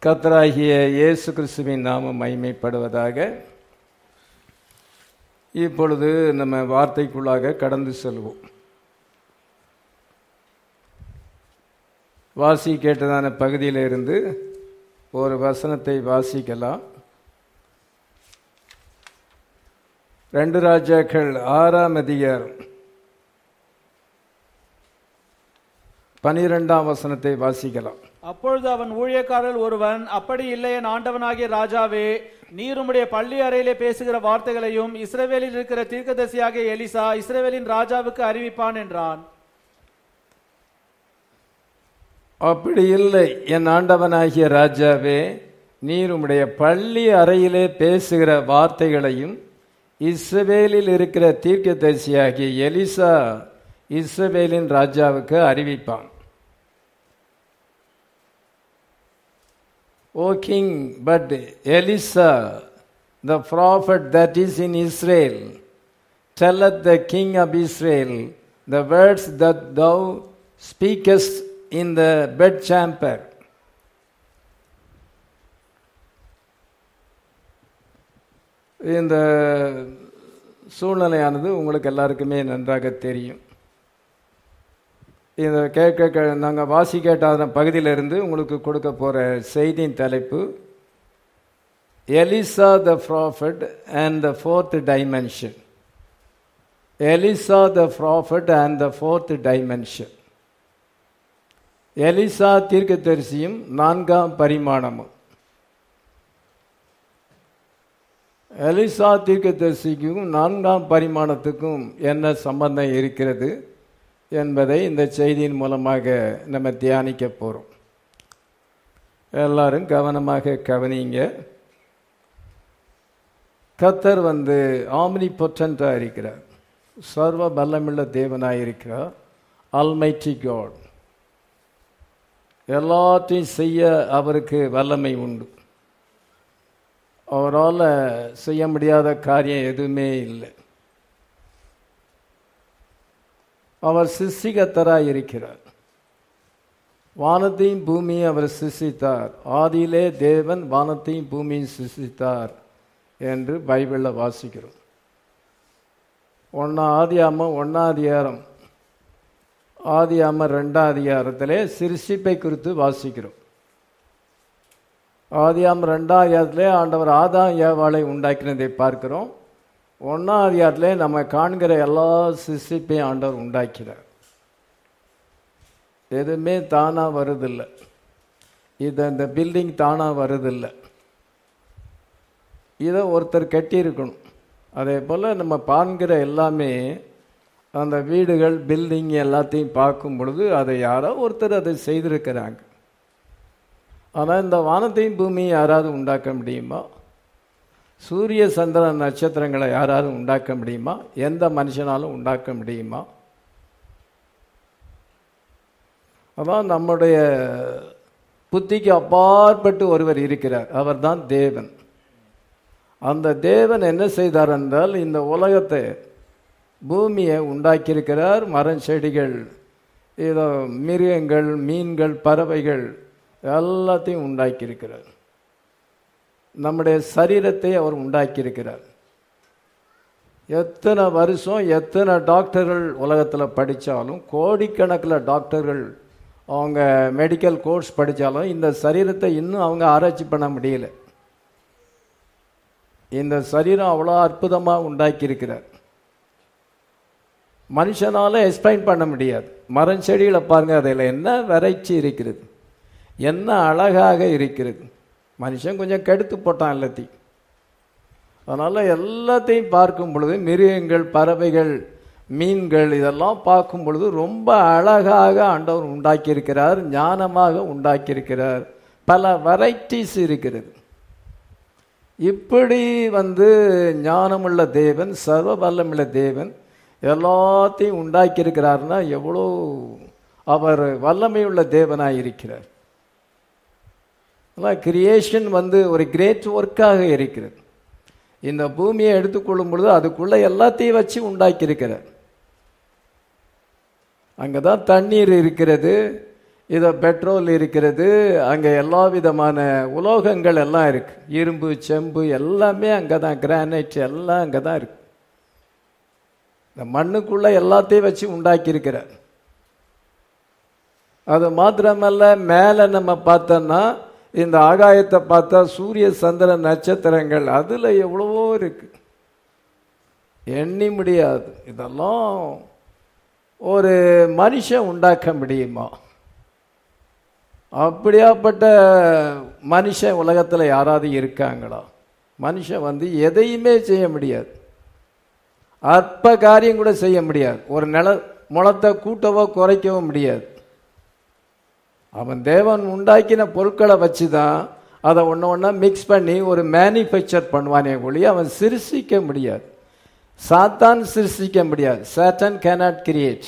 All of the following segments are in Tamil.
கத்தராகிய இயேசு கிறிஸ்துவின் நாமம் மைமைப்படுவதாக இப்பொழுது நம்ம வார்த்தைக்குள்ளாக கடந்து செல்வோம் வாசி கேட்டதான பகுதியிலிருந்து ஒரு வசனத்தை வாசிக்கலாம் ரெண்டு ராஜாக்கள் ஆறாம் அதிகாரம் பனிரெண்டாம் வசனத்தை வாசிக்கலாம் அப்பொழுது அவன் ஊழியக்காரர் ஒருவன் அப்படி இல்லை என் ஆண்டவனாகிய ராஜாவே நீர் உம்முடைய பள்ளி அறையிலே பேசுகிற வார்த்தைகளையும் இஸ்ரவேலில் இருக்கிற தீர்க்கதரிசியாகிய எலிசா இஸ்ரவேலின் ராஜாவுக்கு அறிவிப்பான் என்றான் அப்படி இல்லை என் ஆண்டவனாகிய ராஜாவே நீர் உம்முடைய பள்ளி அறையிலே பேசுகிற வார்த்தைகளையும் இஸ்ரவேலில் இருக்கிற தீர்க்கதரிசியாகிய எலிசா இஸ்ரவேலின் ராஜாவுக்கு அறிவிப்பான் O king, but Elisha, the prophet that is in Israel, telleth the king of Israel the words that thou speakest in the bedchamber. இந்த சூழ்நிலையானது உங்களுக்கு எல்லாருக்குமே நன்றாக தெரியும் இதை கேட்க நாங்கள் வாசி கேட்டாத பகுதியிலிருந்து உங்களுக்கு கொடுக்க போகிற செய்தியின் தலைப்பு Elisha the prophet and the fourth dimension Elisha the prophet and the fourth dimension Elisha தீர்க்கதரிசியும் நான்காம் பரிமாணமும் எலிசா தீர்க்கதரிசிக்கும் நான்காம் பரிமாணத்துக்கும் என்ன சம்பந்தம் இருக்கிறது என்பதை இந்த செய்தியின் மூலமாக நம்ம தியானிக்க போகிறோம் எல்லாரும் கவனமாக கவனிங்க கத்தர் வந்து ஆம்னி பொற்றன்றாக இருக்கிறார் சர்வ பல்லமுள்ள தேவனாக இருக்கிறார் அல்மைட்டி காட் எல்லாத்தையும் செய்ய அவருக்கு வல்லமை உண்டு அவரால் செய்ய முடியாத காரியம் எதுவுமே இல்லை அவர் சிருஷ்டிகத்தராய் இருக்கிறார் வானத்தையும் பூமியை அவர் சிருஷ்டித்தார் ஆதியிலே தேவன் வானத்தையும் பூமியும் சிருஷ்டித்தார் என்று பைபிளில் வாசிக்கிறோம் ஒன்றா ஆதி அம்ம ஒன்றாம் அதிகாரம் ஆதி அம்ம ரெண்டாம் அதிகாரத்திலே சிருஷ்டிப்பை குறித்து வாசிக்கிறோம் ஆதியாம் ரெண்டாம் அதிகாரத்திலே ஆண்டவர் ஆதாம் ஏவாளை உண்டாக்கினதை பார்க்கிறோம் ஒன்றாம் அதிகாரத்திலே நம்ம காண்கிற எல்லா சிசிப்பையும் ஆண்டவர் உண்டாக்கிறார் எதுவுமே தானாக வருதில்லை இது இந்த பில்டிங் தானாக வருதில்லை இதை ஒருத்தர் கட்டியிருக்கணும் அதே போல் நம்ம பார்க்கிற எல்லாமே அந்த வீடுகள் பில்டிங் எல்லாத்தையும் பார்க்கும் பொழுது அதை யாரோ ஒருத்தர் அதை செய்திருக்கிறாங்க ஆனால் இந்த வானத்தையும் பூமியும் யாராவது உண்டாக்க முடியுமா சூரிய சந்திரன் நட்சத்திரங்களை யாராவது உண்டாக்க முடியுமா எந்த மனுஷனாலும் உண்டாக்க முடியுமா அதான் நம்முடைய புத்திக்கு அப்பாற்பட்டு ஒருவர் இருக்கிறார் அவர்தான் தேவன் அந்த தேவன் என்ன செய்தார் என்றால் இந்த உலகத்தை பூமியை உண்டாக்கியிருக்கிறார் மரம் செடிகள் இதோ மிருகங்கள் மீன்கள் பறவைகள் எல்லாத்தையும் உண்டாக்கியிருக்கிறார் நம்முடைய சரீரத்தை அவர் உண்டாக்கியிருக்கிறார் எத்தனை வருஷம் எத்தனை டாக்டர்கள் உலகத்தில் படித்தாலும் கோடிக்கணக்கில் டாக்டர்கள் அவங்க மெடிக்கல் கோர்ஸ் படித்தாலும் இந்த சரீரத்தை இன்னும் அவங்க ஆராய்ச்சி பண்ண முடியல இந்த சரீரம் அவ்வளோ அற்புதமாக உண்டாக்கியிருக்கிறார் மனுஷனால் எக்ஸ்பிளைன் பண்ண முடியாது மரம் செடிகளை பாருங்கள் அதில் என்ன வெரைட்டி இருக்கிறது என்ன அழகாக இருக்கிறது மனுஷன் கொஞ்சம் கெடுத்து போட்டான் எல்லாத்தையும் அதனால் எல்லாத்தையும் பார்க்கும் பொழுது மிருகங்கள் பறவைகள் மீன்கள் இதெல்லாம் பார்க்கும் பொழுது ரொம்ப அழகாக ஆண்டவர் உண்டாக்கியிருக்கிறார் ஞானமாக உண்டாக்கியிருக்கிறார் பல வெரைட்டிஸ் இருக்கிறது இப்படி வந்து ஞானமுள்ள தேவன் சர்வ வல்லமுள்ள தேவன் எல்லாத்தையும் உண்டாக்கியிருக்கிறார்னா எவ்வளோ அவர் வல்லமையுள்ள தேவனாக இருக்கிறார் ஆனால் கிரியேஷன் வந்து ஒரு கிரேட் ஒர்க்காக இருக்கிறது இந்த பூமியை எடுத்துக்கொள்ளும் பொழுது அதுக்குள்ளே எல்லாத்தையும் வச்சு உண்டாக்கியிருக்கிறார் அங்கே தான் தண்ணீர் இருக்கிறது இதோ பெட்ரோல் இருக்கிறது அங்கே எல்லா விதமான உலோகங்கள் எல்லாம் இருக்கு இரும்பு செம்பு எல்லாமே அங்கே தான் கிரானைட் எல்லாம் அங்கே தான் இருக்கு இந்த மண்ணுக்குள்ள எல்லாத்தையும் வச்சு உண்டாக்கி இருக்கிறார் அது மாத்திரமல்ல மேலே நம்ம பார்த்தோம்னா இந்த ஆகாயத்தை பார்த்தா சூரிய சந்திர நட்சத்திரங்கள் அதில் எவ்வளவோ இருக்கு எண்ணி முடியாது இதெல்லாம் ஒரு மனுஷன் உண்டாக்க முடியுமா அப்படியாப்பட்ட மனுஷன் உலகத்தில் யாராவது இருக்காங்களா மனுஷன் வந்து எதையுமே செய்ய முடியாது அற்ப காரியம் கூட செய்ய முடியாது ஒரு நில முளத்தை கூட்டவோ குறைக்கவோ முடியாது அவன் தேவன் உண்டாக்கின பொருட்களை வச்சு தான் அதை ஒன்று ஒன்றா மிக்ஸ் பண்ணி ஒரு மேனுஃபேக்சர் பண்ணுவானே ஒழிய அவன் சிருஷ்டிக்க முடியாது சாத்தான் சிருஷ்டிக்க முடியாது சாத்தான் கேனாட் கிரியேட்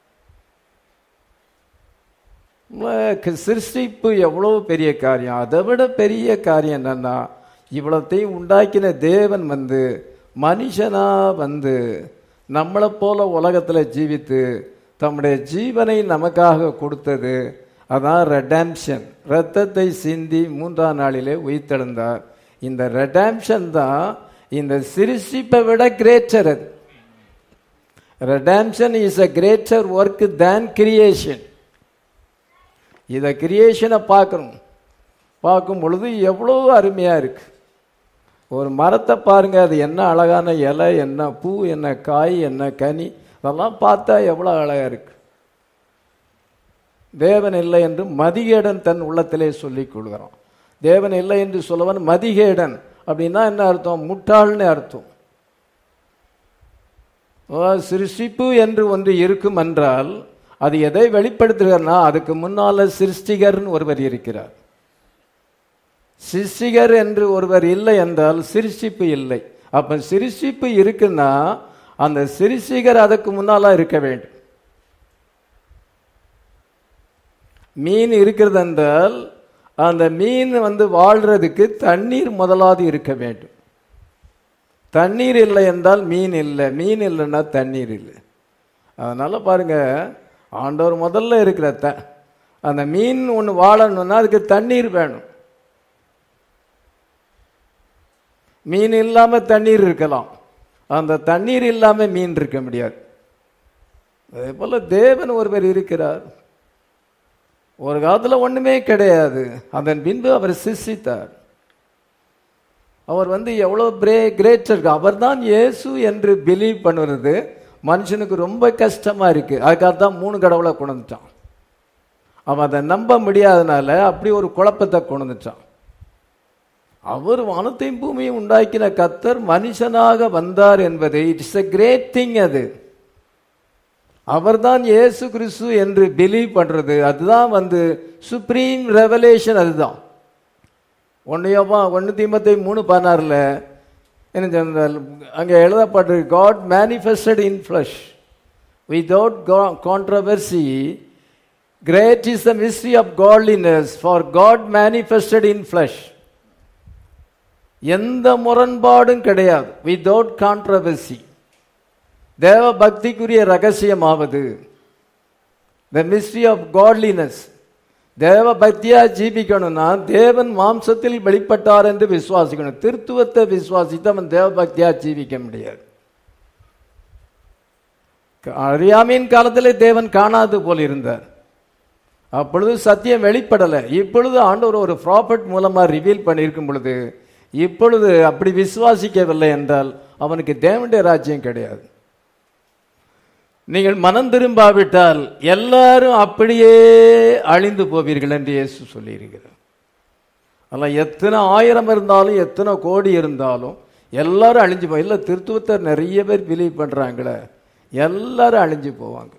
சிருஷ்டிப்பு எவ்வளோ பெரிய காரியம் அதை விட பெரிய காரியம் என்னன்னா இவ்வளத்தையும் உண்டாக்கின தேவன் வந்து மனுஷனா வந்து நம்மளை போல உலகத்தில் ஜீவித்து தம்முடைய ஜீவனை நமக்காக கொடுத்தது அதான் ரெடாம்ஷன் ரத்தத்தை சிந்தி மூன்றாம் நாளிலே உயிர்த்தெழுந்தார் இந்த ரெடாம்ஷன் தான் இந்த சிருஷ்டிப்பை விட கிரேட்டர் அது redemption is a greater work than creation இதை கிரியேஷனை பார்க்கணும் பார்க்கும் பொழுது எவ்வளோ அருமையாக இருக்கு ஒரு மரத்தை பாருங்க அது என்ன அழகான இலை என்ன பூ என்ன காய் என்ன கனி அதெல்லாம் பார்த்தா எவ்வளோ அழகாக இருக்கு தேவன் இல்லை என்று மதிகேடன் தன் உள்ளத்திலே சொல்லிக் கொள்கிறான் தேவன் இல்லை என்று சொல்லவன் மதிகேடன் அப்படின்னா என்ன அர்த்தம் முட்டாள்னு அர்த்தம் சிருஷ்டிப்பு என்று ஒன்று இருக்கும் என்றால் அது எதை வெளிப்படுத்துகிறனா அதுக்கு முன்னால சிருஷ்டிகர்னு ஒருவர் இருக்கிறார் சிருஷ்டிகர் என்று ஒருவர் இல்லை என்றால் சிருஷ்டிப்பு இல்லை அப்ப சிருஷ்டிப்பு இருக்குன்னா அந்த சிருஷ்டிகர் அதுக்கு முன்னால இருக்க வேண்டும் மீன் இருக்கிறது என்றால் அந்த மீன் வந்து வாழ்றதுக்கு தண்ணீர் முதலாவது இருக்க வேண்டும் தண்ணீர் இல்லை என்றால் மீன் இல்லை மீன் இல்லைன்னா தண்ணீர் இல்லை அதனால பாருங்க ஆண்டவர் முதல்ல இருக்கிற த அந்த மீன் ஒன்று வாழணும்னா அதுக்கு தண்ணீர் வேணும் மீன் இல்லாம தண்ணீர் இருக்கலாம் அந்த தண்ணீர் இல்லாம மீன் இருக்க முடியாது அதே போல தேவன் ஒருவர் இருக்கிறார் ஒரு காலத்துல ஒண்ணுமே கிடையாது அதன் பின்பு அவர் சிருஷ்டித்தார் அவர் வந்து எவ்வளவு பிரே கிரேட்டர் அவர் தான் இயேசு என்று பிலீவ் பண்ணுறது மனுஷனுக்கு ரொம்ப கஷ்டமா இருக்கு அதுக்காக தான் மூணு கடவுளை கொண்டுட்டான் அவன் அதை நம்ப முடியாதனால அப்படி ஒரு குழப்பத்தை கொண்டுட்டான் அவர் வானத்தையும் பூமியும் உண்டாக்கின கத்தர் மனுஷனாக வந்தார் என்பது இட்ஸ் எ கிரேட் திங் அது அவர்தான் இயேசு கிறிஸ்து என்று பிலீவ் பண்றது அதுதான் வந்து சுப்ரீம் ரெவலேஷன் அதுதான் ஒன்னையோப்பா ஒன்று தீமத்தை மூணு பதினாறுல என்ன சொன்னால் அங்கே எழுதப்பட்டிருக்கு God manifested in flesh without controversy great is the mystery of godliness for God manifested in flesh எந்த முரண்பாடும் கிடையாது விதவுட் கான்ட்ரவர்சி தேவ பக்திக்குரிய ரகசியமாவது த மிஸ்ட்ரி ஆஃப் காட்லினஸ் தேவ பக்தியா ஜீவிக்கணும்னா தேவன் மாம்சத்தில் வெளிப்பட்டார் என்று விசுவாசிக்கணும் திருத்துவத்தை விசுவாசித்து அவன் தேவ பக்தியா ஜீவிக்க முடியாது அறியாமையின் காலத்திலே தேவன் காணாது போல் இருந்தார் அப்பொழுது சத்தியம் வெளிப்படலை இப்பொழுது ஆண்டவர் ஒரு ப்ராப்பர்ட் மூலமா ரிவீல் பண்ணியிருக்கும் பொழுது இப்பொழுது அப்படி விசுவாசிக்கவில்லை என்றால் அவனுக்கு தேவனுடைய ராஜ்யம் கிடையாது நீங்கள் மனம் திரும்பாவிட்டால் எல்லாரும் அப்படியே அழிந்து போவீர்கள் என்று இயேசு சொல்லியிருக்கிறார் அதெல்லாம் எத்தனை ஆயிரம் இருந்தாலும் எத்தனை கோடி இருந்தாலும் எல்லாரும் அழிஞ்சு போ இல்லை திருத்துவத்தை நிறைய பேர் பிலீவ் பண்றாங்களே எல்லாரும் அழிஞ்சு போவாங்க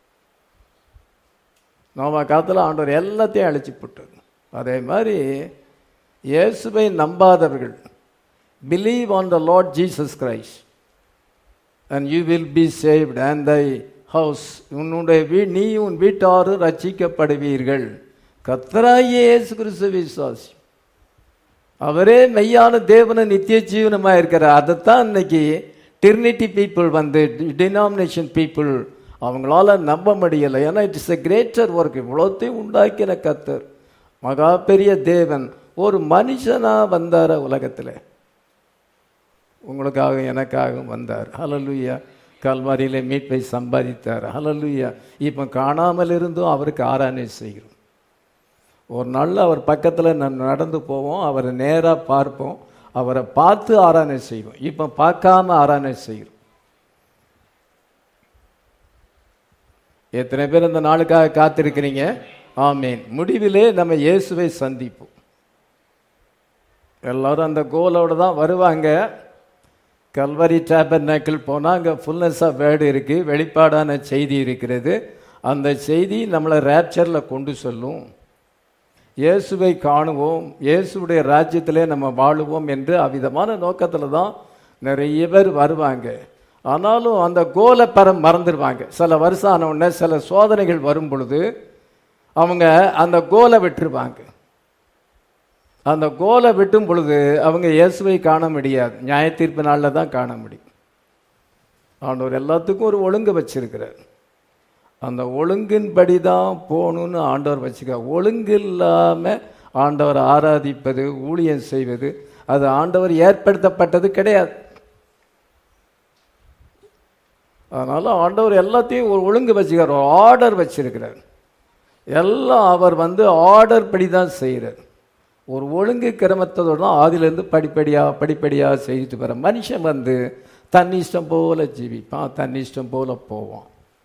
நோவா காலத்தில் ஆண்டவர் எல்லாத்தையும் அழிச்சு போட்டது அதே மாதிரி இயேசுவை நம்பாதவர்கள் believe on the Lord Jesus Christ and you will be saved and thy house உன்னுடைய வீ நீ உன் வீட்டாரும் ரட்சிக்கப்படுவீர்கள் கத்தராகிய இயேசு கிறிஸ்து விசுவாசி அவரே மெய்யான தேவன நித்திய ஜீவனமாக இருக்கிறார் அதைத்தான் இன்னைக்கு டிர்னிட்டி பீப்புள் வந்து டினாமினேஷன் பீப்புள் அவங்களால நம்ப முடியலை ஏன்னா இட்ஸ் எ கிரேட்டர் ஒர்க் இவ்வளோத்தையும் உண்டாக்கின கத்தர் மகா பெரிய தேவன் ஒரு மனுஷனா வந்தார உலகத்தில் உங்களுக்காக எனக்காக வந்தார் ஹலலுயா கல்வாரியில மீட்பை சம்பாதித்தார் ஹலலுயா இப்போ காணாமல் இருந்தும் அவருக்கு ஆராதனை செய்கிறோம் ஒரு நாள் அவர் பக்கத்தில் நான் நடந்து போவோம் அவரை நேராக பார்ப்போம் அவரை பார்த்து ஆராதனை செய்வோம் இப்போ பார்க்காம ஆராதனை செய்கிறோம் எத்தனை பேர் இந்த நாளுக்காக காத்திருக்கிறீங்க ஆமேன் முடிவிலே நம்ம இயேசுவை சந்திப்போம் எல்லாரும் அந்த கோலோட தான் வருவாங்க கல்வரி டேபர்னாக்கிள் போனால் அங்கே ஃபுல்னஸ் ஆஃப் வேர்டு இருக்குது வெளிப்பாடான செய்தி இருக்கிறது அந்த செய்தி நம்மளை ரேப்சரில் கொண்டு சொல்லும் இயேசுவை காணுவோம் இயேசுடைய ராஜ்யத்திலே நம்ம வாழுவோம் என்று அவ்விதமான நோக்கத்தில் தான் நிறைய பேர் வருவாங்க ஆனாலும் அந்த கோலை பெற மறந்துடுவாங்க சில வருஷம் ஆன உடனே சில சோதனைகள் வரும் பொழுது அவங்க அந்த கோலை விட்டுருவாங்க அந்த கோலை வெட்டும் பொழுது அவங்க இயேசுவை காண முடியாது நியாய தீர்ப்பு நாளில் தான் காண முடியும் ஆண்டவர் எல்லாத்துக்கும் ஒரு ஒழுங்கு வச்சிருக்கிறார் அந்த ஒழுங்கின்படி தான் போகணும்னு ஆண்டவர் வச்சுக்க ஒழுங்கு இல்லாமல் ஆண்டவர் ஆராதிப்பது ஊழியம் செய்வது அது ஆண்டவர் ஏற்படுத்தப்பட்டது கிடையாது அதனால ஆண்டவர் எல்லாத்தையும் ஒரு ஒழுங்கு வச்சுக்கிறார் ஒரு ஆர்டர் வச்சிருக்கிறார் எல்லாம் அவர் வந்து ஆர்டர் படி தான் செய்கிறார் ஒரு ஒழுங்கு கிரமத்தோடு தான் ஆதிலேருந்து படிப்படியாக படிப்படியாக செய்துட்டு வர மனுஷன் வந்து தன் இஷ்டம் போல ஜீவிப்பான் தன் இஷ்டம் போல போவான்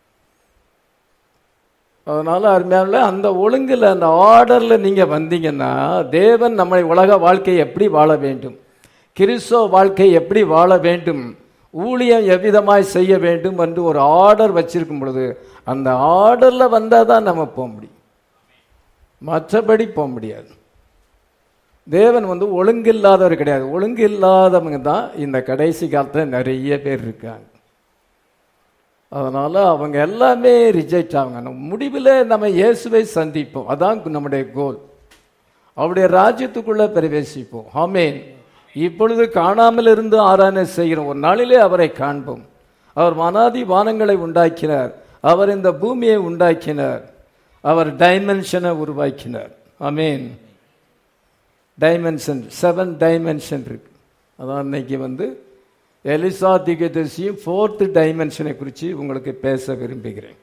அதனால அருமையான அந்த ஒழுங்கில் அந்த ஆர்டரில் நீங்கள் வந்தீங்கன்னா தேவன் நம்மை உலக வாழ்க்கையை எப்படி வாழ வேண்டும் கிறிஸ்தவ வாழ்க்கை எப்படி வாழ வேண்டும் ஊழியம் எவ்விதமாய் செய்ய வேண்டும் என்று ஒரு ஆர்டர் வச்சிருக்கும் பொழுது அந்த ஆர்டரில் வந்தால் தான் நம்ம போக முடியும் மற்றபடி போக முடியாது தேவன் வந்து ஒழுங்கு இல்லாதவர் கிடையாது ஒழுங்கு இல்லாதவங்க தான் இந்த கடைசி காலத்தில் நிறைய பேர் இருக்காங்க அதனால அவங்க எல்லாமே ரிஜெக்ட் ஆகுங்க முடிவில் நம்ம இயேசுவை சந்திப்போம் அதான் நம்முடைய கோல் அவருடைய ராஜ்யத்துக்குள்ள பிரவேசிப்போம் ஆமேன் இப்பொழுது காணாமல் இருந்து ஆராதனை செய்கிறோம் ஒரு நாளிலே அவரை காண்போம் அவர் மனாதி வானங்களை உண்டாக்கினார் அவர் இந்த பூமியை உண்டாக்கினார் அவர் டைமென்ஷனை உருவாக்கினார் ஆமேன் டைமென்ஷன் செவன் டைமென்ஷன் இருக்கு அதான் இன்னைக்கு வந்து எலிசா திகதர்சியும் ஃபோர்த்து டைமென்ஷனை குறித்து உங்களுக்கு பேச விரும்புகிறேன்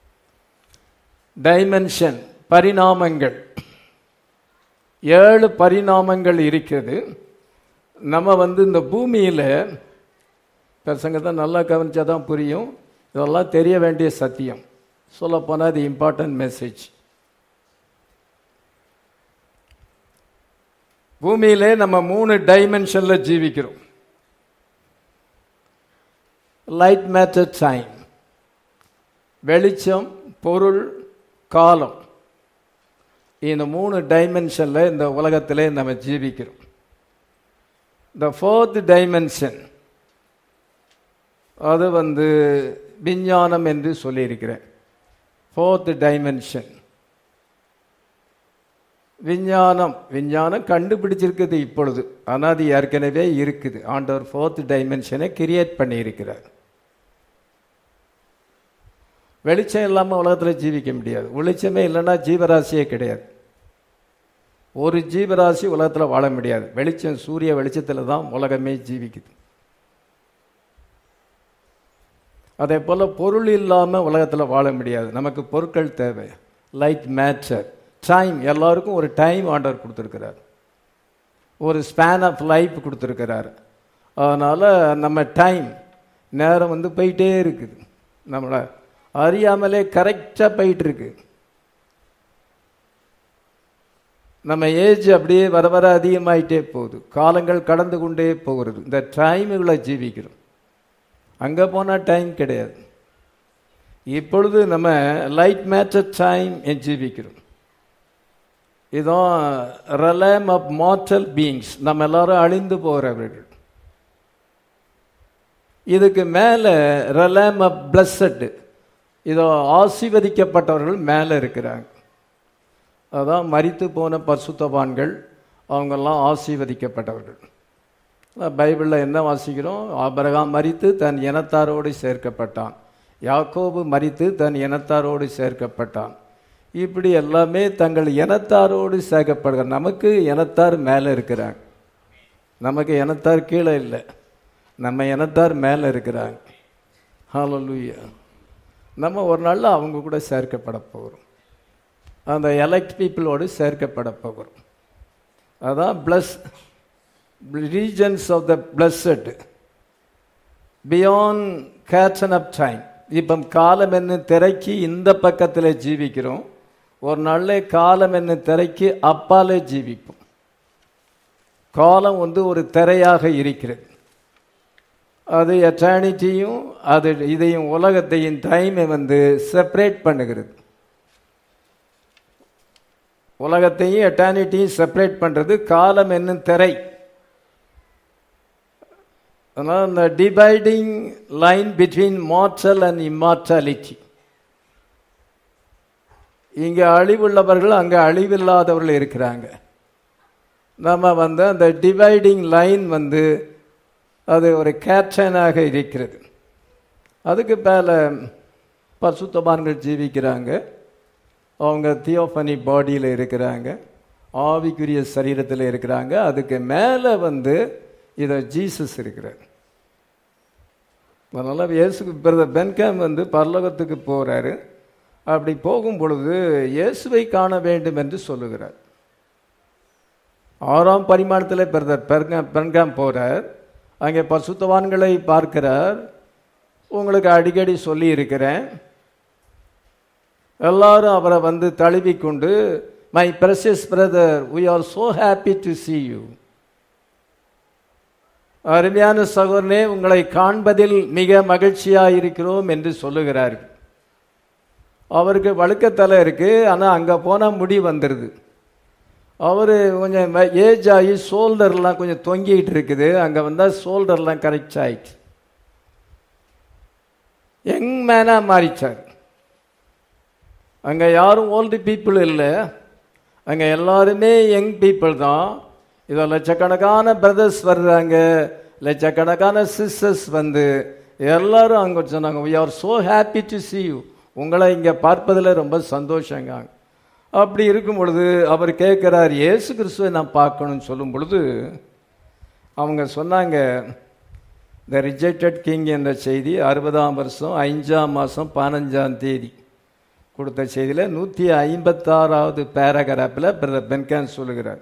டைமென்ஷன் பரிணாமங்கள் ஏழு பரிணாமங்கள் இருக்கிறது நம்ம வந்து இந்த பூமியில் பசங்க தான் நல்லா கவனிச்சா தான் புரியும் இதெல்லாம் தெரிய வேண்டிய சத்தியம் சொல்லப்போனால் அது இம்பார்ட்டன்ட் மெசேஜ் பூமியிலே நம்ம மூணு டைமென்ஷனில் ஜீவிக்கிறோம் லைட் மேட்டர் டைம் வெளிச்சம் பொருள் காலம் இந்த மூணு டைமென்ஷனில் இந்த உலகத்தில் நம்ம ஜீவிக்கிறோம் த ஃபோர்த் டைமென்ஷன் அது வந்து விஞ்ஞானம் என்று சொல்லியிருக்கிறேன் ஃபோர்த் டைமென்ஷன் விஞ்ஞானம் விஞ்ஞானம் கண்டுபிடிச்சிருக்குது இப்பொழுது ஆனால் அது ஏற்கனவே இருக்குது ஆண்டவர் ஃபோர்த் டைமென்ஷனை கிரியேட் பண்ணியிருக்கிறார் வெளிச்சம் இல்லாமல் உலகத்தில் ஜீவிக்க முடியாது வெளிச்சமே இல்லைன்னா ஜீவராசியே கிடையாது ஒரு ஜீவராசி உலகத்தில் வாழ முடியாது வெளிச்சம் சூரிய வெளிச்சத்தில் தான் உலகமே ஜீவிக்குது அதே போல் பொருள் இல்லாமல் உலகத்தில் வாழ முடியாது நமக்கு பொருட்கள் தேவை லைட் மேட்டர் டைம் எல்லாருக்கும் ஒரு டைம் ஆர்டர் கொடுத்துருக்கிறார் ஒரு ஸ்பேன் ஆஃப் லைஃப் கொடுத்துருக்கிறார் அதனால் நம்ம டைம் நேரம் வந்து போயிட்டே இருக்குது நம்மளை அறியாமலே கரெக்டாக போயிட்டு இருக்கு நம்ம ஏஜ் அப்படியே வர வர அதிகமாயிட்டே போகுது காலங்கள் கடந்து கொண்டே போகிறது இந்த டைமுகளை ஜீவிக்கிறோம் அங்கே போனால் டைம் கிடையாது இப்பொழுது நம்ம லைட் மேட்டர் டைம் ஜீவிக்கிறோம் இதான் ரலம் ஆஃப் மார்டல் பீயிங்ஸ் நம்ம எல்லாரும் அழிந்து போகிறவர்கள் இதுக்கு மேலே ரலம் ஆஃப் பிளஸட் இதோ ஆசீர்வதிக்கப்பட்டவர்கள் மேலே இருக்கிறாங்க அதான் மரித்து போன பரிசுத்தவான்கள் அவங்கெல்லாம் ஆசீர்வதிக்கப்பட்டவர்கள் பைபிளில் என்ன வாசிக்கிறோம் ஆபரகாம் மரித்து தன் இனத்தாரோடு சேர்க்கப்பட்டான் யாக்கோபு மரித்து தன் இனத்தாரோடு சேர்க்கப்பட்டான் இப்படி எல்லாமே தங்கள் இனத்தாரோடு சேர்க்கப்படுகிற நமக்கு இனத்தார் மேலே இருக்கிறாங்க நமக்கு இனத்தார் கீழே இல்லை நம்ம இனத்தார் மேலே இருக்கிறாங்க ஹalleluya நம்ம ஒரு நாளில் அவங்க கூட சேர்க்கப்பட போகிறோம் அந்த எலக்ட் பீப்புளோடு சேர்க்கப்பட போகிறோம் அதான் bliss regions of the blessed beyond catching up time இப்போ காலம் என்ன திரைக்கு இந்த பக்கத்தில் ஜீவிக்கிறோம் ஒரு நாளில் காலம் என்ன திரைக்கு அப்பாலே ஜீவிப்போம் காலம் வந்து ஒரு திரையாக இருக்கிறது அது எட்டர்னிட்டியும் அது இதையும் உலகத்தையும் டைமை வந்து செப்பரேட் பண்ணுகிறது உலகத்தையும் எட்டர்னிட்டியும் செப்பரேட் பண்ணுறது காலம் என்னும் திரை அதனால் இந்த dividing line between mortal and immortality இங்கே அழிவுள்ளவர்கள் அங்கே அழிவில்லாதவர்கள் இருக்கிறாங்க நம்ம வந்து அந்த டிவைடிங் லைன் வந்து அது ஒரு கேப்டனாக இருக்கிறது அதுக்கு மேலே பசுத்தபான்கள் ஜீவிக்கிறாங்க அவங்க தியோஃபனி பாடியில் இருக்கிறாங்க ஆவிக்குரிய சரீரத்தில் இருக்கிறாங்க அதுக்கு மேலே வந்து இதை ஜீசஸ் இருக்கிறார் அதனால் இயேசுக்கு பிரதர் பென்காம் வந்து பரலோகத்துக்கு போகிறாரு அப்படி போகும் பொழுது இயேசுவை காண வேண்டும் என்று சொல்லுகிறார் ஆறாம் பரிமாணத்தில் பிரதர் பெர்காம் பென்காம் போகிறார் அங்கே பசுத்தவான்களை பார்க்கிறார் உங்களுக்கு அடிக்கடி சொல்லி இருக்கிறேன் எல்லாரும் அவரை வந்து தழுவிக்கொண்டு my precious brother we are so happy to see you அருமையான சகோதரனே உங்களை காண்பதில் மிக மகிழ்ச்சியாக இருக்கிறோம் என்று சொல்லுகிறார்கள் அவருக்கு வழுக்கத்தலை இருக்கு ஆனால் அங்கே போனால் முடி வந்துடுது அவர் கொஞ்சம் ஏஜ் ஆகி ஷோல்டர்லாம் கொஞ்சம் தொங்கிட்டு இருக்குது அங்கே வந்தால் ஷோல்டர்லாம் கரெக்ட் ஆயிடுச்சு யங் மேனாக மாறிச்சார் அங்கே யாரும் ஓல்டு பீப்புள் இல்லை அங்கே எல்லாருமே யங் பீப்புள் தான் இதில் லட்சக்கணக்கான பிரதர்ஸ் வர்றாங்க லட்சக்கணக்கான சிஸ்டர்ஸ் வந்து எல்லாரும் அங்கே சொன்னாங்க we are so happy to see you உங்களை இங்கே பார்ப்பதில் ரொம்ப சந்தோஷங்க அப்படி இருக்கும் பொழுது அவர் கேட்குறார் இயேசு கிறிஸ்துவை நான் பார்க்கணும்னு சொல்லும் பொழுது அவங்க சொன்னாங்க த ரிஜெக்டட் கிங் என்ற செய்தி அறுபதாம் வருஷம் ஐந்தாம் மாதம் பதினஞ்சாம் தேதி கொடுத்த செய்தியில் நூற்றி ஐம்பத்தாறாவது பேராகிராஃபில் பிரதர் பென்கான் சொல்லுகிறார்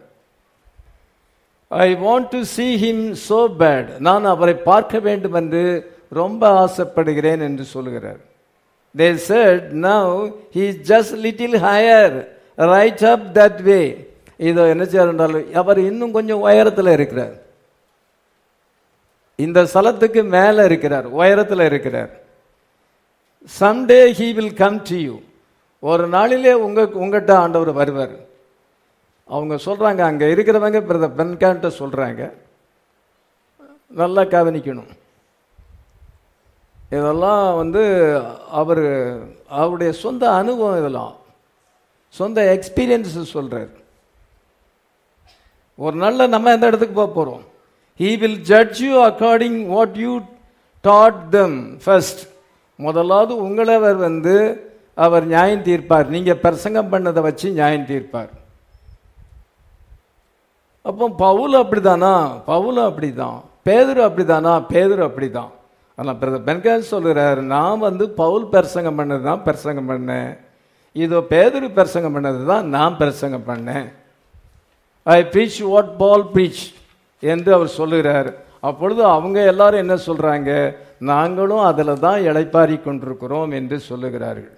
I want to see him so bad நான் அவரை பார்க்க வேண்டும் என்று ரொம்ப ஆசைப்படுகிறேன் என்று சொல்லுகிறார் தே said now he is just little higher right up that way இதோ என்ன செய்யறால் அவர் இன்னும் கொஞ்சம் உயரத்தில் இருக்கிறார் இந்த ஸ்தலத்துக்கு மேலே இருக்கிறார் உயரத்தில் இருக்கிறார் someday he will come to you ஒரு நாளிலே உங்க உங்ககிட்ட ஆண்டவர் வருவார் அவங்க சொல்றாங்க அங்க இருக்கிறவங்க பிரதர் பென்கான்ட்ட சொல்றாங்க நல்லா கவனிக்கணும் இதெல்லாம் வந்து அவர் அவருடைய சொந்த அனுபவம் இதெல்லாம் சொந்த எக்ஸ்பீரியன்ஸ் சொல்றார் ஒரு நாள்ல நம்ம எந்த இடத்துக்கு போக போறோம் he will judge you according what you taught them first முதலாவது உங்களை அவர் வந்து அவர் நியாயம் தீர்ப்பார் நீங்க பிரசங்கம் பண்ணதை வச்சு நியாயம் தீர்ப்பார் அப்போ பவுல் அப்படிதானா பவுல் அப்படிதான் பேதுரு அப்படிதானா பேதுரு அப்படிதான் ஆனால் பிரதர் பென்கான் சொல்கிறார் நான் வந்து பவுல் பிரசங்கம் பண்ணது தான் பிரசங்கம் பண்ணேன் இதோ பேதுரு பிரசங்கம் பண்ணது தான் நான் பிரசங்கம் பண்ணேன் I preach what Paul preach என்று அவர் சொல்லுகிறார் அப்பொழுது அவங்க எல்லாரும் என்ன சொல்றாங்க நாங்களும் அதில் தான் இளைப்பாரி கொண்டிருக்கிறோம் என்று சொல்லுகிறார்கள்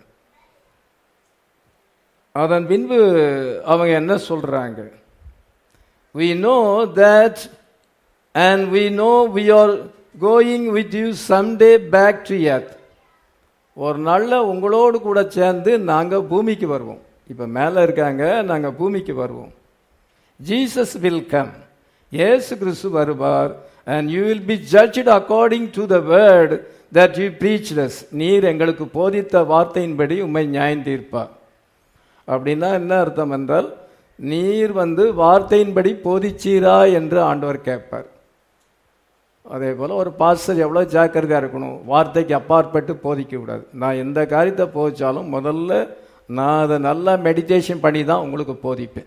அதன் பின்பு அவங்க என்ன சொல்றாங்க we know that and we know we are going with you someday back to earth ஒரு நாளில் உங்களோடு கூட சேர்ந்து நாங்கள் பூமிக்கு வருவோம் இப்போ மேலே இருக்காங்க நாங்கள் பூமிக்கு வருவோம் ஜீசஸ் வில் கம் இயேசு கிறிஸ்து வருவார் and you will be judged according to the word that you preached us நீர் எங்களுக்கு போதித்த வார்த்தையின்படி உண்மை நியாயம் தீர்ப்பார் அப்படின்னா என்ன அர்த்தம் என்றால் நீர் வந்து வார்த்தையின்படி போதிச்சீரா என்று ஆண்டவர் கேட்பார் அதே போல் ஒரு பாஸ்டர் எவ்வளோ ஜாக்கிரதையாக இருக்கணும் வார்த்தைக்கு அப்பாற்பட்டு போதிக்க கூடாது நான் எந்த காரியத்தை போதிச்சாலும் முதல்ல நான் அதை நல்லா மெடிடேஷன் பண்ணி தான் உங்களுக்கு போதிப்பேன்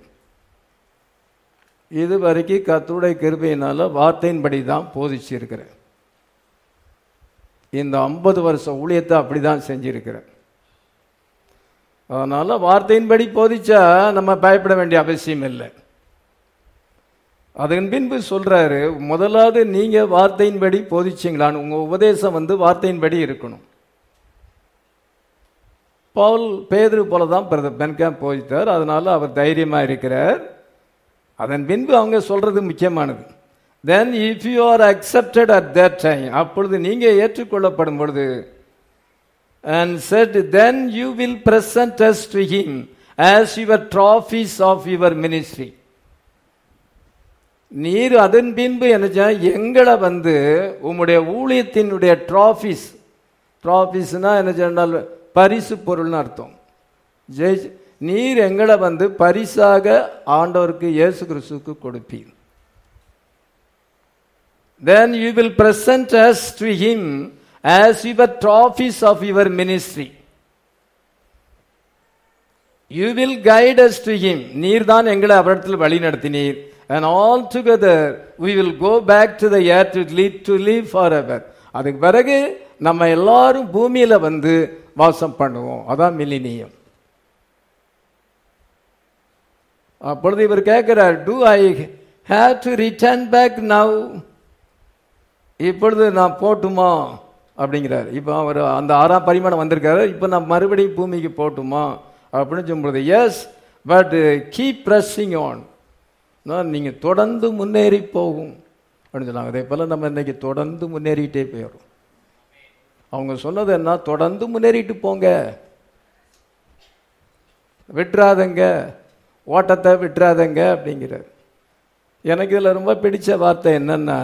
இது வரைக்கும் கத்துடைய கிருபையினால வார்த்தையின்படி தான் போதிச்சிருக்கிறேன் இந்த ஐம்பது வருஷம் ஊழியத்தை அப்படி தான் செஞ்சிருக்கிறேன் அதனால வார்த்தையின்படி போதிச்சா நம்ம பயப்பட வேண்டிய அவசியம் இல்லை அதன் பின்பு சொல்றாரு முதலாவது நீங்க வார்த்தையின்படி போதிச்சிங்களான்னு உங்க உபதேசம் வந்து வார்த்தையின்படி இருக்கணும் பவுல் பேதுரு போல தான் பிரதர் பென்காம் போதித்தார் அதனால அவர் தைரியமா இருக்கிறார் அதன் பின்பு அவங்க சொல்றது முக்கியமானது then if you are accepted at that time அப்பொழுது நீங்க ஏற்றுக்கொள்ளப்படும் பொழுது and said then you will present us to him as your trophies of your ministry நீர் அதன் பின்பு என்ன செய்ய- எங்களை வந்து உம்முடைய ஊழியத்தினுடைய ட்ராஃபீஸ் ட்ராஃபீஸ்னா என்ன சொன்னால் பரிசு பொருள்னு அர்த்தம் ஜெய் நீர் எங்களை வந்து பரிசாக ஆண்டவருக்கு இயேசு கிறிஸ்துவுக்கு கொடுப்பீர் then you will present us to him as your trophies of your ministry you will guide us to him நீர் தான் எங்களை அவரிடத்தில் வழி நடத்தினீர் and all together we will go back to the earth to live to live forever அதுக்கு பிறகு நம்ம எல்லாரும் பூமியில வந்து வாசம் பண்ணுவோம் அதான் மில்லினியம் அப்பொழுது இவர் கேட்கிறார் do I have to return back now இப்பொழுது நான் போட்டுமா அப்படிங்கிறார் இப்போ அவர் அந்த ஆறாம் பரிமாணம் வந்திருக்காரு இப்போ நான் மறுபடியும் பூமிக்கு போட்டுமா அப்படின்னு சொல்லும்போது yes but keep pressing on நீங்கள் தொடர்ந்து முன்னேறி போகும் அப்படின்னு சொன்னாங்க அதே போல் நம்ம இன்னைக்கு தொடர்ந்து முன்னேறிட்டே போயிடும் அவங்க சொன்னது என்ன தொடர்ந்து முன்னேறிட்டு போங்க விட்டுறாதங்க ஓட்டத்தை விட்டுறாதங்க அப்படிங்கிறார் எனக்கு இதில் ரொம்ப பிடிச்ச வார்த்தை என்னன்னா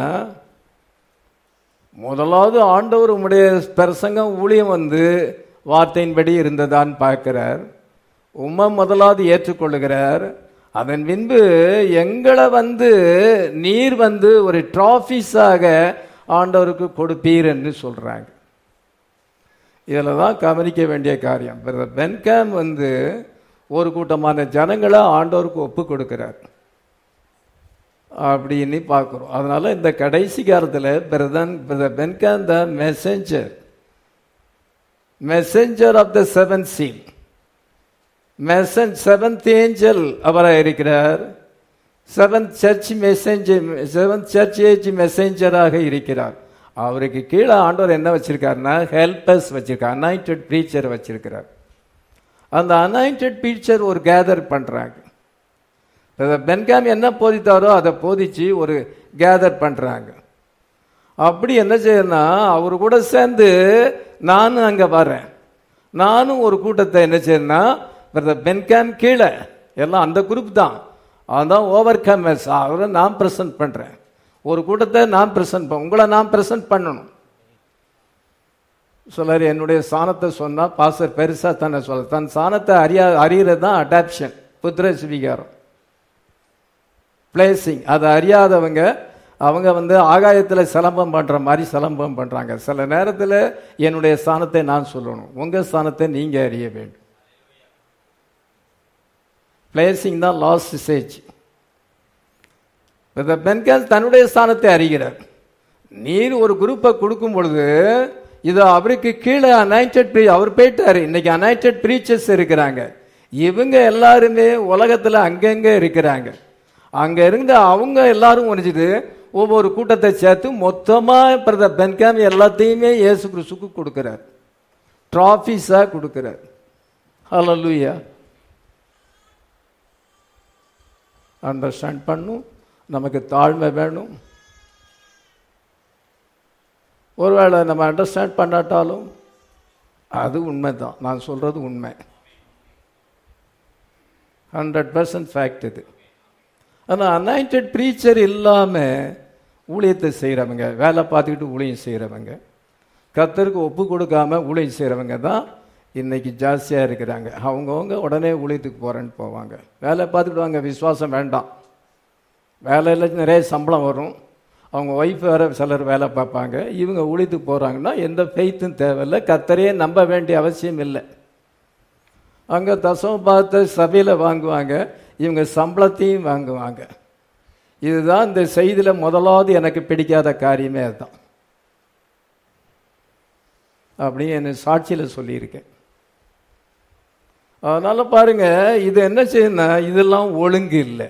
முதலாவது ஆண்டவர் உம்முடைய பிரசங்கம் ஊழியம் வந்து வார்த்தையின்படி இருந்ததான்னு பார்க்கிறார் உம்மை முதலாவது ஏற்றுக்கொள்ளுகிறார் அதன் பின்பு எங்களை வந்து நீர் வந்து ஒரு ட்ராஃபீஸாக ஆண்டவருக்கு கொடுப்பீர் என்று சொல்றாங்க இதில் தான் கவனிக்க வேண்டிய காரியம் பிரதர் பென்காம் வந்து ஒரு கூட்டமான ஜனங்களை ஆண்டவருக்கு ஒப்பு கொடுக்கிறார் அப்படின்னு பார்க்குறோம் அதனால இந்த கடைசி காலத்தில் brother brother Branham the messenger messenger of the seven seal மெசன் செவன்த் ஏஞ்சல் அவராக இருக்கிறார் seventh church messenger seventh church age மெசேஞ்சராக இருக்கிறார் அவருக்கு கீழே ஆண்டவர் என்ன வச்சிருக்காருன்னா ஹெல்பர்ஸ் வச்சிருக்கார் அனாயிண்டட் ப்ரீச்சர் வச்சிருக்கிறார் அந்த அனாயிண்டட் ப்ரீச்சர் ஒரு கேதர் பண்றாங்க பென்காம் என்ன போதித்தாரோ அதை போதிச்சு ஒரு கேதர் பண்றாங்க அப்படி என்ன செய்யணும்னா அவர் கூட சேர்ந்து நானும் அங்க வரேன் நானும் ஒரு கூட்டத்தை என்ன செய்யணும்னா பிரதர் பென்காம் கீழே எல்லாம் அந்த குரூப் தான் அதான் ஓவர் கமர்ஸ் அவரை நான் ப்ரெசன்ட் பண்றேன் ஒரு கூட்டத்தை நான் ப்ரெசன்ட் பண்ண உங்களை நான் ப்ரெசன்ட் பண்ணணும் சொல்லாரு என்னுடைய சாணத்தை சொன்னா பாசர் பெருசா தானே சொல்ல தன் சாணத்தை அறியா அறியறது தான் அடாப்ஷன் புத்திர சுவீகாரம் பிளேசிங் அதை அறியாதவங்க அவங்க வந்து ஆகாயத்தில் சிலம்பம் பண்ற மாதிரி சிலம்பம் பண்றாங்க சில நேரத்தில் என்னுடைய ஸ்தானத்தை நான் சொல்லணும் உங்க ஸ்தானத்தை நீங்க அறிய வேண்டும் பிளேசிங் தான் லாஸ்ட் ஸ்டேஜ் பெண்கள் தன்னுடைய ஸ்தானத்தை அறிகிறார் நீர் ஒரு குரூப்பை கொடுக்கும் பொழுது இது அவருக்கு கீழே அனைட்டட் ப்ரீ அவர் போயிட்டாரு இன்னைக்கு அனைட்டட் ப்ரீச்சர்ஸ் இருக்கிறாங்க இவங்க எல்லாருமே உலகத்துல அங்கங்க இருக்கிறாங்க அங்க இருந்து அவங்க எல்லாரும் ஒழிஞ்சுது ஒவ்வொரு கூட்டத்தை சேர்த்து மொத்தமா பிரதர் பென்காம் எல்லாத்தையுமே இயேசு கிறிஸ்துக்கு கொடுக்கிறார் ட்ராஃபீஸா கொடுக்கிறார் ஹalleluya அண்டர்ஸ்டாண்ட் பண்ணும் நமக்கு தாழ்மை வேணும் ஒருவேளை நம்ம அண்டர்ஸ்டாண்ட் பண்ணாட்டாலும் அது உண்மைதான் நான் சொல்றது உண்மை ஹண்ட்ரட் பர்சன்ட் ஃபேக்ட் இது ஆனால் அனாயிண்டட் ப்ரீச்சர் இல்லாமல் ஊழியத்தை செய்கிறவங்க வேலை பார்த்துக்கிட்டு ஊழியம் செய்கிறவங்க கத்தருக்கு ஒப்பு கொடுக்காம ஊழியம் செய்கிறவங்க தான் இன்னைக்கு ஜாஸ்தியாக இருக்கிறாங்க அவங்கவுங்க உடனே ஊழியத்துக்கு போகிறேன்னு போவாங்க வேலை பார்த்துக்கிடுவாங்க விசுவாசம் வேண்டாம் வேலையில் நிறைய சம்பளம் வரும் அவங்க ஒய்ஃப் வேற சிலர் வேலை பார்ப்பாங்க இவங்க உழித்து போகிறாங்கன்னா எந்த ஃபெய்த்தும் தேவையில்லை கத்தரையே நம்ப வேண்டிய அவசியம் இல்லை அங்கே தசம் பார்த்து சபையில் வாங்குவாங்க இவங்க சம்பளத்தையும் வாங்குவாங்க இதுதான் இந்த செய்தியில் முதலாவது எனக்கு பிடிக்காத காரியமே அதுதான் அப்படின்னு என்ன சாட்சியில் சொல்லியிருக்கேன் அதனால பாருங்க இது என்ன செய்யுதுன்னா இதெல்லாம் ஒழுங்கு இல்லை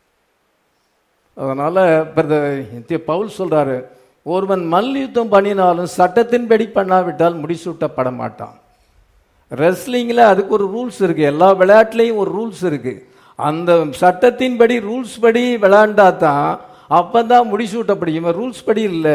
அதனால பிரதர் பவுல் சொல்றாரு ஒருவன் மல்யுத்தம் பண்ணினாலும் சட்டத்தின்படி பண்ணாவிட்டால் முடிசூட்டப்பட மாட்டான் ரெஸ்லிங்கில் அதுக்கு ஒரு ரூல்ஸ் இருக்கு எல்லா விளையாட்டுலேயும் ஒரு ரூல்ஸ் இருக்கு அந்த சட்டத்தின்படி ரூல்ஸ் படி விளையாண்டா தான் அப்பதான் முடிசூட்டப்படும் இவன் ரூல்ஸ் படி இல்லை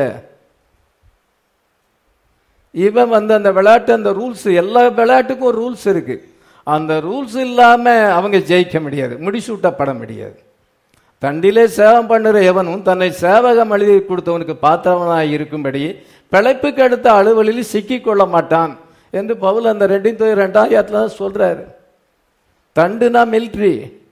இவன் வந்து அந்த விளையாட்டு அந்த ரூல்ஸ் எல்லா விளையாட்டுக்கும் ஒரு ரூல்ஸ் இருக்கு அந்த ரூல்ஸ் இல்லாம அவங்க ஜெயிக்க முடியாது முடிசூட்டப்பட முடியாது தண்டிலே சேவம் பண்ணுற எவனும் தன்னை சேவகம் எழுதி கொடுத்தவனுக்கு பாத்திரவனாய் இருக்கும்படி பிழைப்புக்கு அடுத்த அலுவலில் சிக்கிக் கொள்ள மாட்டான் என்று பவுல் அந்த ரெண்டு ரெண்டாயிரத்துல தான் சொல்றாரு தண்டுனா மிலிட்ரி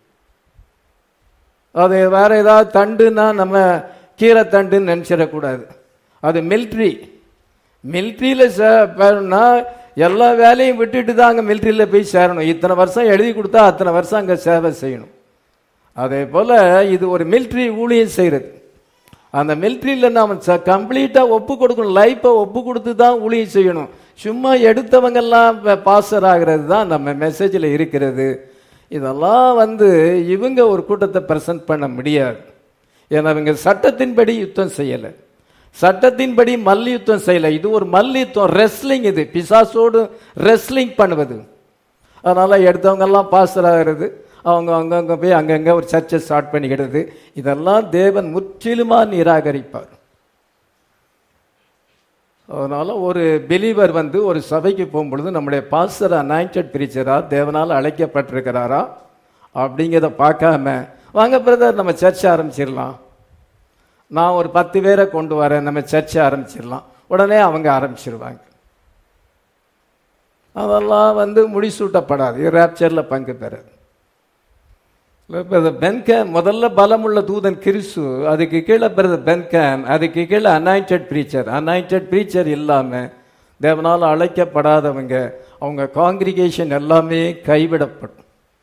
அது வேற ஏதாவது தண்டுனா நம்ம கீரை தண்டுன்னு நினைச்சிடக்கூடாது அது மிலிட்ரி மிலிட்ரியில் சேரணும்னா எல்லா வேலையும் விட்டுட்டு தான் அங்கே மிலிட்ரியில் போய் சேரணும் இத்தனை வருஷம் எழுதி கொடுத்தா அத்தனை வருஷம் அங்கே சேவை செய்யணும் அதே போல் இது ஒரு மிலிட்ரி ஊழியம் செய்கிறது அந்த மிலிட்ரியில் நாம் கம்ப்ளீட்டாக ஒப்பு கொடுக்கணும் லைஃப்பை ஒப்பு கொடுத்து தான் ஊழியம் செய்யணும் சும்மா எடுத்தவங்கெல்லாம் பாசர் ஆகிறது தான் நம்ம மெசேஜில் இருக்கிறது இதெல்லாம் வந்து இவங்க ஒரு கூட்டத்தை பிரசன்ட் பண்ண முடியாது ஏன்னா இவங்க சட்டத்தின்படி யுத்தம் செய்யலை சட்டத்தின்படி மல்யுத்தம் செய்யலை இது ஒரு மல்யுத்தம் ரெஸ்லிங் இது பிசாசோடு ரெஸ்லிங் பண்ணுவது அதனால எடுத்தவங்க எல்லாம் பாஸ்டர் ஆகிறது அவங்க அங்கங்க போய் அங்கங்க ஒரு சர்ச்சை ஸ்டார்ட் பண்ணிக்கிறது இதெல்லாம் தேவன் முற்றிலுமா நிராகரிப்பார் அதனால ஒரு பிலீவர் வந்து ஒரு சபைக்கு போகும்பொழுது நம்முடைய பாஸ்டர் அனாயிண்டட் பிரீச்சரா தேவனால் அழைக்கப்பட்டிருக்கிறாரா அப்படிங்கிறத பார்க்காம வாங்க பிரதர் நம்ம சர்ச்சை ஆரம்பிச்சிடலாம் நான் ஒரு பத்து பேரை கொண்டு வரேன் நம்ம சர்ச்சை ஆரம்பிச்சிடலாம் உடனே அவங்க ஆரம்பிச்சிருவாங்க அதெல்லாம் வந்து முடிசூட்டப்படாது ரேப்சரில் பங்கு பெறாது பென்கேம் முதல்ல பலமுள்ள தூதன் கிறிஸ்து அதுக்கு கீழே பிறகு பென்கேம் அதுக்கு கீழே அனாயிண்டட் ப்ரீச்சர் அனாயிண்டட் ப்ரீச்சர் இல்லாமல் தேவனால் அழைக்கப்படாதவங்க அவங்க காங்கிரிகேஷன் எல்லாமே கைவிடப்படும்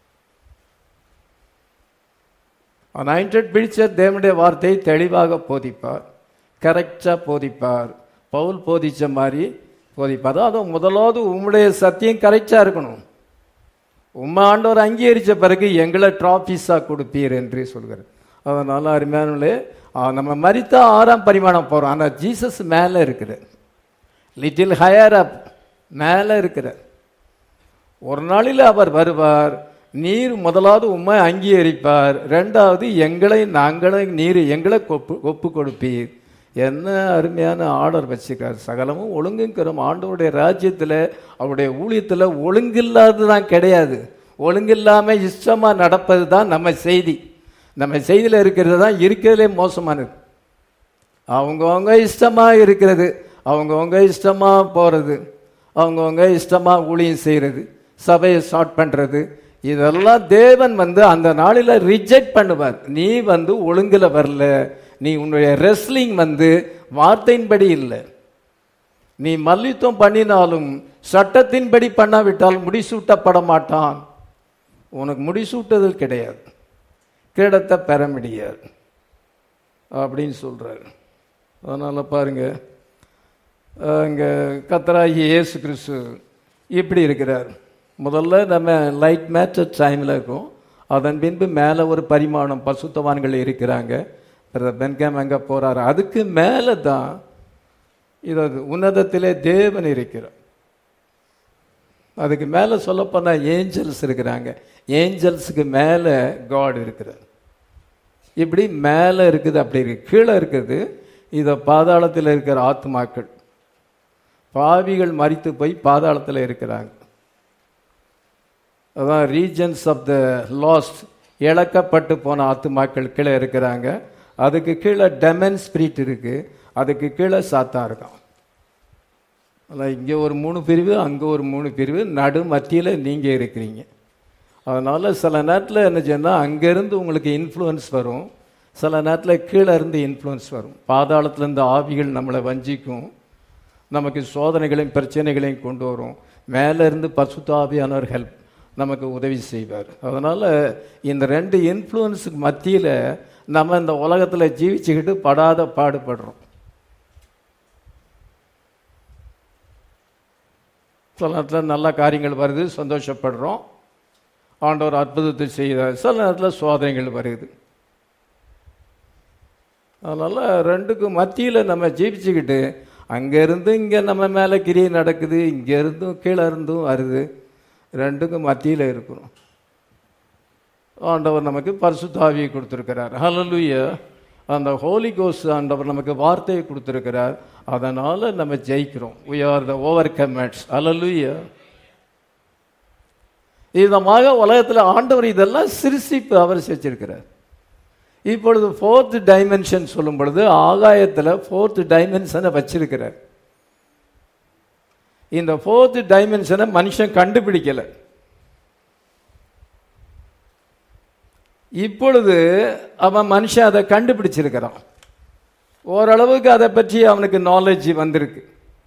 அனாயிண்டட் ப்ரீச்சர் தேவனுடைய வார்த்தையை தெளிவாக போதிப்பார் கரெக்டாக போதிப்பார் பவுல் போதிச்ச மாதிரி போதிப்பார் அதுவும் முதலாவது உம்முடைய சத்தியம் கரெக்டாக இருக்கணும் உம்மை ஆண்டவர் அங்கீகரித்த பிறகு எங்களை ட்ராஃபீஸாக கொடுப்பீர் என்று சொல்கிறார் அதனால அருமையானே நம்ம மறித்தா ஆறாம் பரிமாணம் போகிறோம் ஆனால் ஜீசஸ் மேலே இருக்கிறார் லிட்டில் ஹையர் அப் மேலே இருக்கிறார் ஒரு நாளில் அவர் வருவார் நீர் முதலாவது உண்மை அங்கீகரிப்பார் ரெண்டாவது எங்களை நாங்களே நீர் எங்களை ஒப்பு ஒப்பு கொடுப்பீர் என்ன அருமையான ஆர்டர் வச்சுக்கார் சகலமும் ஒழுங்குங்கிறோம் ஆண்டவருடைய ராஜ்யத்தில் அவருடைய ஊழியத்தில் ஒழுங்கில்லாது தான் கிடையாது ஒழுங்கில்லாமல் இஷ்டமாக நடப்பது தான் நம்ம செய்தி நம்ம செய்தியில் இருக்கிறது தான் இருக்கிறதுலே மோசமானது அவங்கவுங்க இஷ்டமாக இருக்கிறது அவங்கவுங்க இஷ்டமாக போகிறது அவங்கவுங்க இஷ்டமாக ஊழியம் செய்கிறது சபையை ஸ்டார்ட் பண்ணுறது இதெல்லாம் தேவன் வந்து அந்த நாளில் ரிஜெக்ட் பண்ணுவார் நீ வந்து ஒழுங்கில் வரல நீ உன்னுடைய ரெஸ்லிங் வந்து வார்த்தையின்படி இல்லை நீ மல்யுத்தம் பண்ணினாலும் சட்டத்தின்படி பண்ணாவிட்டால் முடிசூட்டப்பட மாட்டான் உனக்கு முடிசூட்டுதல் கிடையாது கிரீடத்தை பெற முடியாது அப்படின்னு சொல்றாரு அதனால பாருங்க இங்கே கத்தராகி இயேசு கிறிஸ்து இப்படி இருக்கிறார் முதல்ல நம்ம லைட் மேட்சர் டைமில் இருக்கும் அதன் பின்பு மேலே ஒரு பரிமாணம் பசுத்தவான்கள் இருக்கிறாங்க பென்காம் அங்கே போகிறாரு அதுக்கு மேலே தான் இது உன்னதத்திலே தேவன் இருக்கிறார் அதுக்கு மேலே சொல்லப்போனால் ஏஞ்சல்ஸ் இருக்கிறாங்க ஏஞ்சல்ஸுக்கு மேலே காட் இருக்கிறார் இப்படி மேலே இருக்குது அப்படி இருக்கு கீழே இருக்குது இதை பாதாளத்தில் இருக்கிற ஆத்மாக்கள் பாவிகள் மறித்து போய் பாதாளத்தில் இருக்கிறாங்க அதான் ரீஜன்ஸ் ஆஃப் த லாஸ்ட் இழக்கப்பட்டு போன ஆத்துமாக்கள் கீழே இருக்கிறாங்க அதுக்கு கீழே டெமன் ஸ்பிரிட் இருக்கு அதுக்கு கீழே சாத்தா இருக்கான் அதான் இங்கே ஒரு மூணு பிரிவு அங்கே ஒரு மூணு பிரிவு நடு மத்தியில் நீங்கள் இருக்கிறீங்க அதனால் சில நேரத்தில் என்ன சொன்னால் அங்கேருந்து உங்களுக்கு இன்ஃப்ளூயன்ஸ் வரும் சில நேரத்தில் கீழே இருந்து இன்ஃப்ளூயன்ஸ் வரும் பாதாளத்துல இருந்து ஆவிகள் நம்மளை வஞ்சிக்கும் நமக்கு சோதனைகளையும் பிரச்சனைகளையும் கொண்டு வரும் மேலே இருந்து பசுத்தாவியானவர் ஹெல்ப் நமக்கு உதவி செய்வார் அதனால் இந்த ரெண்டு இன்ஃப்ளூயன்ஸுக்கு மத்தியில் நம்ம இந்த உலகத்தில் ஜீவிச்சுக்கிட்டு படாத பாடுபடுறோம் சில நேரத்தில் நல்ல காரியங்கள் வருது சந்தோஷப்படுறோம் ஆண்டவர் அற்புதத்தை செய்கிறார் சில நேரத்தில் சோதனைகள் வருது அதனால் ரெண்டுக்கும் மத்தியில் நம்ம ஜீவிச்சுக்கிட்டு அங்கேருந்து இங்கே நம்ம மேலே கிரியை நடக்குது இங்கே இருந்தும் கீழே இருந்தும் வருது ரெண்டுக்கும் மத்தியில் இருக்கணும் ஆண்டவர் நமக்கு பரிசுத்தாவியை கொடுத்துருக்கிறார் ஹalleluya அந்த ஹோலி கோஸ் ஆண்டவர் நமக்கு வார்த்தையை கொடுத்துருக்கிறார் அதனால் நம்ம ஜெயிக்கிறோம் we are the overcomers ஹalleluya இதமாக உலகத்தில் ஆண்டவர் இதெல்லாம் சிருஷ்டிப்பு அவர் செஞ்சிருக்கிறார் இப்பொழுது ஃபோர்த் டைமென்ஷன் சொல்லும் பொழுது ஆகாயத்தில் ஃபோர்த் டைமென்ஷனை வச்சிருக்கிறார் இந்த ஃபோர்த் டைமென்ஷனை மனுஷன் கண்டுபிடிக்கல இப்பொழுது அவன் மனுஷன் அதை கண்டுபிடிச்சிருக்கிறான் ஓரளவுக்கு அதை பற்றி அவனுக்கு நாலேஜ் வந்திருக்கு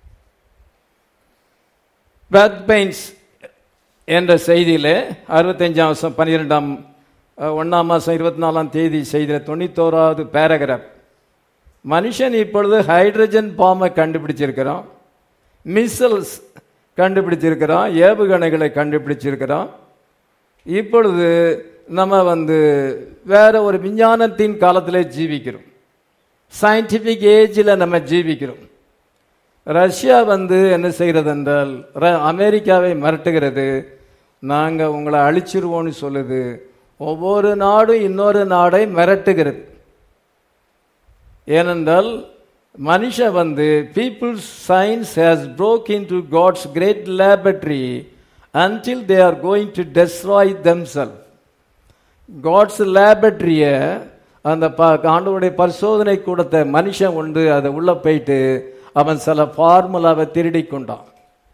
பேத் பெயின்ஸ் என்ற செய்தியில் அறுபத்தஞ்சாம் வருஷம் பன்னிரெண்டாம் ஒன்றாம் மாதம் இருபத்தி நாலாம் தேதி செய்தியில் தொண்ணூத்தோராவது பேராகிராஃப் மனுஷன் இப்பொழுது ஹைட்ரஜன் பாம்பை கண்டுபிடிச்சிருக்கிறான் மிசல்ஸ் கண்டுபிடிச்சிருக்கிறான் ஏவுகணைகளை கண்டுபிடிச்சிருக்கிறான் இப்பொழுது நம்ம வந்து வேற ஒரு விஞ்ஞானத்தின் காலத்தில் ஜீவிக்கிறோம் சயின்டிஃபிக் ஏஜில் நம்ம ஜீவிக்கிறோம் ரஷ்யா வந்து என்ன செய்கிறது என்றால் ர- அமெரிக்காவை மிரட்டுகிறது நாங்கள் உங்களை அழிச்சிருவோம்னு சொல்லுது ஒவ்வொரு நாடும் இன்னொரு நாடை மிரட்டுகிறது ஏனென்றால் மனுஷன் வந்து people's science has broke into God's great laboratory until they are going to destroy themselves God's லேபரட்டரியை அந்த ப ஆண்டவருடைய பரிசோதனை கூடத்தை மனுஷன் உண்டு அதை உள்ள போயிட்டு அவன் சில ஃபார்முலாவை திருடி கொண்டான்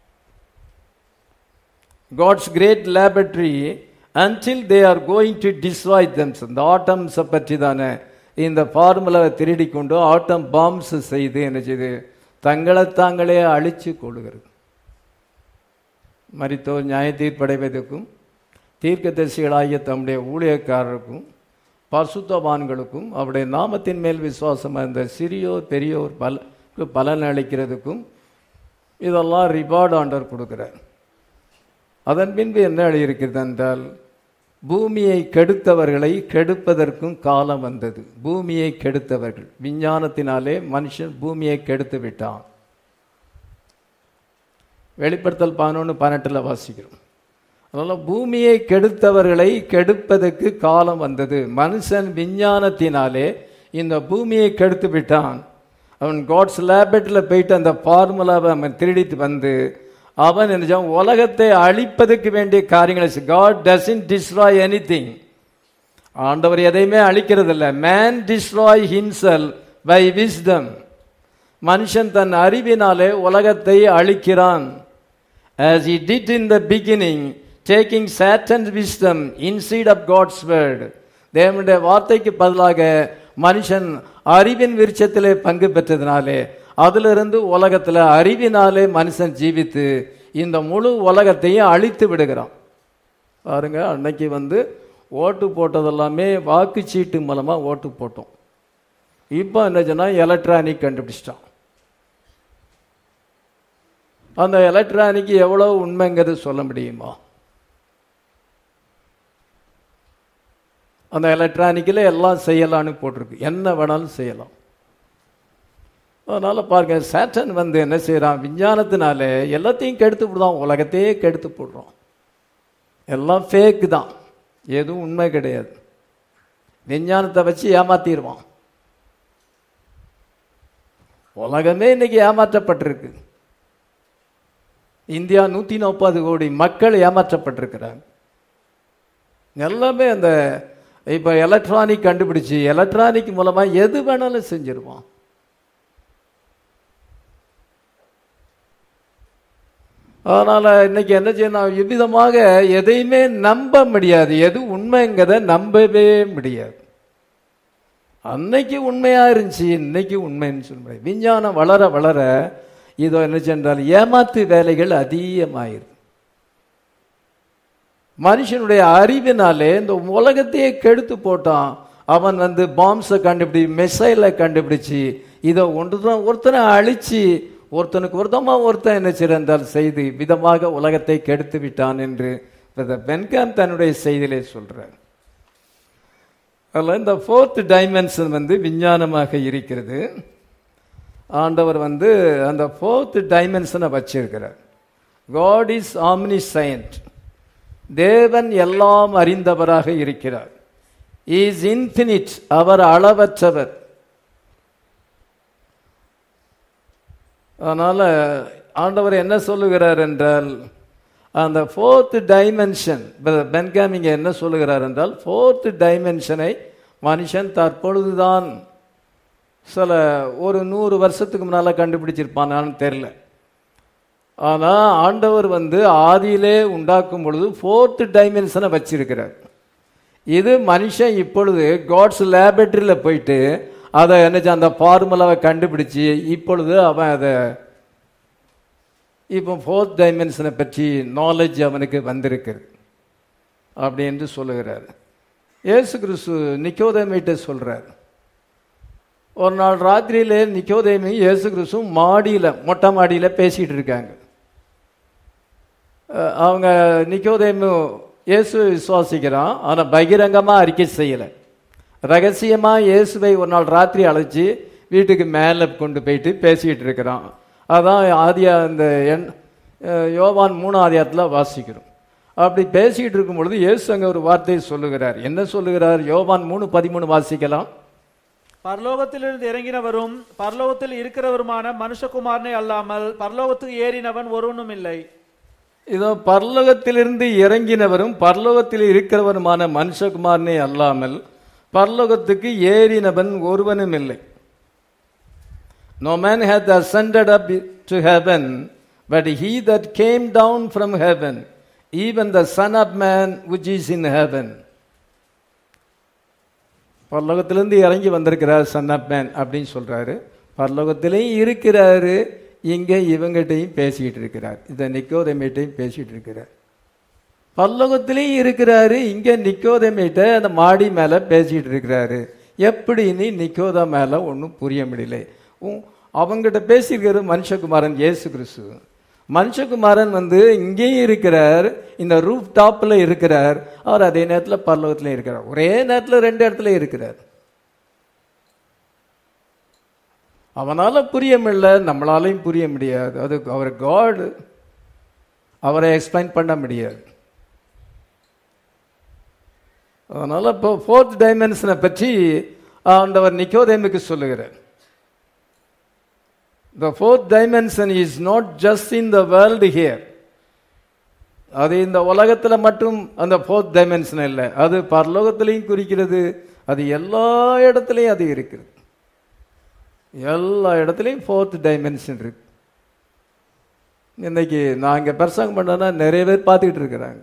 God's great laboratory until they are going to destroy themselves இந்த ஆட்டம்ஸை பற்றி தானே இந்த ஃபார்முலாவை திருடி கொண்டு ஆட்டம் பாம்ஸ் செய்து என்ன செய்து தங்களை தாங்களே அழிச்சு கொள்கிறது மரித்தோர் நியாய தீர்ப்படைவதற்கும் தீர்க்கதரிசிகளாகிய தம்முடைய ஊழியக்காரருக்கும் பரிசுத்தவான்களுக்கும் அவருடைய நாமத்தின் மேல் விசுவாசம் இருந்த சிறியோர் பெரியோர் பல பலன் அளிக்கிறதுக்கும் இதெல்லாம் ரிவார்டு ஆண்டவர் கொடுக்கிறார் அதன் பின்பு என்ன எழுதியிருக்கிறது என்றால் பூமியை கெடுத்தவர்களை கெடுப்பதற்கும் காலம் வந்தது பூமியை கெடுத்தவர்கள் விஞ்ஞானத்தினாலே மனுஷன் பூமியை கெடுத்து விட்டான் வெளிப்படுத்தல் பதினொன்று பன்னெண்டில் வாசிக்கிறோம் அதனால் பூமியை கெடுத்தவர்களை கெடுப்பதற்கு காலம் வந்தது மனுஷன் விஞ்ஞானத்தினாலே இந்த பூமியை கெடுத்து விட்டான் அவன் காட்ஸ் லேபரேட்டரியில் போயிட்டு அந்த ஃபார்முலாவை அவன் திருடிட்டு வந்து அவன் என்ன செய்வான்? உலகத்தை அழிப்பதற்கு வேண்டிய காரியங்களை God doesn't destroy anything ஆண்டவர் எதையுமே அழிக்கிறது இல்லை man destroy himself by wisdom மனுஷன் தன் அறிவினாலே உலகத்தை அழிக்கிறான் as he did in the beginning, taking Satan's wisdom instead of God's word. தேவனுடைய வார்த்தைக்கு பதிலாக மனுஷன் அறிவின் விருட்சத்திலே பங்கு பெற்றதினாலே அதிலிருந்து உலகத்தில் அறிவினாலே மனுஷன் ஜீவித்து இந்த முழு உலகத்தையும் அழித்து விடுகிறான் பாருங்க அன்னைக்கு வந்து ஓட்டு போட்டதெல்லாமே வாக்குச்சீட்டு மூலமாக ஓட்டு போட்டோம் இப்போ என்ன சொன்னால் எலக்ட்ரானிக் கண்டுபிடிச்சிட்டான் அந்த எலக்ட்ரானிக் எவ்வளோ உண்மைங்கிறது சொல்ல முடியுமா அந்த எலக்ட்ரானிக்கில் எல்லாம் செய்யலாம்னு போட்டிருக்கு என்ன வேணாலும் செய்யலாம் அதனால் பாருங்க சேட்டன் வந்து என்ன செய்கிறான் விஞ்ஞானத்தினால எல்லாத்தையும் கெடுத்து விடுதான் உலகத்தையே கெடுத்து போடுறோம் எல்லாம் ஃபேக்கு தான் எதுவும் உண்மை கிடையாது விஞ்ஞானத்தை வச்சு ஏமாத்திடுவான் உலகமே இன்னைக்கு ஏமாற்றப்பட்டிருக்கு இந்தியா நூற்றி நாற்பது கோடி மக்கள் ஏமாற்றப்பட்டிருக்கிறாங்க எல்லாமே அந்த இப்போ எலக்ட்ரானிக் கண்டுபிடிச்சு எலக்ட்ரானிக் மூலமாக எது வேணாலும் செஞ்சிருவான் அதனால் இன்னைக்கு என்ன செய்யணும் இவ்விதமாக எதையுமே நம்ப முடியாது எது உண்மைங்கிறத நம்பவே முடியாது அன்னைக்கு உண்மையா இருந்துச்சு இன்னைக்கு உண்மைன்னு சொல்ல முடியாது விஞ்ஞானம் வளர வளர இதோ என்ன சென்றால் ஏமாத்து வேலைகள் அதிகமாயிருது மனுஷனுடைய அறிவினாலே இந்த உலகத்தையே கெடுத்து போட்டான் அவன் வந்து பாம்ஸை கண்டுபிடி மிசைலை கண்டுபிடிச்சு இதை ஒன்றுதான் ஒருத்தனை அழிச்சு ஒருத்தனுக்கு ஒருத்தமா ஒருத்தன் என்ன சிறந்தால் செய்து விதமாக உலகத்தை கெடுத்து விட்டான் என்று பென்காம் தன்னுடைய செய்தியிலே சொல்றார் அதில் இந்த ஃபோர்த் டைமென்ஷன் வந்து விஞ்ஞானமாக இருக்கிறது ஆண்டவர் வந்து அந்த ஃபோர்த் டைமென்ஷனை வச்சிருக்கிறார் காட் இஸ் ஆம்னி சயின்ட் தேவன் எல்லாம் அறிந்தவராக இருக்கிறார் இஸ் இன்ஃபினிட் அவர் அளவற்றவர் அதனால ஆண்டவர் என்ன சொல்லுகிறார் என்றால் அந்த ஃபோர்த் டைமென்ஷன் பென்காம் இங்கே என்ன சொல்லுகிறார் என்றால் ஃபோர்த் டைமென்ஷனை மனுஷன் தற்பொழுதுதான் சில ஒரு நூறு வருஷத்துக்கு முன்னால் கண்டுபிடிச்சிருப்பானான்னு தெரில ஆனால் ஆண்டவர் வந்து ஆதியிலே உண்டாக்கும் பொழுது ஃபோர்த் டைமென்ஷனை வச்சிருக்கிறார் இது மனுஷன் இப்பொழுது காட்ஸ் லேபரட்டரியில் போயிட்டு அதை என்ன அந்த ஃபார்முலாவை கண்டுபிடிச்சு இப்பொழுது அவன் அதை இப்போ ஃபோர்த் டைமென்ஷனை பற்றி நாலேஜ் அவனுக்கு வந்திருக்கிறது அப்படி என்று சொல்லுகிறார் ஏசு கிறிஸ்து நிக்கோதேமிட்ட சொல்றார் ஒரு நாள் ராத்திரியிலே நிக்கோதேமி இயேசு கிறிஸ்து மாடியில் மொட்டை மாடியில் பேசிகிட்டு இருக்காங்க அஹ் அவங்க நிக்கோதேமு இயேசு விசுவாசிக்கிறான் ஆனால் பகிரங்கமாக அறிக்கை செய்யலை ரகசியமாக இயேசுவை ஒரு நாள் ராத்திரி அழைச்சி வீட்டுக்கு மேலே கொண்டு போயிட்டு பேசிக்கிட்டு இருக்கிறான் அதான் ஆதியா இந்த எண் அஹ் யோவான் மூணாதியாத்தில் வாசிக்கிறோம் அப்படி பேசிக்கிட்டு இருக்கும் பொழுது இயேசு அங்கே ஒரு வார்த்தையை சொல்லுகிறார் என்ன சொல்லுகிறார் யோவான் மூணு பதிமூணு வாசிக்கலாம் பரலோகத்திலிருந்து இறங்கினவரும் பரலோகத்தில் இருக்கிறவருமான மனுஷகுமாரனே அல்லாமல் பரலோகத்துக்கு ஏறினவன் ஒருவனும் இல்லை இதோ பரலோகத்திலிருந்து இறங்கினவரும் பரலோகத்தில் இருக்கிறவருமான மனுஷகுமாரனே அல்லாமல் பரலோகத்துக்கு ஏறினவன் ஒருவனும் இல்லை No man hath ascended up to heaven, but he that came down from heaven, even the Son of Man which is in heaven. பரலோகத்திலிருந்து இறங்கி வந்திருக்கிறார் சன் ஆஃப் மேன் அப்படின்னு சொல்றாரு பரலோகத்திலையும் இருக்கிறாரு இங்கே இவங்கிட்டையும் பேசிக்கிட்டு இருக்கிறார் இந்த நிக்கோதமேட்டையும் பேசிட்டு இருக்கிறார் பரலோகத்திலையும் இருக்கிறாரு இங்க நிக்கோதமேட்ட அந்த மாடி மேல பேசிட்டு இருக்கிறாரு எப்படின்னு நிக்கோதா மேல ஒன்றும் புரிய முடியல உம், அவங்கிட்ட பேசியிருக்கிறது மனுஷகுமாரன் இயேசு கிறிஸ்து மனுஷகுமாரன் வந்து இங்கேயும் இருக்கிறார் இந்த ரூப் டாப்ல இருக்கிறார் அவர் அதே நேரத்தில் பரலோகத்திலையும் இருக்கிறார் ஒரே நேரத்தில் ரெண்டு இடத்துல இருக்கிறார் அவனால புரிய முடியல நம்மளாலையும் புரிய முடியாது அது அவர் காட் அவரை எக்ஸ்பிளைன் பண்ண முடியாது அதனால இப்போ ஃபோர்த் டைமென்ஷனை பற்றி ஆண்டவர் நிக்கோதேமுக்கு சொல்லுகிறார் The fourth dimension is not just in the world here. அது இந்த உலகத்துல மட்டும் அந்த ஃபோர்த் டைமென்ஷன் இல்லை அது பரலோகத்திலையும் குறிக்கிறது அது எல்லா இடத்துலையும் அது இருக்கிறது எல்லா இடத்துலையும் ஃபோர்த் டைமென்ஷன் இருக்கு இன்னைக்கு நான் இங்கே பிரசங்கம் பண்ணேன்னா நிறைய பேர் பார்த்துக்கிட்டு இருக்கிறாங்க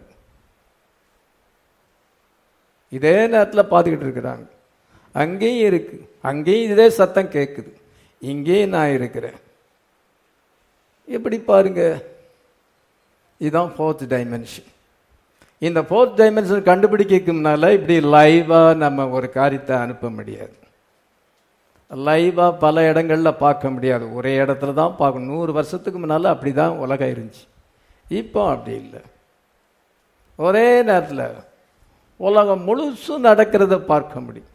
இதே நேரத்தில் பார்த்துக்கிட்டு இருக்கிறாங்க அங்கேயும் இருக்கு அங்கேயும் இதே சத்தம் கேட்குது இங்கேயும் நான் இருக்கிறேன் எப்படி பாருங்க இதுதான் ஃபோர்த் டைமென்ஷன் இந்த ஃபோர்த் டைமென்ஷன் கண்டுபிடிக்கிறதுனால இப்படி லைவாக நம்ம ஒரு காரியத்தை அனுப்ப முடியாது லைவாக பல இடங்கள்ல பார்க்க முடியாது ஒரே இடத்துல தான் பார்க்கணும் நூறு வருஷத்துக்கு முன்னால் அப்படி தான் உலகம் இருந்துச்சு இப்போ அப்படி இல்லை ஒரே நேரத்தில் உலகம் முழுசும் நடக்கிறத பார்க்க முடியும்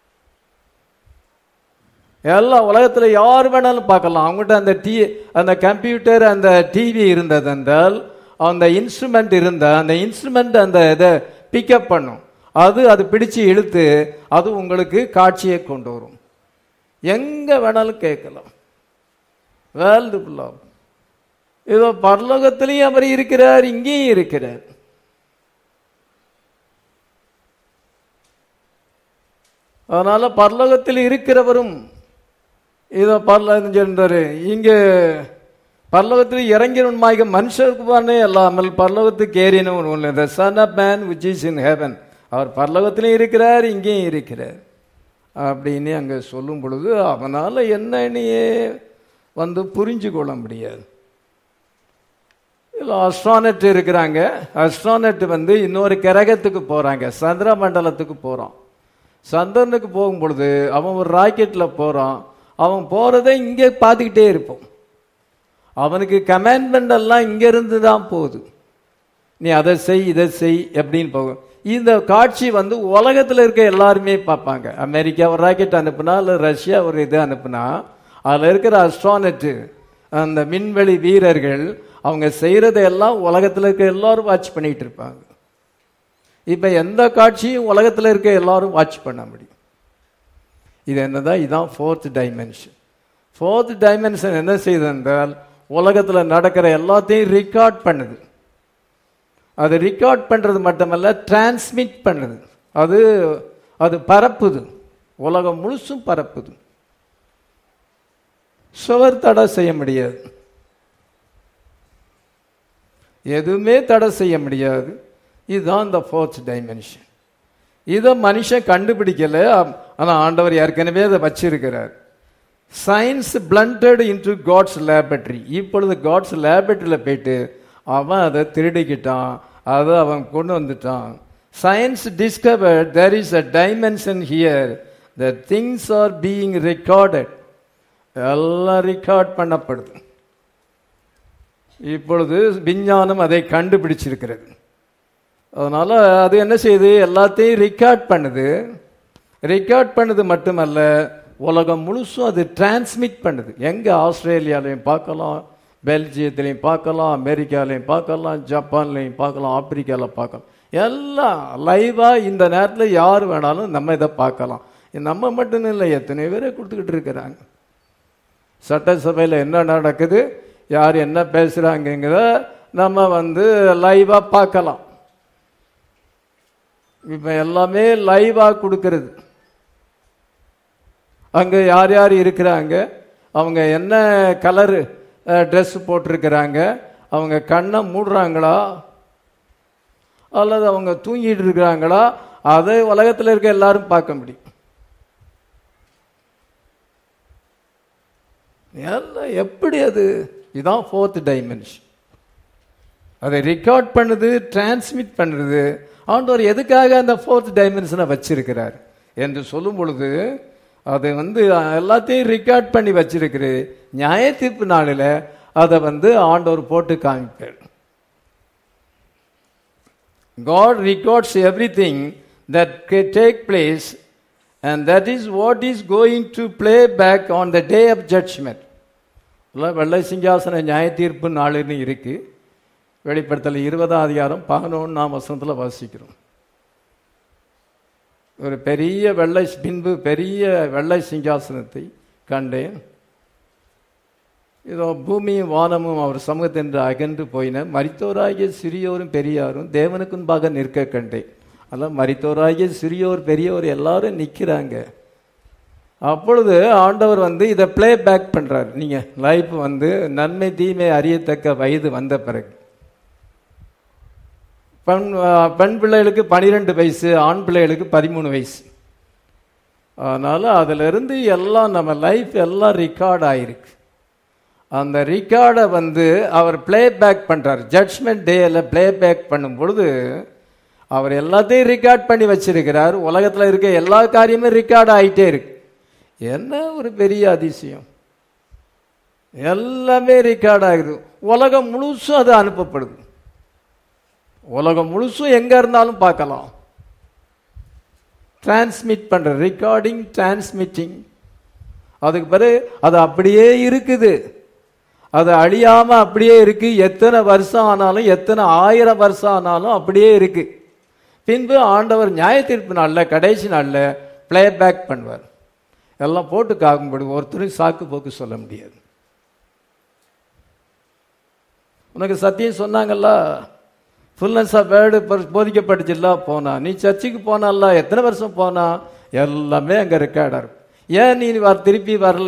எல்லா உலகத்துல யார் வேணாலும் பார்க்கலாம் அவங்ககிட்ட அந்த டி அந்த கம்ப்யூட்டர் அந்த டிவி இருந்தது என்றால் அந்த இன்ஸ்ட்ருமெண்ட் இருந்தா அந்த இன்ஸ்ட்ருமெண்ட் அந்த இதை பிக்கப் பண்ணும் அது அது பிடிச்சு இழுத்து அது உங்களுக்கு காட்சியை கொண்டு வரும் எங்க வேணாலும் கேட்கலாம் வேர்ல்டு ஃபுல்லா இதோ பரலோகத்திலையும் அவர் இருக்கிறார் இங்கேயும் இருக்கிறார் அதனால பரலோகத்தில் இருக்கிறவரும் இதோ பரலோகம் சென்றாரு இங்க பரலோகத்தில் இறங்கினவன்மாய்க மனுஷருக்குமானே அல்லாமல் பரலோகத்துக்கு ஏறினவன் ஒன்று the son of man which is in heaven அவர் பரலோகத்திலும் இருக்கிறார் இங்கேயும் இருக்கிறார் அப்படின்னு அங்கே சொல்லும் பொழுது அவனால் என்னன்னையே வந்து புரிஞ்சு கொள்ள முடியாது இல்லை அஸ்ட்ரானட் இருக்கிறாங்க அஸ்ட்ரானட் வந்து இன்னொரு கிரகத்துக்கு போகிறாங்க சந்திர மண்டலத்துக்கு போகிறான் சந்திரனுக்கு போகும் பொழுது அவன் ஒரு ராக்கெட்டில் போகிறான் அவன் போகிறத இங்கே பார்த்துக்கிட்டே இருப்போம் அவனுக்கு கமாண்ட்மெண்ட் எல்லாம் இங்கேருந்து தான் போகுது நீ அதை செய் இதை செய் அப்படின்னு போகும் இந்த காட்சி வந்து உலகத்தில் இருக்க எல்லாருமே பார்ப்பாங்க அமெரிக்கா ஒரு ராக்கெட் அனுப்புனா இல்லை ரஷ்யா ஒரு இது அனுப்புனா அதில் இருக்கிற அஸ்ட்ரானட்டு அந்த விண்வெளி வீரர்கள் அவங்க செய்கிறதையெல்லாம் உலகத்தில் இருக்க எல்லாரும் வாட்ச் பண்ணிட்டு இருப்பாங்க இப்போ எந்த காட்சியும் உலகத்தில் இருக்க எல்லாரும் வாட்ச் பண்ண முடியும் இது என்னதான் இதுதான் ஃபோர்த் டைமென்ஷன் ஃபோர்த் டைமென்ஷன் என்ன செய்யுது என்றால் உலகத்தில் நடக்கிற எல்லாத்தையும் ரெக்கார்ட் பண்ணுது அது ரெக்கார்ட் பண்ணுறது மட்டுமல்ல டிரான்ஸ்மிட் பண்ணுது அது அது பரப்புது உலகம் முழுசும் பரப்புது சுவர் தடை செய்ய முடியாது எதுவுமே தடை செய்ய முடியாது இதுதான் இந்த ஃபோர்த் டைமென்ஷன் இதை மனுஷன் கண்டுபிடிக்கல ஆனால் ஆண்டவர் ஏற்கனவே அதை வச்சிருக்கிறார் science blundered into God's laboratory இப்பொழுது காட்ஸ் லேபரட்டரியில் போயிட்டு அவன் அதை திருடிக்கிட்டான் அதை அவன் கொண்டு வந்துட்டான் science discover there is a dimension here the things are being recorded எல்லாம் ரெக்கார்ட் பண்ணப்படுது இப்பொழுது விஞ்ஞானம் அதை கண்டுபிடிச்சிருக்கிறது அதனால அது என்ன செய்யுது எல்லாத்தையும் ரெக்கார்ட் பண்ணுது ரெக்கார்ட் பண்ணது மட்டுமல்ல உலகம் முழுசும் அது டிரான்ஸ்மிட் பண்ணுது எங்க ஆஸ்திரேலியாலையும் பார்க்கலாம் பெல்ஜியத்திலையும் பார்க்கலாம் அமெரிக்காலையும் பார்க்கலாம் ஜப்பான்லையும் பார்க்கலாம் ஆப்பிரிக்காவில் பார்க்கலாம் எல்லாம் லைவா இந்த நேரத்தில் யார் வேணாலும் நம்ம இதை பார்க்கலாம் நம்ம மட்டும் இல்லை எத்தனை பேரை கொடுத்துக்கிட்டு இருக்கிறாங்க சட்டசபையில் என்ன நடக்குது யார் என்ன பேசுகிறாங்கங்கிறத நம்ம வந்து லைவாக பார்க்கலாம் இப்போ எல்லாமே லைவாக கொடுக்கறது அங்கே யார் யார் இருக்கிறாங்க அவங்க என்ன கலரு ட்ரெஸ் போட்டிருக்கிறாங்க அவங்க கண்ணை மூடுறாங்களா அல்லது அவங்க தூங்கிட்டு இருக்கிறாங்களா அதை உலகத்தில் இருக்க எல்லாரும் பார்க்க முடியும் எல்லாம் எப்படி அது இதுதான் ஃபோர்த் டைமென்ஷன் அதை ரெக்கார்ட் பண்ணுது டிரான்ஸ்மிட் பண்ணுறது ஆண்டவர் எதுக்காக அந்த ஃபோர்த் டைமென்ஷனை வச்சிருக்கிறார் என்று சொல்லும் பொழுது அதை வந்து எல்லாத்தையும் ரெக்கார்ட் பண்ணி வச்சிருக்கிறது நியாய தீர்ப்பு நாளில் அதை வந்து ஆண்டவர் போட்டு காமிப்பார் God records everything that can take place and that is what is going to play back on the day of judgment. வெள்ளை சிங்காசன நியாய தீர்ப்பு நாளுன்னு இருக்கு வெளிப்படுத்தல இருபதாம் அதிகாரம் பதினொன்றாம் வசனத்தில் வாசிக்கிறோம் ஒரு பெரிய வெள்ளை பின்பு பெரிய வெள்ளை சிங்காசனத்தை கண்டேன் இதோ பூமியும் வானமும் அவர் சமூகத்தென்று அகன்று போயின மரித்தோராகிய சிறியோரும் பெரியாரும் தேவனுக்கு முன்பாக நிற்க கண்டேன் அதெல்லாம் மரித்தோராகிய சிறியோர் பெரியோர் எல்லாரும் நிற்கிறாங்க அப்பொழுது ஆண்டவர் வந்து இதை பிளே பேக் பண்றாரு நீங்க லைஃப் வந்து நன்மை தீமை அறியத்தக்க வயது வந்த பிறகு பெண் பெண் பிள்ளைகளுக்கு பனிரெண்டு வயசு ஆண் பிள்ளைகளுக்கு பதிமூணு வயசு அதனால அதுல இருந்து எல்லாம் நம்ம லைஃப் எல்லாம் ரெக்கார்ட் ஆயிருக்கு அந்த ரெக்கார்டை வந்து அவர் பிளே பேக் பண்றார் ஜட்ஜ்மெண்ட் டேல பிளே பேக் பண்ணும் பொழுது அவர் எல்லாத்தையும் ரெக்கார்ட் பண்ணி வச்சிருக்கிறார் உலகத்தில் இருக்க எல்லா காரியமும் ரெக்கார்ட் ஆகிட்டே இருக்கு என்ன ஒரு பெரிய அதிசயம் எல்லாமே ரெக்கார்ட் ஆகுது உலகம் முழுசும் அது அனுப்பப்படுது உலகம் முழுசும் எங்க இருந்தாலும் பார்க்கலாம் டிரான்ஸ்மிட் பண்ற ரெக்கார்டிங் டிரான்ஸ்மிட்டிங் அதுக்கு பிறகு அது அப்படியே இருக்குது அது அழியாம அப்படியே இருக்கு எத்தனை வருஷம் ஆனாலும் எத்தனை ஆயிரம் வருஷம் ஆனாலும் அப்படியே இருக்கு பின்பு ஆண்டவர் நியாய தீர்ப்பு நாளில் கடைசி நாளில் பிளே பேக் பண்ணுவார் எல்லாம் போட்டு காக்கும்படி ஒருத்தரும் சாக்கு போக்கு சொல்ல முடியாது உனக்கு சத்தியம் சொன்னாங்கல்ல ஃபுல்னஸ் ஆஃப் வேர்டு போதிக்கப்பட்டுச்சுல்ல போனா நீ சர்ச்சுக்கு போனால எத்தனை வருஷம் போனா எல்லாமே அங்கே ரெக்கார்டாக இருக்கும் ஏன் நீ வர திருப்பி வரல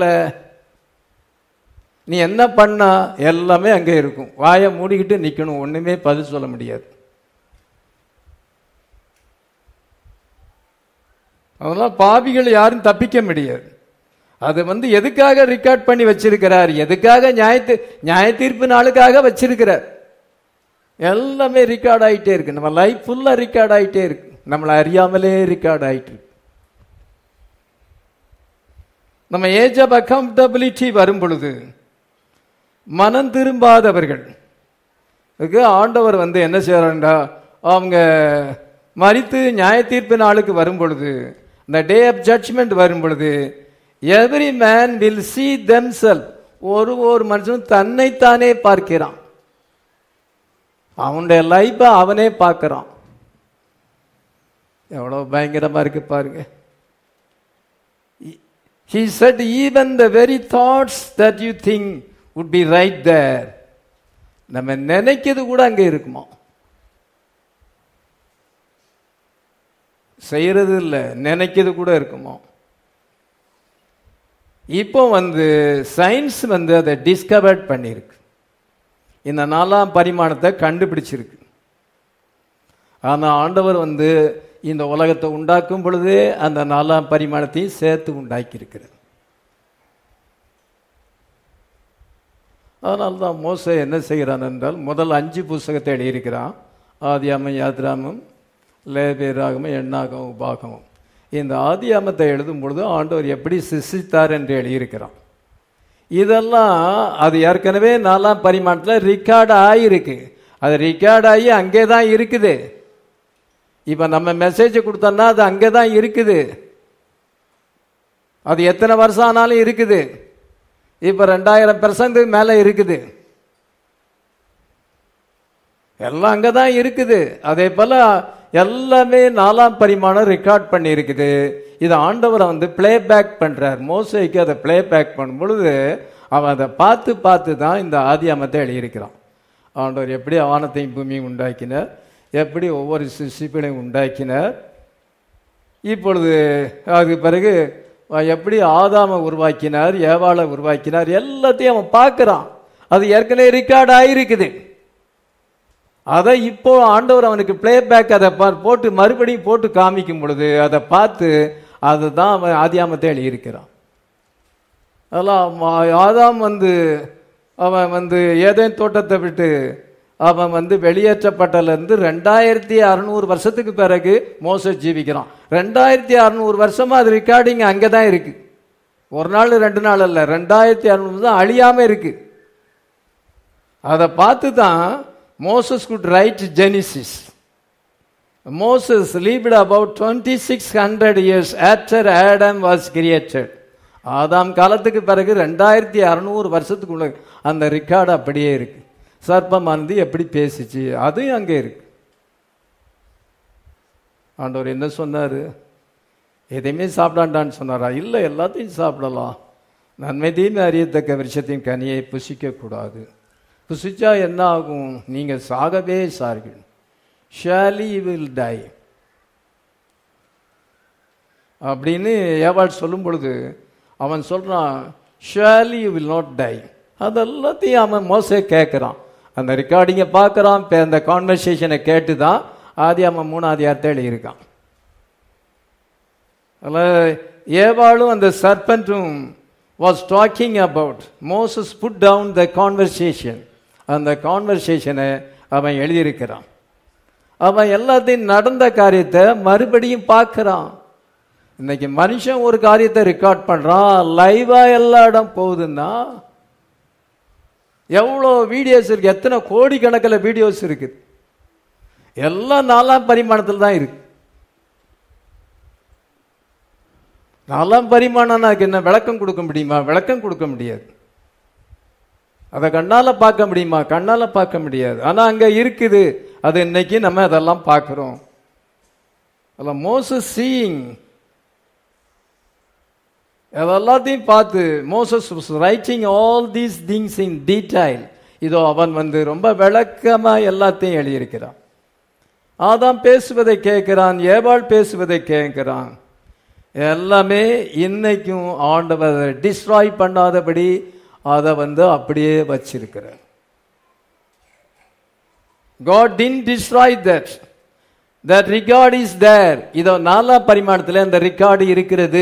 நீ என்ன பண்ணா எல்லாமே அங்கே இருக்கும் வாயை மூடிக்கிட்டு நிற்கணும் ஒன்றுமே பதில் சொல்ல முடியாது அதெல்லாம் பாவிகள் யாரும் தப்பிக்க முடியாது அது வந்து எதுக்காக ரெக்கார்ட் பண்ணி வச்சிருக்கிறார் எதுக்காக நியாயத்து நியாய தீர்ப்பு நாளுக்காக வச்சிருக்கிறார் எல்லாமே ரெக்கார்ட் ஆயிட்டே இருக்கு நம்ம லைஃப் ஃபுல்லா ரெக்கார்ட் ஆயிட்டே இருக்கு நம்மளை அறியாமலே ரெக்கார்ட் ஆயிட்டு இருக்கு நம்ம ஏஜ் ஆஃப் அக்கௌண்டபிலிட்டி வரும் பொழுது மனம் திரும்பாதவர்கள் இதுக்கு ஆண்டவர் வந்து என்ன செய்யறாண்டா அவங்க மறித்து நியாய தீர்ப்பு நாளுக்கு வரும் பொழுது இந்த டே ஆஃப் ஜட்ஜ்மெண்ட் வரும் பொழுது every man will see themselves ஒரு ஒரு மனுஷனும் தன்னைத்தானே பார்க்கிறான் அவனுடைய லைஃபை அவனே பார்க்கறான் எவ்வளவு பயங்கரமா இருக்கு பாருங்க He said, even the very thoughts that you think would be right there. நம்ம நினைக்கிறது கூட அங்க இருக்குமா செய்யறது இல்லை நினைக்கிறது கூட இருக்குமா இப்போ வந்து சயின்ஸ் வந்து அதை டிஸ்கவர்ட் பண்ணியிருக்கு இந்த நாலாம் பரிமாணத்தை கண்டுபிடிச்சிருக்கு ஆனா ஆண்டவர் வந்து இந்த உலகத்தை உண்டாக்கும் பொழுதே அந்த நாலாம் பரிமாணத்தையும் சேர்த்து உண்டாக்கி இருக்கிறது அதனால்தான் மோச என்ன செய்கிறான் என்றால் முதல் அஞ்சு புஸ்தகத்தை எழுதியிருக்கிறான் ஆதியாமம் யாத்ராமம் லேபேராகமம் எண்ணாகமம் உபாகமம் இந்த ஆதியாமத்தை எழுதும் பொழுது ஆண்டவர் எப்படி சிசித்தார் என்று எழுதியிருக்கிறான் இதெல்லாம் அது ஏற்கனவே நாலாம் பரிமாணத்தில் ரெக்கார்ட் ஆகிருக்கு அது ரெக்கார்ட் ஆகி அங்கே தான் இருக்குது இப்போ நம்ம மெசேஜ் கொடுத்தோம்னா அது அங்கே தான் இருக்குது அது எத்தனை வருஷம் ஆனாலும் இருக்குது இப்போ ரெண்டாயிரம் பெர்சன்ட் மேலே இருக்குது எல்லாம் அங்கே தான் இருக்குது அதே போல் எல்லாமே நாலாம் பரிமாணம் ரெக்கார்ட் பண்ணி இருக்குது இது ஆண்டவரை வந்து பிளே பேக் பண்ணுறார் மோசைக்கு அதை பிளே பேக் பண்ணும் பொழுது அவன் அதை பார்த்து பார்த்து தான் இந்த ஆதியாமத்தை எழுதியிருக்கிறான் ஆண்டவர் எப்படி வானத்தையும் பூமியும் உண்டாக்கினார் எப்படி ஒவ்வொரு சிற்பிகளையும் உண்டாக்கினார் இப்பொழுது அதுக்கு பிறகு எப்படி ஆதாமை உருவாக்கினார் ஏவாளை உருவாக்கினார் எல்லாத்தையும் அவன் பார்க்குறான் அது ஏற்கனவே ரெக்கார்ட் ஆயிருக்குது அதை இப்போ ஆண்டவர் அவனுக்கு பிளே பேக் அதை பா- போட்டு மறுபடியும் போட்டு காமிக்கும் பொழுது அதை பார்த்து அதுதான் அவன் ஆதியாமத்தை எழுதியிருக்கிறான் அதெல்லாம் ஆ- ஆதாம் வந்து அவன் வந்து ஏதேன் தோட்டத்தை விட்டு அவன் வந்து வெளியேற்றப்பட்டலேருந்து ரெண்டாயிரத்தி அறநூறு வருஷத்துக்கு பிறகு மோச ஜீவிக்கிறான் ரெண்டாயிரத்தி அறநூறு வருஷமா அது ரெக்கார்டிங் அங்கே தான் இருக்கு ஒரு நாள் ரெண்டு நாள் அல்ல ரெண்டாயிரத்தி அறநூறு தான் அழியாம இருக்கு அதை பார்த்து தான் Moses could write Genesis Moses lived about twenty six hundred years after Adam was created ஆதாம் காலத்துக்கு பிறகு ரெண்டாயிரத்தி அறநூறு வருஷத்துக்குள்ள அந்த ரெக்கார்டு அப்படியே இருக்கு சர்ப்பமானது எப்படி பேசிச்சு அதுவும் அங்கே இருக்கு ஆண்டவர் என்ன சொன்னாரு எதையுமே சாப்பிடாண்டான்னு சொன்னாரா இல்லை எல்லாத்தையும் சாப்பிடலாம் நன்மை தீமை அறியத்தக்க விருஷத்தின் கனியை புசிக்க கூடாது புசிச்சா என்ன ஆகும் நீங்க சாகவே சார்கள் ஷாலி வில் டை அப்படின்னு ஏவாள் சொல்லும் பொழுது அவன் சொல்றான் surely you will not die அதெல்லாத்தையும் அவன் மோசே கேட்குறான் அந்த ரெக்கார்டிங்கை பார்க்குறான் இப்போ அந்த கான்வர்சேஷனை கேட்டு தான் ஆதி அவன் மூணாவது அர்த்தம் எழுதியிருக்கான் அதில் ஏவாளும் அந்த சர்பன்ட்டும் was talking about Moses put down the conversation அந்த கான்வர்சேஷனை அவன் எழுதியிருக்கிறான் அவன் எல்லாத்தையும் நடந்த காரியத்தை மறுபடியும் பார்க்கறான் இன்னைக்கு மனுஷன் ஒரு காரியத்தை ரெக்கார்ட் பண்றான் லைவா எல்லா இடம் போகுதுன்னா எவ்வளோ வீடியோஸ் இருக்கு எத்தனை கோடிக்கணக்கில் வீடியோஸ் இருக்குது எல்லாம் நாலாம் பரிமாணத்தில் தான் இருக்கு நாலாம் பரிமாணம்னா அதுக்கு என்ன விளக்கம் கொடுக்க முடியுமா விளக்கம் கொடுக்க முடியாது அதை கண்ணால பார்க்க முடியுமா கண்ணால பார்க்க முடியாது ஆனா அங்க இருக்குது அது இன்னைக்கு நம்ம அதெல்லாம் பார்க்கிறோம் அதில் மோசஸ் சீயிங் அதெல்லாத்தையும் பார்த்து Moses writing all these things in detail இதோ அவன் வந்து ரொம்ப விளக்கமா எல்லாத்தையும் எழுதியிருக்கிறான் ஆதாம் பேசுவதை கேட்கிறான் ஏவாள் பேசுவதை கேட்கிறான் எல்லாமே இன்னைக்கும் ஆண்டவர் டிஸ்ட்ராய் பண்ணாதபடி அதை வந்து அப்படியே வச்சிருக்கிறார் God didn't destroy that. That record is there இதோ நாலாம் பரிமாணத்தில் அந்த ரெக்கார்டு இருக்கிறது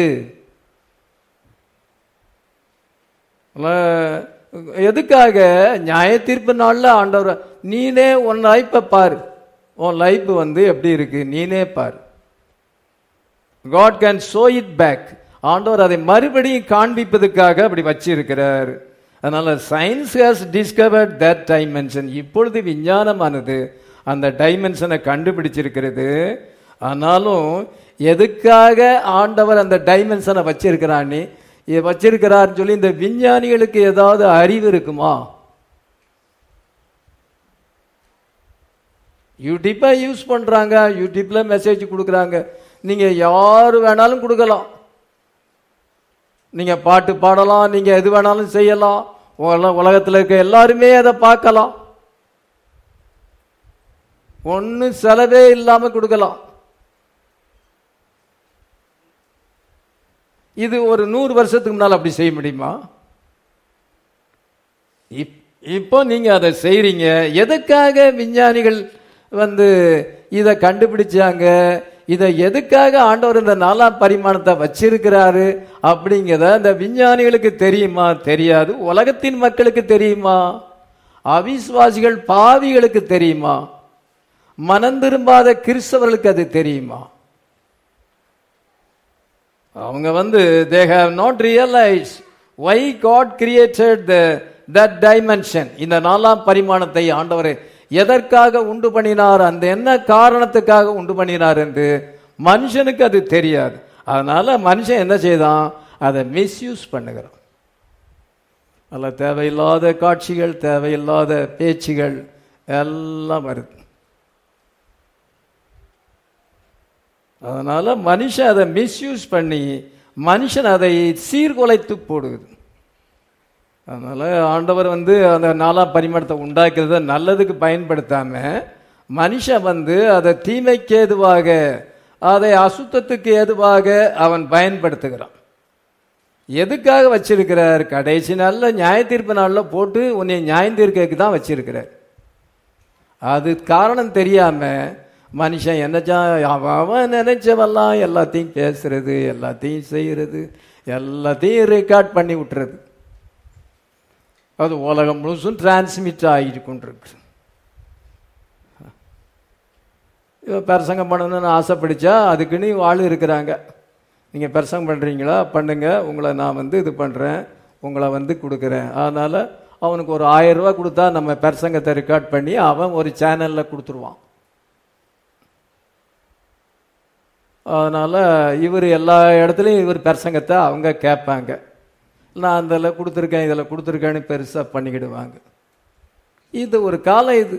அஹ், எதுக்காக நியாய தீர்ப்பு நாள்ல ஆண்டவர் நீனே உன் லைஃப்பை பாரு உன் லைஃப் வந்து எப்படி இருக்கு நீனே பாரு God can show it back ஆண்டவர் அதை மறுபடியும் காண்பிப்பதற்காக அப்படி வச்சிருக்கிறார் அதனால science has discovered that dimension இப்பொழுது விஞ்ஞானமானது அந்த டைமென்ஷனை கண்டுபிடிச்சிருக்கிறது ஆனாலும் எதுக்காக ஆண்டவர் அந்த டைமென்ஷனை வச்சிருக்கிறான்னு இ- வச்சிருக்கிறார்னு சொல்லி இந்த விஞ்ஞானிகளுக்கு ஏதாவது அறிவு இருக்குமா யூடியூப்பை யூஸ் பண்றாங்க யூடியூப்ல மெசேஜ் கொடுக்குறாங்க நீங்க யாரு வேணாலும் கொடுக்கலாம் நீங்க பாட்டு பாடலாம் நீங்க எது வேணாலும் செய்யலாம் உல- உலகத்துல இருக்க எல்லாருமே அதை பார்க்கலாம் ஒண்ணு செலவே இல்லாம கொடுக்கலாம் இது ஒரு நூறு வருஷத்துக்கு முன்னால் அப்படி செய்ய முடியுமா இப்- இப்போ நீங்க அதை செய்றீங்க எதுக்காக விஞ்ஞானிகள் வந்து இதை கண்டுபிடிச்சாங்க இதை எதுக்காக ஆண்டவர் இந்த நாலாம் பரிமாணத்தை வச்சிருக்கிறாரு அப்படிங்கிறத இந்த விஞ்ஞானிகளுக்கு தெரியுமா தெரியாது உலகத்தின் மக்களுக்கு தெரியுமா அவிசுவாசிகள் பாவிகளுக்கு தெரியுமா மனம் திரும்பாத கிறிஸ்தவர்களுக்கு அது தெரியுமா அவங்க வந்து they have not realise why God created that dimension இந்த நாலாம் பரிமாணத்தை ஆண்டவர் எதற்காக உண்டு பண்ணினார் அந்த என்ன காரணத்துக்காக உண்டு பண்ணினார் என்று மனுஷனுக்கு அது தெரியாது அதனால மனுஷன் என்ன செய்தான் அதை மிஸ்யூஸ் பண்ணுகிறான் அதில் தேவையில்லாத காட்சிகள் தேவையில்லாத பேச்சுகள் எல்லாம் வருது அதனால மனுஷன் அதை மிஸ்யூஸ் பண்ணி மனுஷன் அதை சீர்குலைத்து போடுது அதனால ஆண்டவர் வந்து அந்த நாலாம் பரிமாணத்தை உண்டாக்குறத நல்லதுக்கு பயன்படுத்தாம மனுஷன் வந்து அதை தீமைக்கு ஏதுவாக அதை அசுத்தத்துக்கு ஏதுவாக அவன் பயன்படுத்துகிறான் எதுக்காக வச்சிருக்கிறார் கடைசி நாள்ல நியாய தீர்ப்பு நாள்ல போட்டு உன்னை நியாயம் தீர்க்கறதுக்கு தான் வச்சிருக்கிறார் அது காரணம் தெரியாம மனுஷன் என்னச்சா அவன் அவன் நினைச்சவெல்லாம் எல்லாத்தையும் பேசுறது எல்லாத்தையும் செய்யறது எல்லாத்தையும் ரெக்கார்ட் பண்ணி விட்டுறது அது உலகம் முழுசும் டிரான்ஸ்மிட் ஆகிட்டு கொண்டிருக்கு இவன் பிரசங்கம் பண்ணணும்னு ஆசைப்பிடிச்சா அதுக்குன்னு ஆள் இருக்கிறாங்க நீங்கள் பிரசங்கம் பண்ணுறீங்களா பண்ணுங்க உங்களை நான் வந்து இது பண்ணுறேன் உங்களை வந்து கொடுக்குறேன் அதனால் அவனுக்கு ஒரு ஆயிரம் ரூபாய் கொடுத்தா நம்ம பிரசங்கத்தை ரெக்கார்ட் பண்ணி அவன் ஒரு சேனலில் கொடுத்துருவான் அதனால் இவர் எல்லா இடத்துலையும் இவர் பிரசங்கத்தை அவங்க கேட்பாங்க நான் அதில் கொடுத்துருக்கேன் இதில் கொடுத்துருக்கேன்னு பெருசாக பண்ணிக்கிடுவாங்க இது ஒரு காலம் இது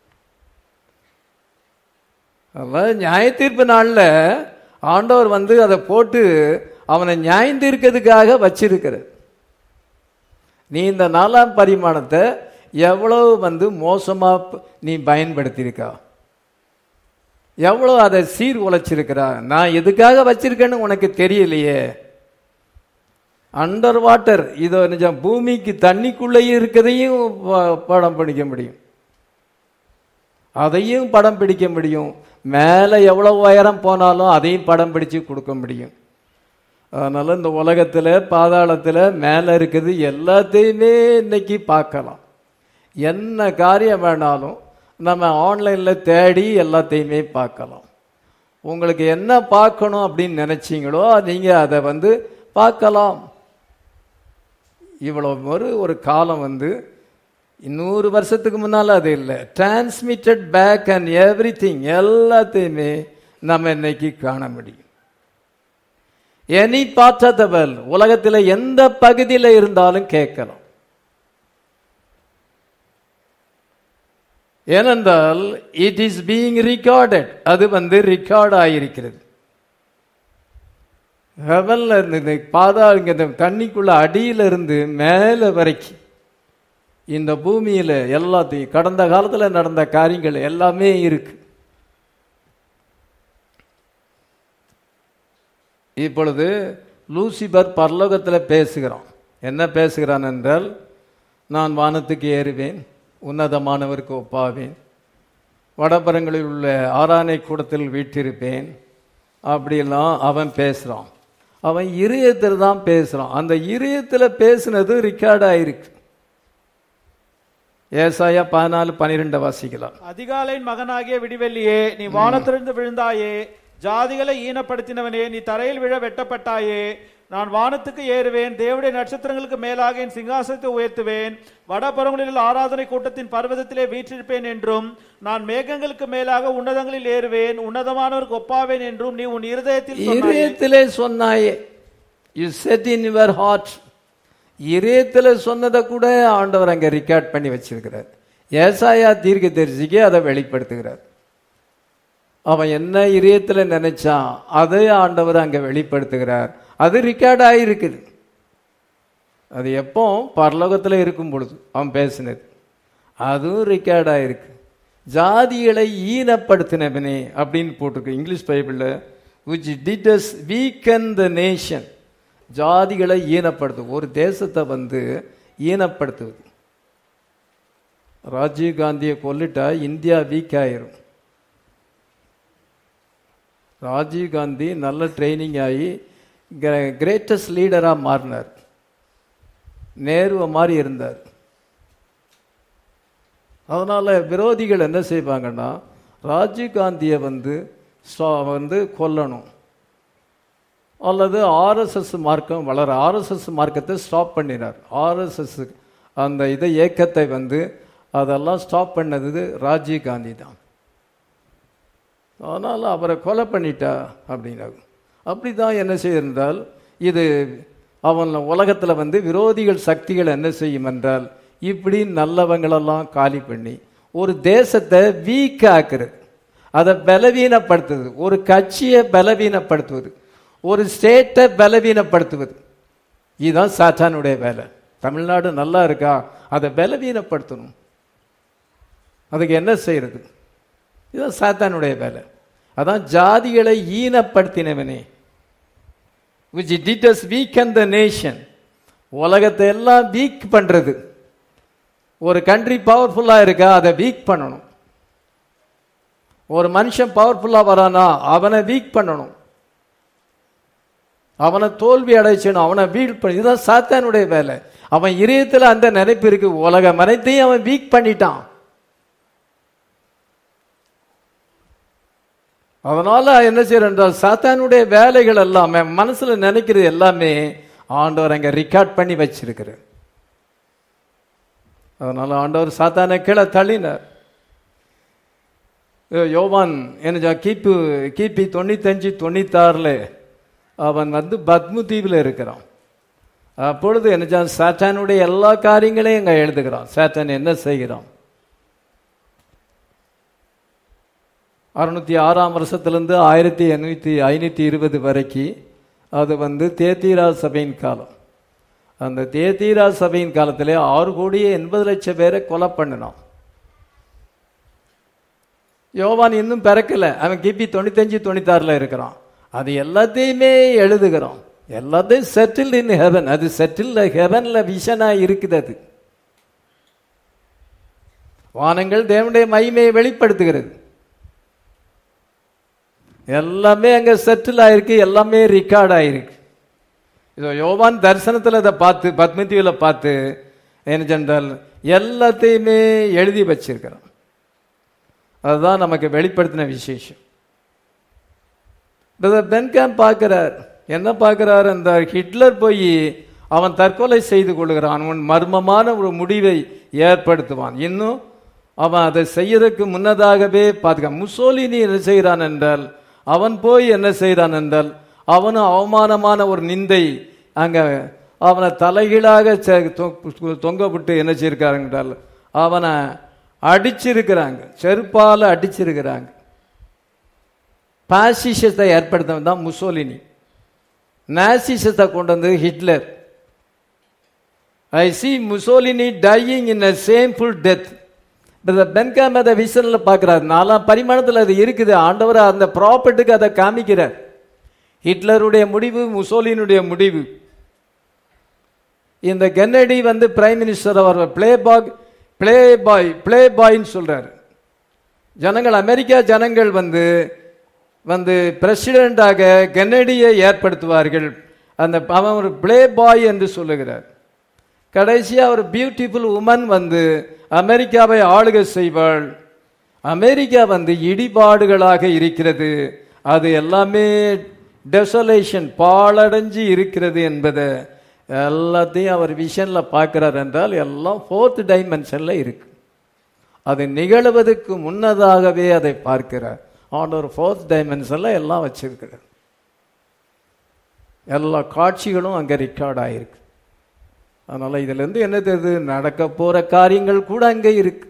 அதாவது நியாய தீர்ப்பு நாளில் ஆண்டவர் வந்து அதை போட்டு அவனை நியாயம் தீர்க்கிறதுக்காக வச்சிருக்கிறார் நீ இந்த நாலாம் பரிமாணத்தை எவ்வளவு வந்து மோசமா ப- நீ பயன்படுத்தியிருக்கா எவ்வளவு அதை சீர் உழைச்சிருக்கிறா நான் எதுக்காக வச்சிருக்கேன்னு உனக்கு தெரியலையே அண்டர் வாட்டர் இதோ நிஜம் பூமிக்கு தண்ணிக்குள்ளேயும் இருக்கிறதையும் ப- படம் பிடிக்க முடியும் அதையும் படம் பிடிக்க முடியும் மேலே எவ்வளவு உயரம் போனாலும் அதையும் படம் பிடிச்சு கொடுக்க முடியும் அதனால இந்த உலகத்தில் பாதாளத்தில் மேலே இருக்குது எல்லாத்தையுமே இன்னைக்கு பார்க்கலாம் என்ன காரியம் வேணாலும் நம்ம ஆன்லைனில் தேடி எல்லாத்தையுமே பார்க்கலாம் உங்களுக்கு என்ன பார்க்கணும் அப்படின்னு நினைச்சீங்களோ நீங்கள் அதை வந்து பார்க்கலாம் இவ்வளோ ஒரு ஒரு காலம் வந்து நூறு வருஷத்துக்கு முன்னால் அது இல்லை transmitted back and everything எல்லாத்தையுமே நம்ம இன்னைக்கு காண முடியும் any part of the world உலகத்தில் எந்த பகுதியில் இருந்தாலும் கேட்கலாம் ஏனென்றால் இட் இஸ் பீயிங் ரெக்கார்டட் அது வந்து ரெக்கார்ட் ஆகியிருக்கிறது ஹெவன்ல இருந்து இந்த பாதா இங்க இந்த தண்ணிக்குள்ள அடியில இருந்து மேலே வரைக்கும் இந்த பூமியில எல்லாத்தையும் கடந்த காலத்துல நடந்த காரியங்கள் எல்லாமே இருக்கு இப்பொழுது லூசிபர் பரலோகத்தில் பேசுகிறான் என்ன பேசுகிறான் என்றால் நான் வானத்துக்கு ஏறுவேன் உன்னதமானவருக்கு ஒப்பாவேன் வடபரங்களில் உள்ள ஆரானை கூடத்தில் வீட்டிருப்பேன் அப்படிலாம் அவன் பேசுறான் அவன் இருதயத்தில் தான் பேசுறான் அந்த இருதயத்தில் பேசுனது ரெக்கார்ட் ஆயிருக்கு ஏசாயா பதினாலு பனிரெண்டு வாசிக்கலாம் அதிகாலையின் மகனாகிய விடிவெள்ளியே நீ வானத்திலிருந்து விழுந்தாயே ஜாதிகளை ஈனப்படுத்தினவனே நீ தரையில் விழ வெட்டப்பட்டாயே நான் வானத்துக்கு ஏறுவேன் தேவனுடைய நட்சத்திரங்களுக்கு மேலாக என் சிங்காசனத்தை உயர்த்துவேன் வடபுறங்களில் உள்ள ஆராதனை கூட்டத்தின் பர்வதத்திலே வீற்றிருப்பேன் என்றும் நான் மேகங்களுக்கு மேலாக உன்னதங்களில் ஏறுவேன் உன்னதமானவருக்கு ஒப்பாவேன் என்றும் நீ உன் இருதயத்தில் சொன்னாயே. இதயத்திலே சொன்னாயே you said in your heart இதயத்தில் சொன்னதை கூட ஆண்டவர் அங்க ரெக்கார்ட் பண்ணி வச்சிருக்கிறார் ஏசாயா தீர்க்க தரிசிக்கு அதை வெளிப்படுத்துகிறார் அவன் என்ன இதயத்தில் நினைச்சான் அதை ஆண்டவர் அங்க வெளிப்படுத்துகிறார் அது ரெக்கார்ட் ஆகிருக்குது அது எப்போ பரலோகத்தில் இருக்கும் பொழுது அவன் பேசினது அதுவும் ரெக்கார்ட் ஆயிருக்கு ஜாதிகளை ஈனப்படுத்தினவனே அப்படின்னு போட்டிருக்கு இங்கிலீஷ் பைபிளில் விச் டிடஸ் வீக்கன் த நேஷன் ஜாதிகளை ஈனப்படுத்து ஒரு தேசத்தை வந்து ஈனப்படுத்துவது ராஜீவ் காந்தியை கொல்லிட்டா இந்தியா வீக் ஆயிரும் ராஜீவ் காந்தி நல்ல ட்ரைனிங் ஆகி கிரேட்டஸ்ட் லீடராக மாறினார் நேருவை மாதிரி இருந்தார் அதனால விரோதிகள் என்ன செய்வாங்கன்னா ராஜீவ் காந்தியை வந்து ஸ்டா- வந்து கொல்லணும் அல்லது ஆர்எஸ்எஸ் மார்க்கம் வளர ஆர்எஸ்எஸ் மார்க்கத்தை ஸ்டாப் பண்ணினார் ஆர்எஸ்எஸ் அந்த இதை இயக்கத்தை வந்து அதெல்லாம் ஸ்டாப் பண்ணது ராஜீவ் காந்தி தான் அதனால் அவரை கொலை பண்ணிட்டா அப்படின்னாங்க அப்படி தான் என்ன செய்திருந்தால் இது அவன் உலகத்தில் வந்து விரோதிகள் சக்திகள் என்ன செய்யும் என்றால் இப்படி நல்லவங்களெல்லாம் காலி பண்ணி ஒரு தேசத்தை வீக் ஆக்குறது அதை பலவீனப்படுத்துவது ஒரு கட்சியை பலவீனப்படுத்துவது ஒரு ஸ்டேட்டை பலவீனப்படுத்துவது இதுதான் சாத்தானுடைய வேலை தமிழ்நாடு நல்லா இருக்கா அதை பலவீனப்படுத்தணும் அதுக்கு என்ன செய்யறது இதுதான் சாத்தானுடைய வேலை அதான் ஜாதிகளை ஈனப்படுத்தினவனே which did us weak and the nation உலகத்தை எல்லாம் வீக் பண்றது ஒரு கண்ட்ரி பவர்ஃபுல்லா இருக்கா அதை வீக் பண்ணணும் ஒரு மனுஷன் பவர்ஃபுல்லா வரானா அவனை வீக் பண்ணணும் அவனை தோல்வி அடைச்சணும் அவனை வீக் பண்ணி இதுதான் சாத்தானுடைய வேலை அவன் இதயத்துல அந்த நினைப்பு இருக்கு உலகம் அனைத்தையும் அவன் வீக் பண்ணிட்டான் அதனால என்ன செய்யற என்றால் சாத்தானுடைய வேலைகள் எல்லாமே மனசுல நினைக்கிறது எல்லாமே ஆண்டவர் அங்க ரெக்கார்ட் பண்ணி வச்சிருக்கிறார் அதனால ஆண்டவர் சாத்தானை கீழே தள்ளினார் யோ- யோவான் என்ன கிபி கிபி தொண்ணூத்தஞ்சு தொண்ணூத்தாறுல அவன் வந்து பத்மு தீவில் இருக்கிறான் அப்பொழுது என்ன சாத்தானுடைய எல்லா காரியங்களையும் அங்க எழுதுகிறான் சாத்தான் என்ன செய்கிறான் அறுநூத்தி ஆறாம் வருஷத்திலிருந்து ஆயிரத்தி எண்ணூற்றி ஐநூற்றி இருபது வரைக்கும் அது வந்து தேத்தீரா சபையின் காலம் அந்த தேத்தீரா சபையின் காலத்திலே ஆறு கோடியே எண்பது லட்சம் பேரை கொலை பண்ணினான் யோவான் இன்னும் பிறக்கல அவன் கிபி தொண்ணூத்தஞ்சு தொண்ணூத்தாறுல இருக்கிறான் அது எல்லாத்தையுமே எழுதுகிறோம் எல்லாத்தையும் செட்டில் இன் ஹெவன் அது செட்டில் ஹெவன்ல விஷனா இருக்குது அது வானங்கள் தேவனுடைய மகிமையை வெளிப்படுத்துகிறது எல்லாமே அங்க செட்டில் ஆயிருக்கு எல்லாமே ரெக்கார்ட் ஆயிருக்கு இதோ யோவான் தரிசனத்துல இதை பார்த்து பத்மதீவில பார்த்து என்ன சென்றால் எல்லாத்தையுமே எழுதி வச்சிருக்கிறோம் அதுதான் நமக்கு வெளிப்படுத்தின விசேஷம் பிரதர் பென்காம் பார்க்கிறார் என்ன பார்க்கிறார் அந்த ஹிட்லர் போய் அவன் தற்கொலை செய்து கொள்கிறான் அவன் மர்மமான ஒரு முடிவை ஏற்படுத்துவான் இன்னும் அவன் அதை செய்யறதுக்கு முன்னதாகவே பார்த்துக்க முசோலினி என்ன செய்கிறான் என்றால் அவன் போய் என்ன செய்கிறான் என்றால் அவனும் அவமானமான ஒரு நிந்தை அங்க அவனை தலைகீழாக செ- தொ- தொங்க விட்டு என்ன செய்யிருக்காங்க என்றால் அவனை அடிச்சிருக்கிறாங்க செருப்பால அடிச்சிருக்கிறாங்க பாசிசத்தை ஏற்படுத்தவன் தான் முசோலினி நாசிசத்தை கொண்டு வந்தது Hitler I see Mussolini dying in a shameful death Branham அதை விஷனில் பார்க்குறாரு நாலாம் பரிமாணத்தில் அது இருக்குது ஆண்டவர் அந்த ப்ராப்பர்ட்டுக்கு அதை காமிக்கிறார் ஹிட்லருடைய முடிவு முசோலினுடைய முடிவு இந்த கென்னடி வந்து பிரைம் மினிஸ்டர் அவர் play back play boy play பாய்ன்னு சொல்றாரு ஜனங்கள் அமெரிக்கா ஜனங்கள் வந்து வந்து பிரசிடெண்டாக கென்னடியை ஏற்படுத்துவார்கள் அந்த அவன் ஒரு பிளே பாய் என்று சொல்லுகிறார் கடைசியா ஒரு பியூட்டிஃபுல் உமன் வந்து அமெரிக்காவை ஆளுகை செய்வாள் அமெரிக்கா வந்து இடிபாடுகளாக இருக்கிறது அது எல்லாமே டெசலேஷன் பாழடைஞ்சு இருக்கிறது என்பதை எல்லாத்தையும் அவர் விஷன்ல பார்க்கிறார் என்றால் எல்லாம் ஃபோர்த் டைமென்ஷன்ல இருக்கு அது நிகழ்வதற்கு முன்னதாகவே அதை பார்க்கிறார் ஆண்டவர் ஃபோர்த் டைமென்ஷன்ல எல்லாம் வச்சிருக்கிறார் எல்லா காட்சிகளும் அங்கே ரெக்கார்ட் ஆயிருக்கு அதனால இதுல இருந்து என்ன தெரியுது நடக்க போற காரியங்கள் கூட அங்கே இருக்கு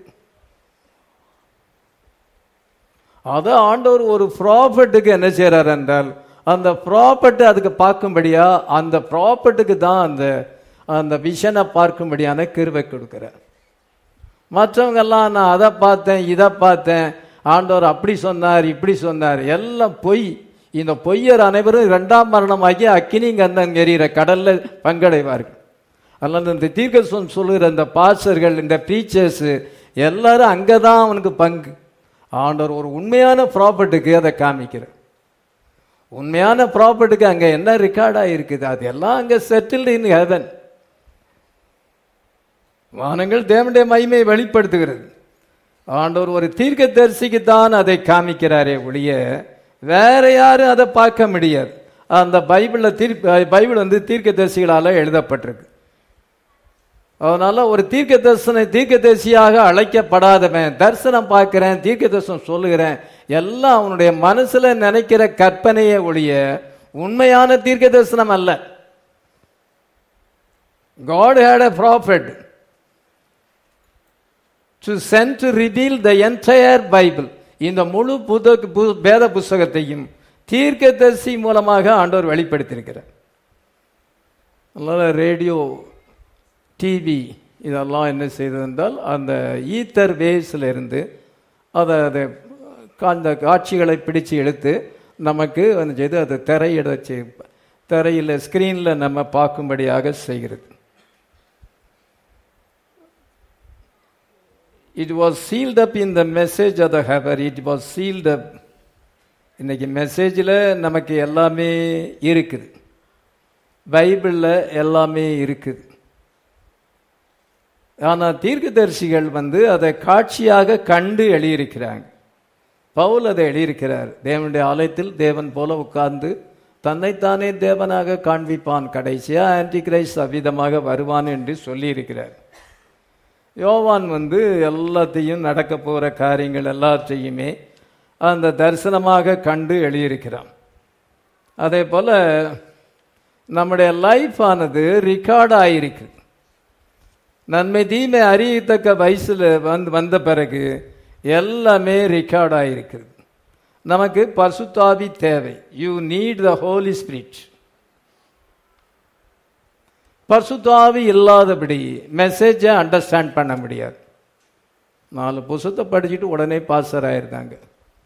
அத ஆண்டவர் ஒரு ப்ராப்பர்ட்டுக்கு என்ன செய்றார் என்றால் அந்த ப்ராப்பர்ட் அதுக்கு பார்க்கும்படியா அந்த ப்ராப்பர்ட்டுக்கு தான் அந்த அந்த விஷனை பார்க்கும்படியான கிருவை கொடுக்கிறார் மற்றவங்க எல்லாம் நான் அதை பார்த்தேன் இதை பார்த்தேன் ஆண்டவர் அப்படி சொன்னார் இப்படி சொன்னார் எல்லாம் பொய் இந்த பொய்யர் அனைவரும் இரண்டாம் மரணமாகி அக்கினி கந்தன் எறிகிற கடல்ல பங்கடைவார்கள் அல்லது இந்த தீர்க்கசம் சொல்லுகிற இந்த பாஸ்டர்கள் இந்த டீச்சர்ஸ் எல்லாரும் அங்கே தான் அவனுக்கு பங்கு ஆண்டவர் ஒரு உண்மையான ப்ராப்பர்ட்டுக்கு அதை காமிக்கிறார் உண்மையான ப்ராப்பர்ட்டுக்கு அங்கே என்ன ரெக்கார்டாக இருக்குது அது எல்லாம் அங்கே செட்டில்டு இன் ஹெவன் வானங்கள் தேவனுடைய மகிமையை வெளிப்படுத்துகிறது ஆண்டவர் ஒரு தீர்க்க தரிசிக்கு தான் அதை காமிக்கிறாரே ஒழிய வேற யாரும் அதை பார்க்க முடியாது அந்த பைபிளில் தீர்க்க பைபிள் வந்து தீர்க்க தரிசிகளால் எழுதப்பட்டிருக்கு அதனால ஒரு தீர்க்க தரிசன தீர்க்க தரிசியாக அழைக்கப்படாதவன் தரிசனம் பார்க்கிறேன் தீர்க்க தரிசனம் சொல்லுகிறேன் எல்லாம் அவனுடைய மனசுல நினைக்கிற கற்பனையே ஒழிய உண்மையான தீர்க்க தரிசனம் அல்ல God had a prophet to send to reveal the entire Bible. இந்த முழு புத பு- வேத புஸ்தகத்தையும் தீர்க்கதரிசி மூலமாக ஆண்டவர் வெளிப்படுத்தியிருக்கிறார் அதனால ரேடியோ டிவி இதெல்லாம் என்ன செய்தது என்றால் அந்த ஈத்தர் வேவ்ஸில் இருந்து அதை அதை கா- அந்த காட்சிகளை பிடிச்சு எடுத்து நமக்கு வந்து செய்து அதை திரையிட செய் திரையில் ஸ்க்ரீனில் நம்ம பார்க்கும்படியாக செய்கிறது it was sealed up in the message of the hour it was sealed up இன்னைக்கு மெசேஜில் நமக்கு எல்லாமே இருக்குது பைபிளில் எல்லாமே இருக்குது ஆனால் தீர்க்கதரிசிகள் வந்து அதை காட்சியாக கண்டு எழுதியிருக்கிறாங்க பவுல் அதை எழுதியிருக்கிறார் தேவனுடைய ஆலயத்தில் தேவன் போல உட்கார்ந்து தன்னைத்தானே தேவனாக காண்பிப்பான் கடைசியா ஆன்டி கிரைஸ்ட் அவ்விதமாக வருவான் என்று சொல்லியிருக்கிறார் யோவான் வந்து எல்லாத்தையும் நடக்க போகிற காரியங்கள் எல்லாத்தையுமே அந்த தரிசனமாக கண்டு எழுதியிருக்கிறான் அதே போல நம்முடைய லைஃப் ஆனது ரெக்கார்ட் ஆயிருக்கு நன்மை தீமை அறியத்தக்க வயசுல வந்து வந்த பிறகு எல்லாமே ரெக்கார்ட் ஆயிருக்கிறது நமக்கு பரிசுத்தாவி தேவை you need the Holy Spirit பரிசுத்தாவி இல்லாதபடி மெசேஜை அண்டர்ஸ்டாண்ட் பண்ண முடியாது நாலு புஸ்தத்தை படிச்சுட்டு உடனே பாஸ்டர் ஆயிருக்காங்க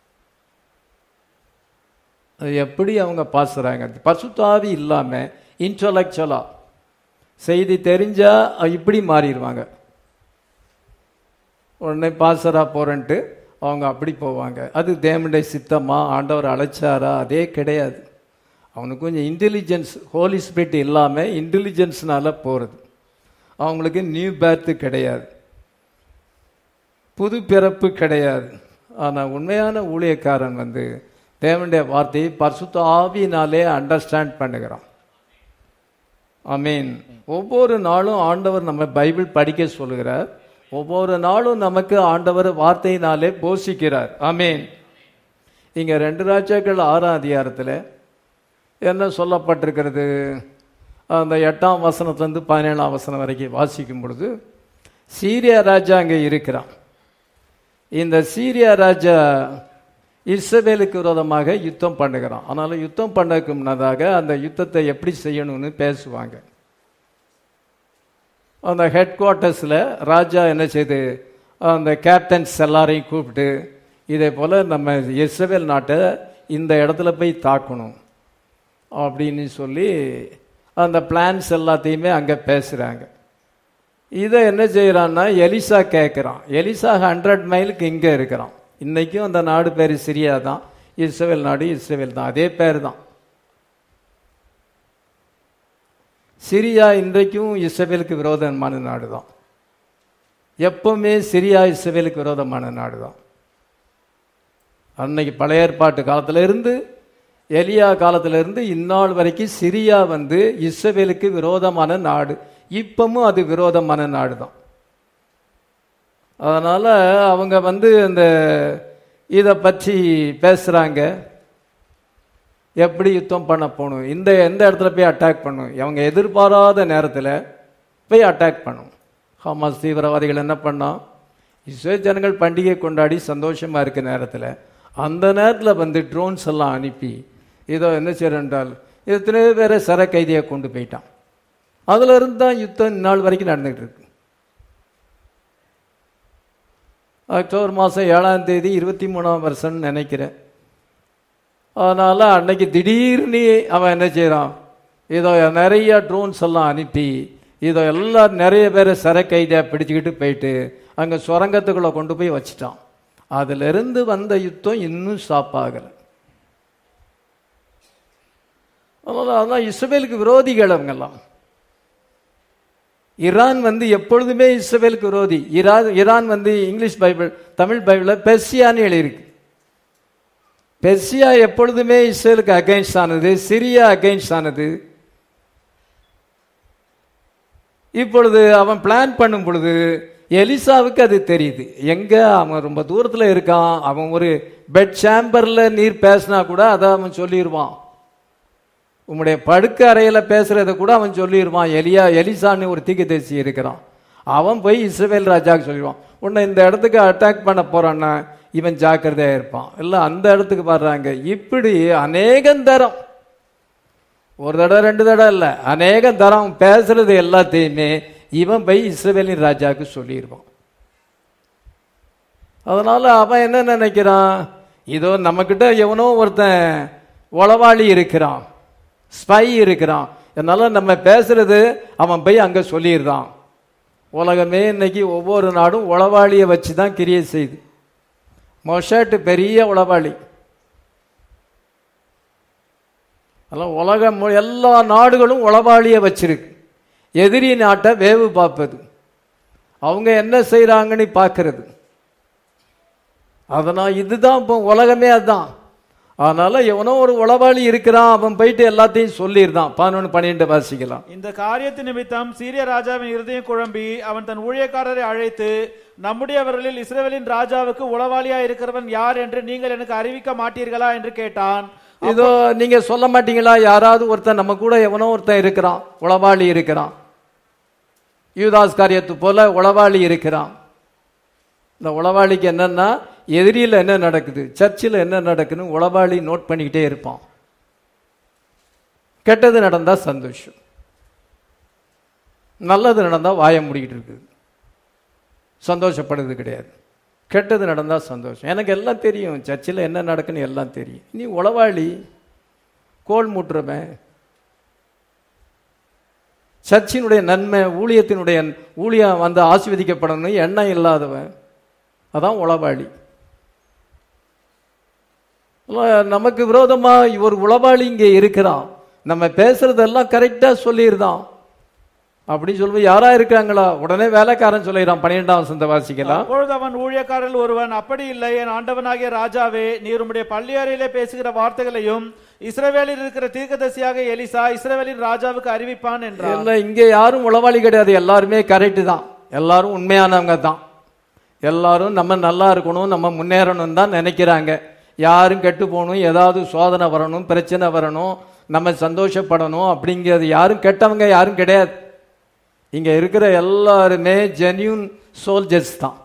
அது எப்படி அவங்க பாஸ்டராங்க பசுத்தாவி இல்லாம இன்டலெக்சுவலா செய்தி தெரிஞ்சா அஹ், இப்படி மாறிடுவாங்க உடனே பாஸ்டரா போறேன்ட்டு அவங்க அப்படி போவாங்க அது தேவனுடைய சித்தமா ஆண்டவர் அழைச்சாரா அதே கிடையாது அவனுக்கு கொஞ்சம் இன்டெலிஜென்ஸ் ஹோலி ஸ்பிரிட் இல்லாமல் இன்டெலிஜென்ஸ்னால போகிறது அவங்களுக்கு நியூ பேர்த்து கிடையாது புது பிறப்பு கிடையாது ஆனால் உண்மையான ஊழியக்காரன் வந்து தேவனுடைய வார்த்தையை பரிசுத்த ஆவியினாலே அண்டர்ஸ்டாண்ட் பண்ணுகிறான் ஆமீன் ஒவ்வொரு நாளும் ஆண்டவர் நம்ம பைபிள் படிக்க சொல்லுகிறார் ஒவ்வொரு நாளும் நமக்கு ஆண்டவர் வார்த்தையினாலே போஷிக்கிறார் ஆமீன் இங்க ரெண்டு ராஜாக்கள் ஆறாம் அதிகாரத்தில் என்ன சொல்லப்பட்டிருக்கிறது அந்த எட்டாம் வசனத்துலேருந்து பதினேழாம் வசனம் வரைக்கும் வாசிக்கும் பொழுது சீரியா ராஜா அங்கே இருக்கிறான் இந்த சீரியா ராஜா இஸ்ரவேலுக்கு விரோதமாக யுத்தம் பண்ணுகிறான் அதனால யுத்தம் பண்ணக்கு முன்னதாக அந்த யுத்தத்தை எப்படி செய்யணும்னு பேசுவாங்க அந்த ஹெட் குவார்ட்டர்ஸில் ராஜா என்ன செய்து அந்த கேப்டன்ஸ் எல்லாரையும் கூப்பிட்டு இதே போல் நம்ம இஸ்ரவேல் நாட்டை இந்த இடத்துல போய் தாக்கணும் அப்படின்னு சொல்லி அந்த பிளான்ஸ் எல்லாத்தையுமே அங்கே பேசுகிறாங்க இதை என்ன செய்கிறான்னா எலிசா கேட்குறான் எலிசா ஹண்ட்ரட் மைலுக்கு இங்கே இருக்கிறான் இன்னைக்கும் அந்த நாடு பேர் சிரியா தான் இஸ்ரேல் நாடு இஸ்ரேல் தான் அதே பேர் தான் சிரியா இன்றைக்கும் இஸ்ரேலுக்கு விரோதமான நாடு தான் எப்பவுமே சிரியா இஸ்ரேலுக்கு விரோதமான நாடு தான் அன்னைக்கு பழைய ஏற்பாட்டு காலத்துல இருந்து எலியா காலத்துல இருந்து இந்நாள் வரைக்கும் சிரியா வந்து இஸ்ரேலுக்கு விரோதமான நாடு இப்பவும் அது விரோதமான நாடு தான் அதனால அவங்க வந்து அந்த இதை பற்றி பேசுறாங்க எப்படி யுத்தம் பண்ண போகணும் இந்த எந்த இடத்துல போய் அட்டாக் பண்ணும் அவங்க எதிர்பாராத நேரத்தில் போய் அட்டாக் பண்ணும் ஹமாஸ் தீவிரவாதிகள் என்ன பண்ணா இஸ்ரேல் ஜனங்கள் பண்டிகை கொண்டாடி சந்தோஷமா இருக்க நேரத்தில் அந்த நேரத்தில் வந்து ட்ரோன்ஸ் எல்லாம் அனுப்பி இதோ என்ன செய்யறால் எத்தனையோ பேரை சர கைதியை கொண்டு போயிட்டான் அதுல இருந்து தான் யுத்தம் இந்நாள் வரைக்கும் நடந்துகிட்டு இருக்கு அக்டோபர் மாதம் ஏழாம் தேதி இருபத்தி மூணாம் வருஷம்னு நினைக்கிறேன் அதனால் அன்னைக்கு திடீர்னு அவன் என்ன செய்கிறான் இதோ நிறைய ட்ரோன்ஸ் எல்லாம் அனுப்பி இதோ எல்லாம் நிறைய பேரை சிறை கைதியாக பிடிச்சிக்கிட்டு போயிட்டு அங்கே சுரங்கத்துக்குள்ளே கொண்டு போய் வச்சிட்டான் அதிலிருந்து வந்த யுத்தம் இன்னும் ஸ்டாப் ஆகலை அதனால் அதான் இஸ்ரேலுக்கு விரோதிகள் அவங்கெல்லாம் ஈரான் வந்து எப்பொழுதுமே இஸ்ரேலுக்கு விரோதி ஈரான் ஈரான் வந்து இங்கிலீஷ் பைபிள் தமிழ் பைபிளில் பெர்சியான்னு எழுதியிருக்கு பெர்சியா எப்பொழுதுமே இஸ்ரேலுக்கு அகைன்ஸ்ட் ஆனது சிரியா அகைன்ஸ்ட் ஆனது இப்பொழுது அவன் பிளான் பண்ணும் பொழுது எலிசாவுக்கு அது தெரியுது எங்க அவன் ரொம்ப தூரத்துல இருக்கான் அவன் ஒரு பெட் சேம்பர்ல நீர் பேசினா கூட அதை அவன் சொல்லிடுவான் உம்முடைய படுக்க அறையில பேசுறத கூட அவன் சொல்லிடுவான் எலியா எலிசான்னு ஒரு தீக்கதரிசி இருக்கிறான் அவன் போய் இஸ்ரவேல் ராஜாவுக்கு சொல்லிடுவான் உன்னை இந்த இடத்துக்கு அட்டாக் பண்ண போறான்னா இவன் ஜாக்கிரதையா இருப்பான் இல்ல அந்த இடத்துக்கு வர்றாங்க இப்படி அநேகம் தரம் ஒரு தடவை ரெண்டு தடவை இல்ல அநேகம் தரம் பேசுறது எல்லாத்தையுமே இவன் போய் இஸ்ரவேலின் ராஜாவுக்கு சொல்லிடுவான் அதனால அவன் என்ன நினைக்கிறான் இதோ நம்மக்கிட்ட எவனோ ஒருத்தன் உளவாளி இருக்கிறான் ஸ்பை இருக்கிறான் அதனால நம்ம பேசுறது அவன் போய் அங்க சொல்லிடுறான் உலகமே இன்னைக்கு ஒவ்வொரு நாடும் உளவாளியை வச்சு தான் கிரியை செய்யுது மொஷாட்டு பெரிய உளவாளி அதெல்லாம் உலகம் மு- எல்லா நாடுகளும் உளவாளியை வச்சிருக்கு எதிரி நாட்டை வேவு பார்ப்பது அவங்க என்ன செய்றாங்கன்னு பார்க்கறது அதனால் இதுதான் இப்போ உலகமே அதுதான் அதனால எவனோ ஒரு உளவாளி இருக்கிறான் அவன் போயிட்டு எல்லாத்தையும் சொல்லிடுறான் பதினொன்று பன்னிரெண்டு வாசிக்கலாம் இந்த காரியத்து நிமித்தம் சீரிய ராஜாவின் இருதயம் குழம்பி அவன் தன் ஊழியக்காரரை அழைத்து நம்முடையவர்களில் இஸ்ரவேலின் ராஜாவுக்கு உளவாளியா இருக்கிறவன் யார் என்று நீங்கள் எனக்கு அறிவிக்க மாட்டீர்களா என்று கேட்டான் இதோ நீங்க சொல்ல மாட்டீங்களா யாராவது ஒருத்தன் நம்ம கூட எவனோ ஒருத்தன் இருக்கிறான் உளவாளி இருக்கிறான் யூதாஸ் காரியத்து போல உளவாளி இருக்கிறான் இந்த உளவாளிக்கு என்னன்னா எதிரியில் என்ன நடக்குது சர்ச்சில் என்ன நடக்குதுன்னு உளவாளி நோட் பண்ணிக்கிட்டே இருப்பான் கெட்டது நடந்தா சந்தோஷம் நல்லது நடந்தா வாய மூடிக்கிட்டு இருக்குது சந்தோஷப்படுறது கிடையாது கெட்டது நடந்தா சந்தோஷம் எனக்கு எல்லாம் தெரியும் சர்ச்சில் என்ன நடக்குன்னு எல்லாம் தெரியும் நீ உளவாளி கோல் மூட்டுறவன் சர்ச்சினுடைய நன்மை ஊழியத்தினுடைய ஊழியம் வந்து ஆசீர்வதிக்கப்படணும் எண்ணம் இல்லாதவன் அதான் உளவாளி அல்ல, நமக்கு விரோதமா ஒரு உளவாளி இங்கே இருக்கிறான் நம்ம பேசுறதெல்லாம் கரெக்டா சொல்லிடுதான் அப்படின்னு சொல்லும்போது யாரா இருக்காங்களா உடனே வேலைக்காரன் சொல்லிடுறான் பன்னிரெண்டாம் வசந்த வாசிக்கலாம் அப்பொழுது அவன் ஊழியக்காரர்கள் ஒருவன் அப்படி இல்லை என் ஆண்டவனாகிய ராஜாவே நீர் உம்முடைய பள்ளியறையிலே பேசுகிற வார்த்தைகளையும் இஸ்ரவேலில் இருக்கிற தீர்க்கதரிசியாக எலிசா இஸ்ரவேலின் ராஜாவுக்கு அறிவிப்பான் என்றான் இல்ல இங்க யாரும் உளவாளி கிடையாது எல்லாருமே கரெக்டு தான் எல்லாரும் உண்மையானவங்க தான் எல்லாரும் நம்ம நல்லா இருக்கணும் நம்ம முன்னேறணும் தான் நினைக்கிறாங்க யாரும் கெட்டு போகணும் ஏதாவது சோதனை வரணும் பிரச்சனை வரணும் நம்ம சந்தோஷப்படணும் அப்படிங்கிறது யாரும் கெட்டவங்க யாரும் கிடையாது இங்க இருக்கிற எல்லாருமே ஜென்யூன் சோல்ஜர்ஸ் தான்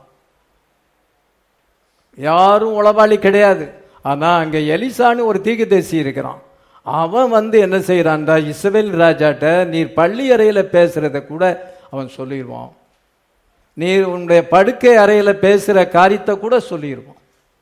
யாரும் உளவாளி கிடையாது ஆனா அங்க எலிசான்னு ஒரு தீர்க்கதரிசி இருக்கிறான் அவன் வந்து என்ன செய்யறான்டா இஸ்ரவேல் ராஜாட்ட நீர் பள்ளி அறையில பேசுறத கூட அவன் சொல்லிடுவான் நீர் உன்னுடைய படுக்கை அறையில பேசுற காரியத்தை கூட சொல்லிடுவான்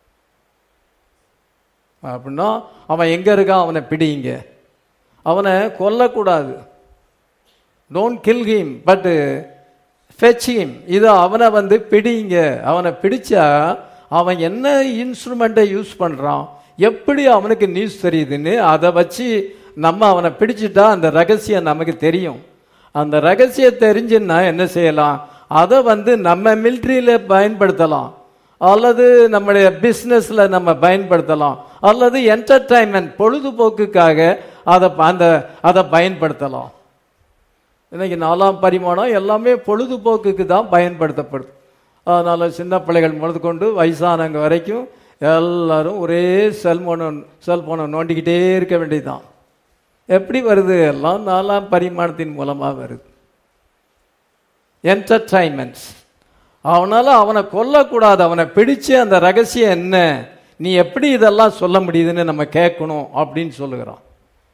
அப்படின்னா அவன் எங்க இருக்கான் அவனை பிடிங்க அவனை கொல்லக்கூடாது don't kill him but fetch him இது அவனை வந்து பிடிங்க அவனை பிடிச்சா அவன் என்ன இன்ஸ்ட்ருமெண்ட்டை யூஸ் பண்றான் எப்படி அவனுக்கு நியூஸ் தெரியுதுன்னு அதை வச்சு நம்ம அவனை பிடிச்சிட்டா அந்த ரகசியம் நமக்கு தெரியும் அந்த ரகசியம் தெரிஞ்சுன்னா என்ன செய்யலாம் அதை வந்து நம்ம மிலிட்ரியில பயன்படுத்தலாம் அல்லது நம்முடைய பிஸ்னஸ்ல நம்ம பயன்படுத்தலாம் அல்லது என்டர்டைன்மெண்ட் பொழுதுபோக்குக்காக அதை அந்த அதை பயன்படுத்தலாம் இன்னைக்கு நாலாம் பரிமாணம் எல்லாமே பொழுதுபோக்குக்கு தான் பயன்படுத்தப்படுது அதனால சின்ன பிள்ளைகள் முதற்கொண்டு வயசானவங்க வரைக்கும் எல்லாரும் ஒரே செல்போனை செல்போனை நோண்டிக்கிட்டே இருக்க வேண்டியதுதான் எப்படி வருது எல்லாம் நாலாம் பரிமாணத்தின் மூலமாக வருது என்டர்டைன்மெண்ட்ஸ் அவனால அவனை கொல்லக்கூடாது அவனை பிடிச்சு அந்த ரகசியம் என்ன நீ எப்படி இதெல்லாம் சொல்ல முடியுதுன்னு நம்ம கேட்கணும் அப்படின்னு சொல்லுகிறான்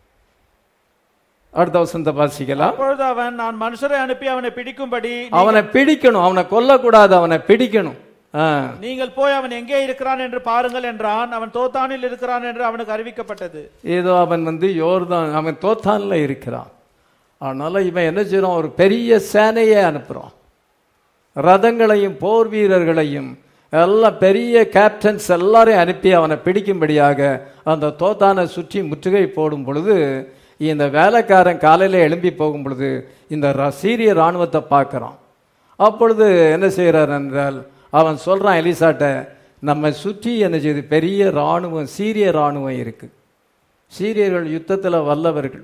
அடுத்த வசந்த வாசிக்கலாம் அப்பொழுது அவன் நான் மனுஷரை அனுப்பி அவனை பிடிக்கும்படி அவனை பிடிக்கணும் அவனை கொல்லக்கூடாது அவனை பிடிக்கணும் ஆ. நீங்கள் போய் அவன் எங்கே இருக்கிறான் என்று பாருங்கள் என்றான் அவன் தோத்தானில் இருக்கிறான் என்று அவனுக்கு அறிவிக்கப்பட்டது ஏதோ அவன் வந்து யோர்தான் அவன் தோத்தான்ல இருக்கிறான் அதனால இவன் என்ன செய்யறான் ஒரு பெரிய சேனையை அனுப்புறான் ரதங்களையும் போர் வீரர்களையும் எல்லாம் பெரிய கேப்டன்ஸ் எல்லாரையும் அனுப்பி அவனை பிடிக்கும்படியாக அந்த தோத்தானை சுற்றி முற்றுகை போடும் பொழுது இந்த வேலைக்காரன் காலையில் எழும்பி போகும் பொழுது இந்த ர- சீரிய இராணுவத்தை பார்க்கறான் அப்பொழுது என்ன செய்கிறார் என்றால் அவன் சொல்றான் எலிசாட்ட நம்ம சுற்றி என்ன செய்யுது பெரிய இராணுவம் சீரிய இராணுவம் இருக்கு சீரியர்கள் யுத்தத்தில் வல்லவர்கள்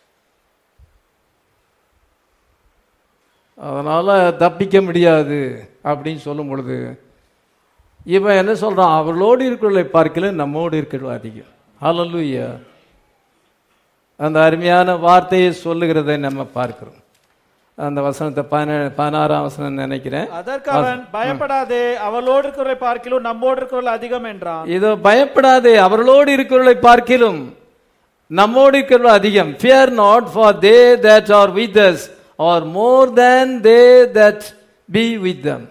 அதனால தப்பிக்க முடியாது அப்படின்னு சொல்லும் பொழுது இவன் என்ன சொல்றான் அவர்களோடு இருக்கிறவர்களை பார்க்கல நம்மோடு இருக்கிறவர்கள் அதிகம் ஹalleluya அந்த அருமையான வார்த்தையை சொல்லுகிறதை நம்ம பார்க்கிறோம் அந்த வசனத்தை பதினேழு பதினாறாம் வசனம் நினைக்கிறேன் அதற்கு அவன் பயப்படாதே அவளோடு இருக்கிறவரை பார்க்கிலும் நம்மோடு இருக்கிறவர்கள் அதிகம் என்றான் இதோ பயப்படாதே அவர்களோடு இருக்கிறவர்களை பார்க்கிலும் நம்மோடு இருக்கிறவர்கள் அதிகம் fear not for they that are with us are more than they that be with them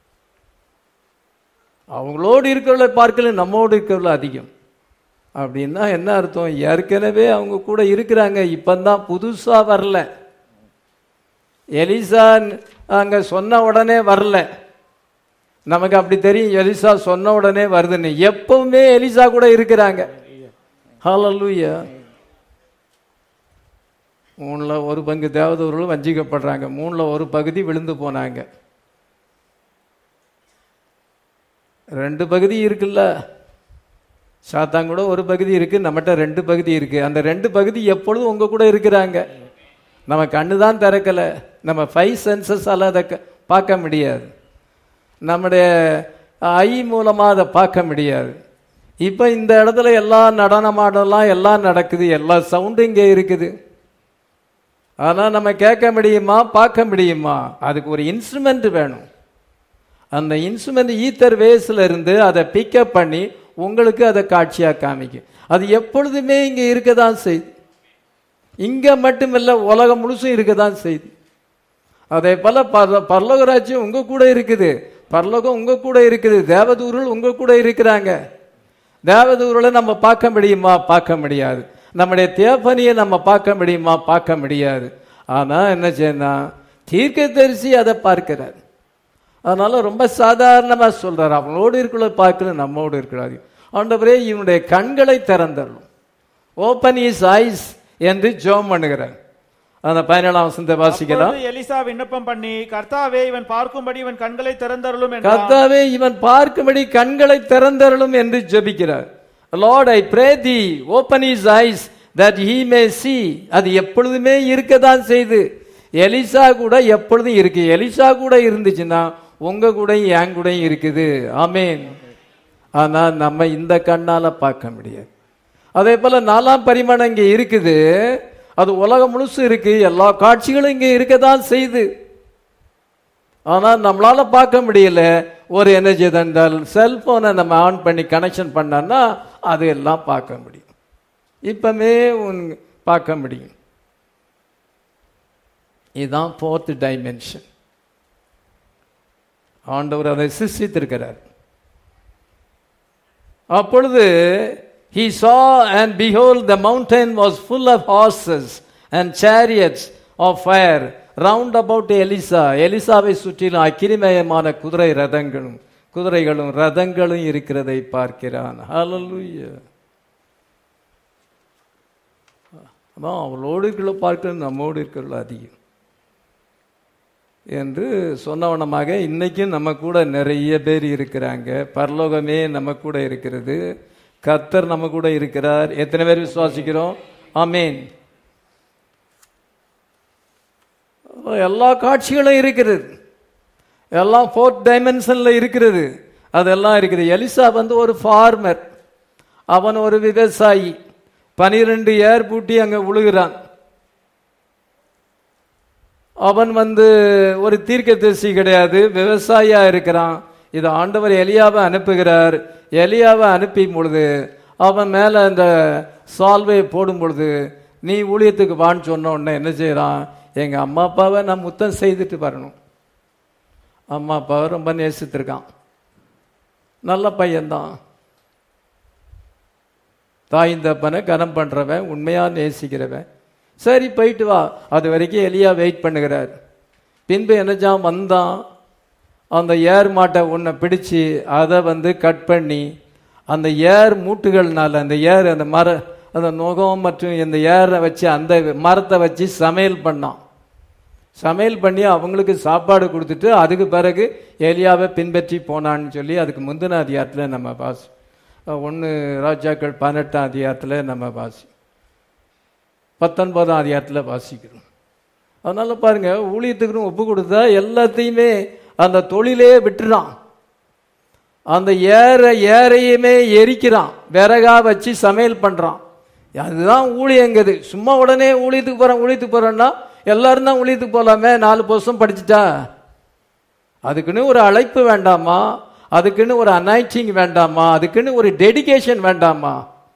அவங்களோடு இருக்கிறவர்களை பார்க்கலும் நம்மோடு இருக்கிறவர்கள் அதிகம் அப்படின்னா என்ன அர்த்தம் ஏற்கனவே அவங்க கூட இருக்கிறாங்க இப்பந்தான் புதுசா வரல எலிசா அங்க சொன்ன உடனே வரல நமக்கு அப்படி தெரியும் எலிசா சொன்ன உடனே வருதுன்னு எப்பவுமே எலிசா கூட இருக்கிறாங்க ஹalleluya மூணுல ஒரு பங்கு தேவதூர்களும் வஞ்சிக்கப்படுறாங்க மூணுல ஒரு பகுதி விழுந்து போனாங்க ரெண்டு பகுதி இருக்குல்ல சாத்தான் கூட ஒரு பகுதி இருக்கு நம்மகிட்ட ரெண்டு பகுதி இருக்கு அந்த ரெண்டு பகுதி எப்பொழுதும் உங்க கூட இருக்கிறாங்க நம்ம கண்ணு தான் திறக்கல நம்ம ஃபைவ் சென்சஸால அதை க- பார்க்க முடியாது நம்முடைய ஐ மூலமா அதை பார்க்க முடியாது இப்போ இந்த இடத்துல எல்லா நடனமாடலாம் எல்லாம் நடக்குது எல்லா சவுண்டும் இங்கே இருக்குது ஆனால் நம்ம கேட்க முடியுமா பார்க்க முடியுமா அதுக்கு ஒரு இன்ஸ்ட்ருமெண்ட் வேணும் அந்த இன்ஸ்ட்ருமெண்ட் ஈத்தர் வேஸ்ல இருந்து அதை பிக்கப் பண்ணி உங்களுக்கு அதை காட்சியா காமிக்கும் அது எப்பொழுதுமே இங்க இருக்க தான் செய்யுது இங்க மட்டுமில்ல உலகம் முழுசும் இருக்க தான் செய்யுது அதே போல பர பரலோக ராஜ்யம் உங்க கூட இருக்குது பரலோகம் உங்க கூட இருக்குது தேவதூர்கள் உங்க கூட இருக்கிறாங்க தேவதூர்களை நம்ம பார்க்க முடியுமா பார்க்க முடியாது நம்முடைய தேப்பனியை நம்ம பார்க்க முடியுமா பார்க்க முடியாது ஆனா என்ன செய்யணும் தீர்க்கதரிசி அதை பார்க்கிறார் அதனால ரொம்ப சாதாரணமா சொல்றாரு அவங்களோடு இருக்கிற பார்க்கல நம்மோடு இருக்கிறாரு ஆண்டவரே இவனுடைய கண்களை திறந்தரணும் ஓப்பன் இஸ் ஐஸ் என்று ஜோம் பண்ணுகிறார் அந்த பதினேழாம் வசனத்தை வாசிக்கலாம் அப்பொழுது எலிசா விண்ணப்பம் பண்ணி கர்த்தாவே இவன் பார்க்கும்படி இவன் கண்களை திறந்தருளும் என்றான் கர்த்தாவே இவன் பார்க்கும்படி கண்களை திறந்தருளும் என்று ஜெபிக்கிறார் Lord I pray thee open his eyes that he may see அது எப்பொழுதுமே இருக்கதான் செய்து எலிசா கூட எப்பொழுதும் இருக்கு எலிசா கூட இருந்துச்சுன்னா உங்க கூடயும் என் கூடயும் இருக்குது ஆமென் ஆனா நம்ம இந்த கண்ணால பார்க்க முடியாது அதே போல நாலாம் பரிமாணம் இங்க இருக்குது அது உலகம் முழுசு இருக்கு எல்லா காட்சிகளும் இங்க இருக்கதான் செய்யுது ஆனா நம்மளால பார்க்க முடியல ஒரு என்ன செய்தால் செல்போனை நம்ம ஆன் பண்ணி கனெக்ஷன் பண்ணோம்னா அது எல்லாம் பார்க்க முடியும் இப்பமே உன் பார்க்க முடியும் இதுதான் ஃபோர்த் டைமென்ஷன் ஆண்டவர் அதை சிருஷ்டித்திருக்கிறார் அப்பொழுது he saw and behold the mountain was full of horses and chariots of fire round about Elisha எலிசாவை சுற்றிலும் அக்கிரிமயமான குதிரை ரதங்களும் குதிரைகளும் ரதங்களும் இருக்கிறதை பார்க்கிறான் ஹalleluya அதான் அவளோடு இருக்கிற பார்க்கிறது நம்மோடு இருக்கிறது அதிகம் என்று சொன்னவனமாக இன்னைக்கும் நம்ம கூட நிறைய பேர் இருக்கிறாங்க பரலோகமே நம்ம கூட இருக்கிறது கத்தர் நம்ம கூட இருக்கிறார் எத்தனை பேர் விசுவாசிக்கிறோம் ஆமேன் எல்லா காட்சிகளும் இருக்கிறது எல்லாம் ஃபோர்த் டைமென்ஷன்ல இருக்கிறது அதெல்லாம் இருக்குது எலிசா வந்து ஒரு ஃபார்மர் அவன் ஒரு விவசாயி பனிரெண்டு ஏர் பூட்டி அங்க உழுகிறான் அவன் வந்து ஒரு தீர்க்கதரிசி கிடையாது விவசாயியா இருக்கிறான் இது ஆண்டவர் எலியாவை அனுப்புகிறார் எலியாவை அனுப்பியும் பொழுது அவன் மேல அந்த சால்வையை போடும் பொழுது நீ ஊழியத்துக்கு வான்னு சொன்ன உடனே என்ன செய்யறான் எங்க அம்மா அப்பாவை நான் முத்தம் செய்துட்டு வரணும் அம்மா அப்பாவை ரொம்ப நேசித்திருக்கான் நல்ல பையன்தான் தாயின் தப்பனை கனம் பண்றவன் உண்மையா நேசிக்கிறவன் சரி போயிட்டு வா அது வரைக்கும் எலியா வெயிட் பண்ணுகிறார் பின்பு என்னச்சான் வந்தான் அந்த ஏர் மாட்டை உன்னை பிடிச்சு அதை வந்து கட் பண்ணி அந்த ஏர் மூட்டுகள்னால அந்த ஏர் அந்த மர அந்த நுகம் மற்றும் இந்த ஏரை வச்சு அந்த மரத்தை வச்சு சமையல் பண்ணான் சமையல் பண்ணி அவங்களுக்கு சாப்பாடு கொடுத்துட்டு அதுக்கு பிறகு எலியாவை பின்பற்றி போனான்னு சொல்லி அதுக்கு முந்தின அதிகாரத்தில் நம்ம பாசி ஒன்று ராஜாக்கள் பதினெட்டாம் அதிகாரத்தில் நம்ம வாசி பத்தொன்பதாம் அதிகாரத்தில் வாசிக்கிறோம் அதனால பாருங்க ஊழியத்துக்குன்னு ஒப்பு கொடுத்தா எல்லாத்தையுமே அந்த தொழிலே விட்டுறான் அந்த ஏற ஏறையுமே எரிக்கிறான் விறகா வச்சு சமையல் பண்றான் அதுதான் ஊழியங்குது சும்மா உடனே ஊழியத்துக்கு போறேன் ஊழியத்துக்கு போறேன்னா எல்லாரும் தான் ஊழியத்துக்கு போலாமே நாலு வருஷம் படிச்சுட்டா அதுக்குன்னு ஒரு அழைப்பு வேண்டாமா அதுக்குன்னு ஒரு அனாய்ச்சிங் வேண்டாமா அதுக்குன்னு ஒரு டெடிகேஷன் வேண்டாமா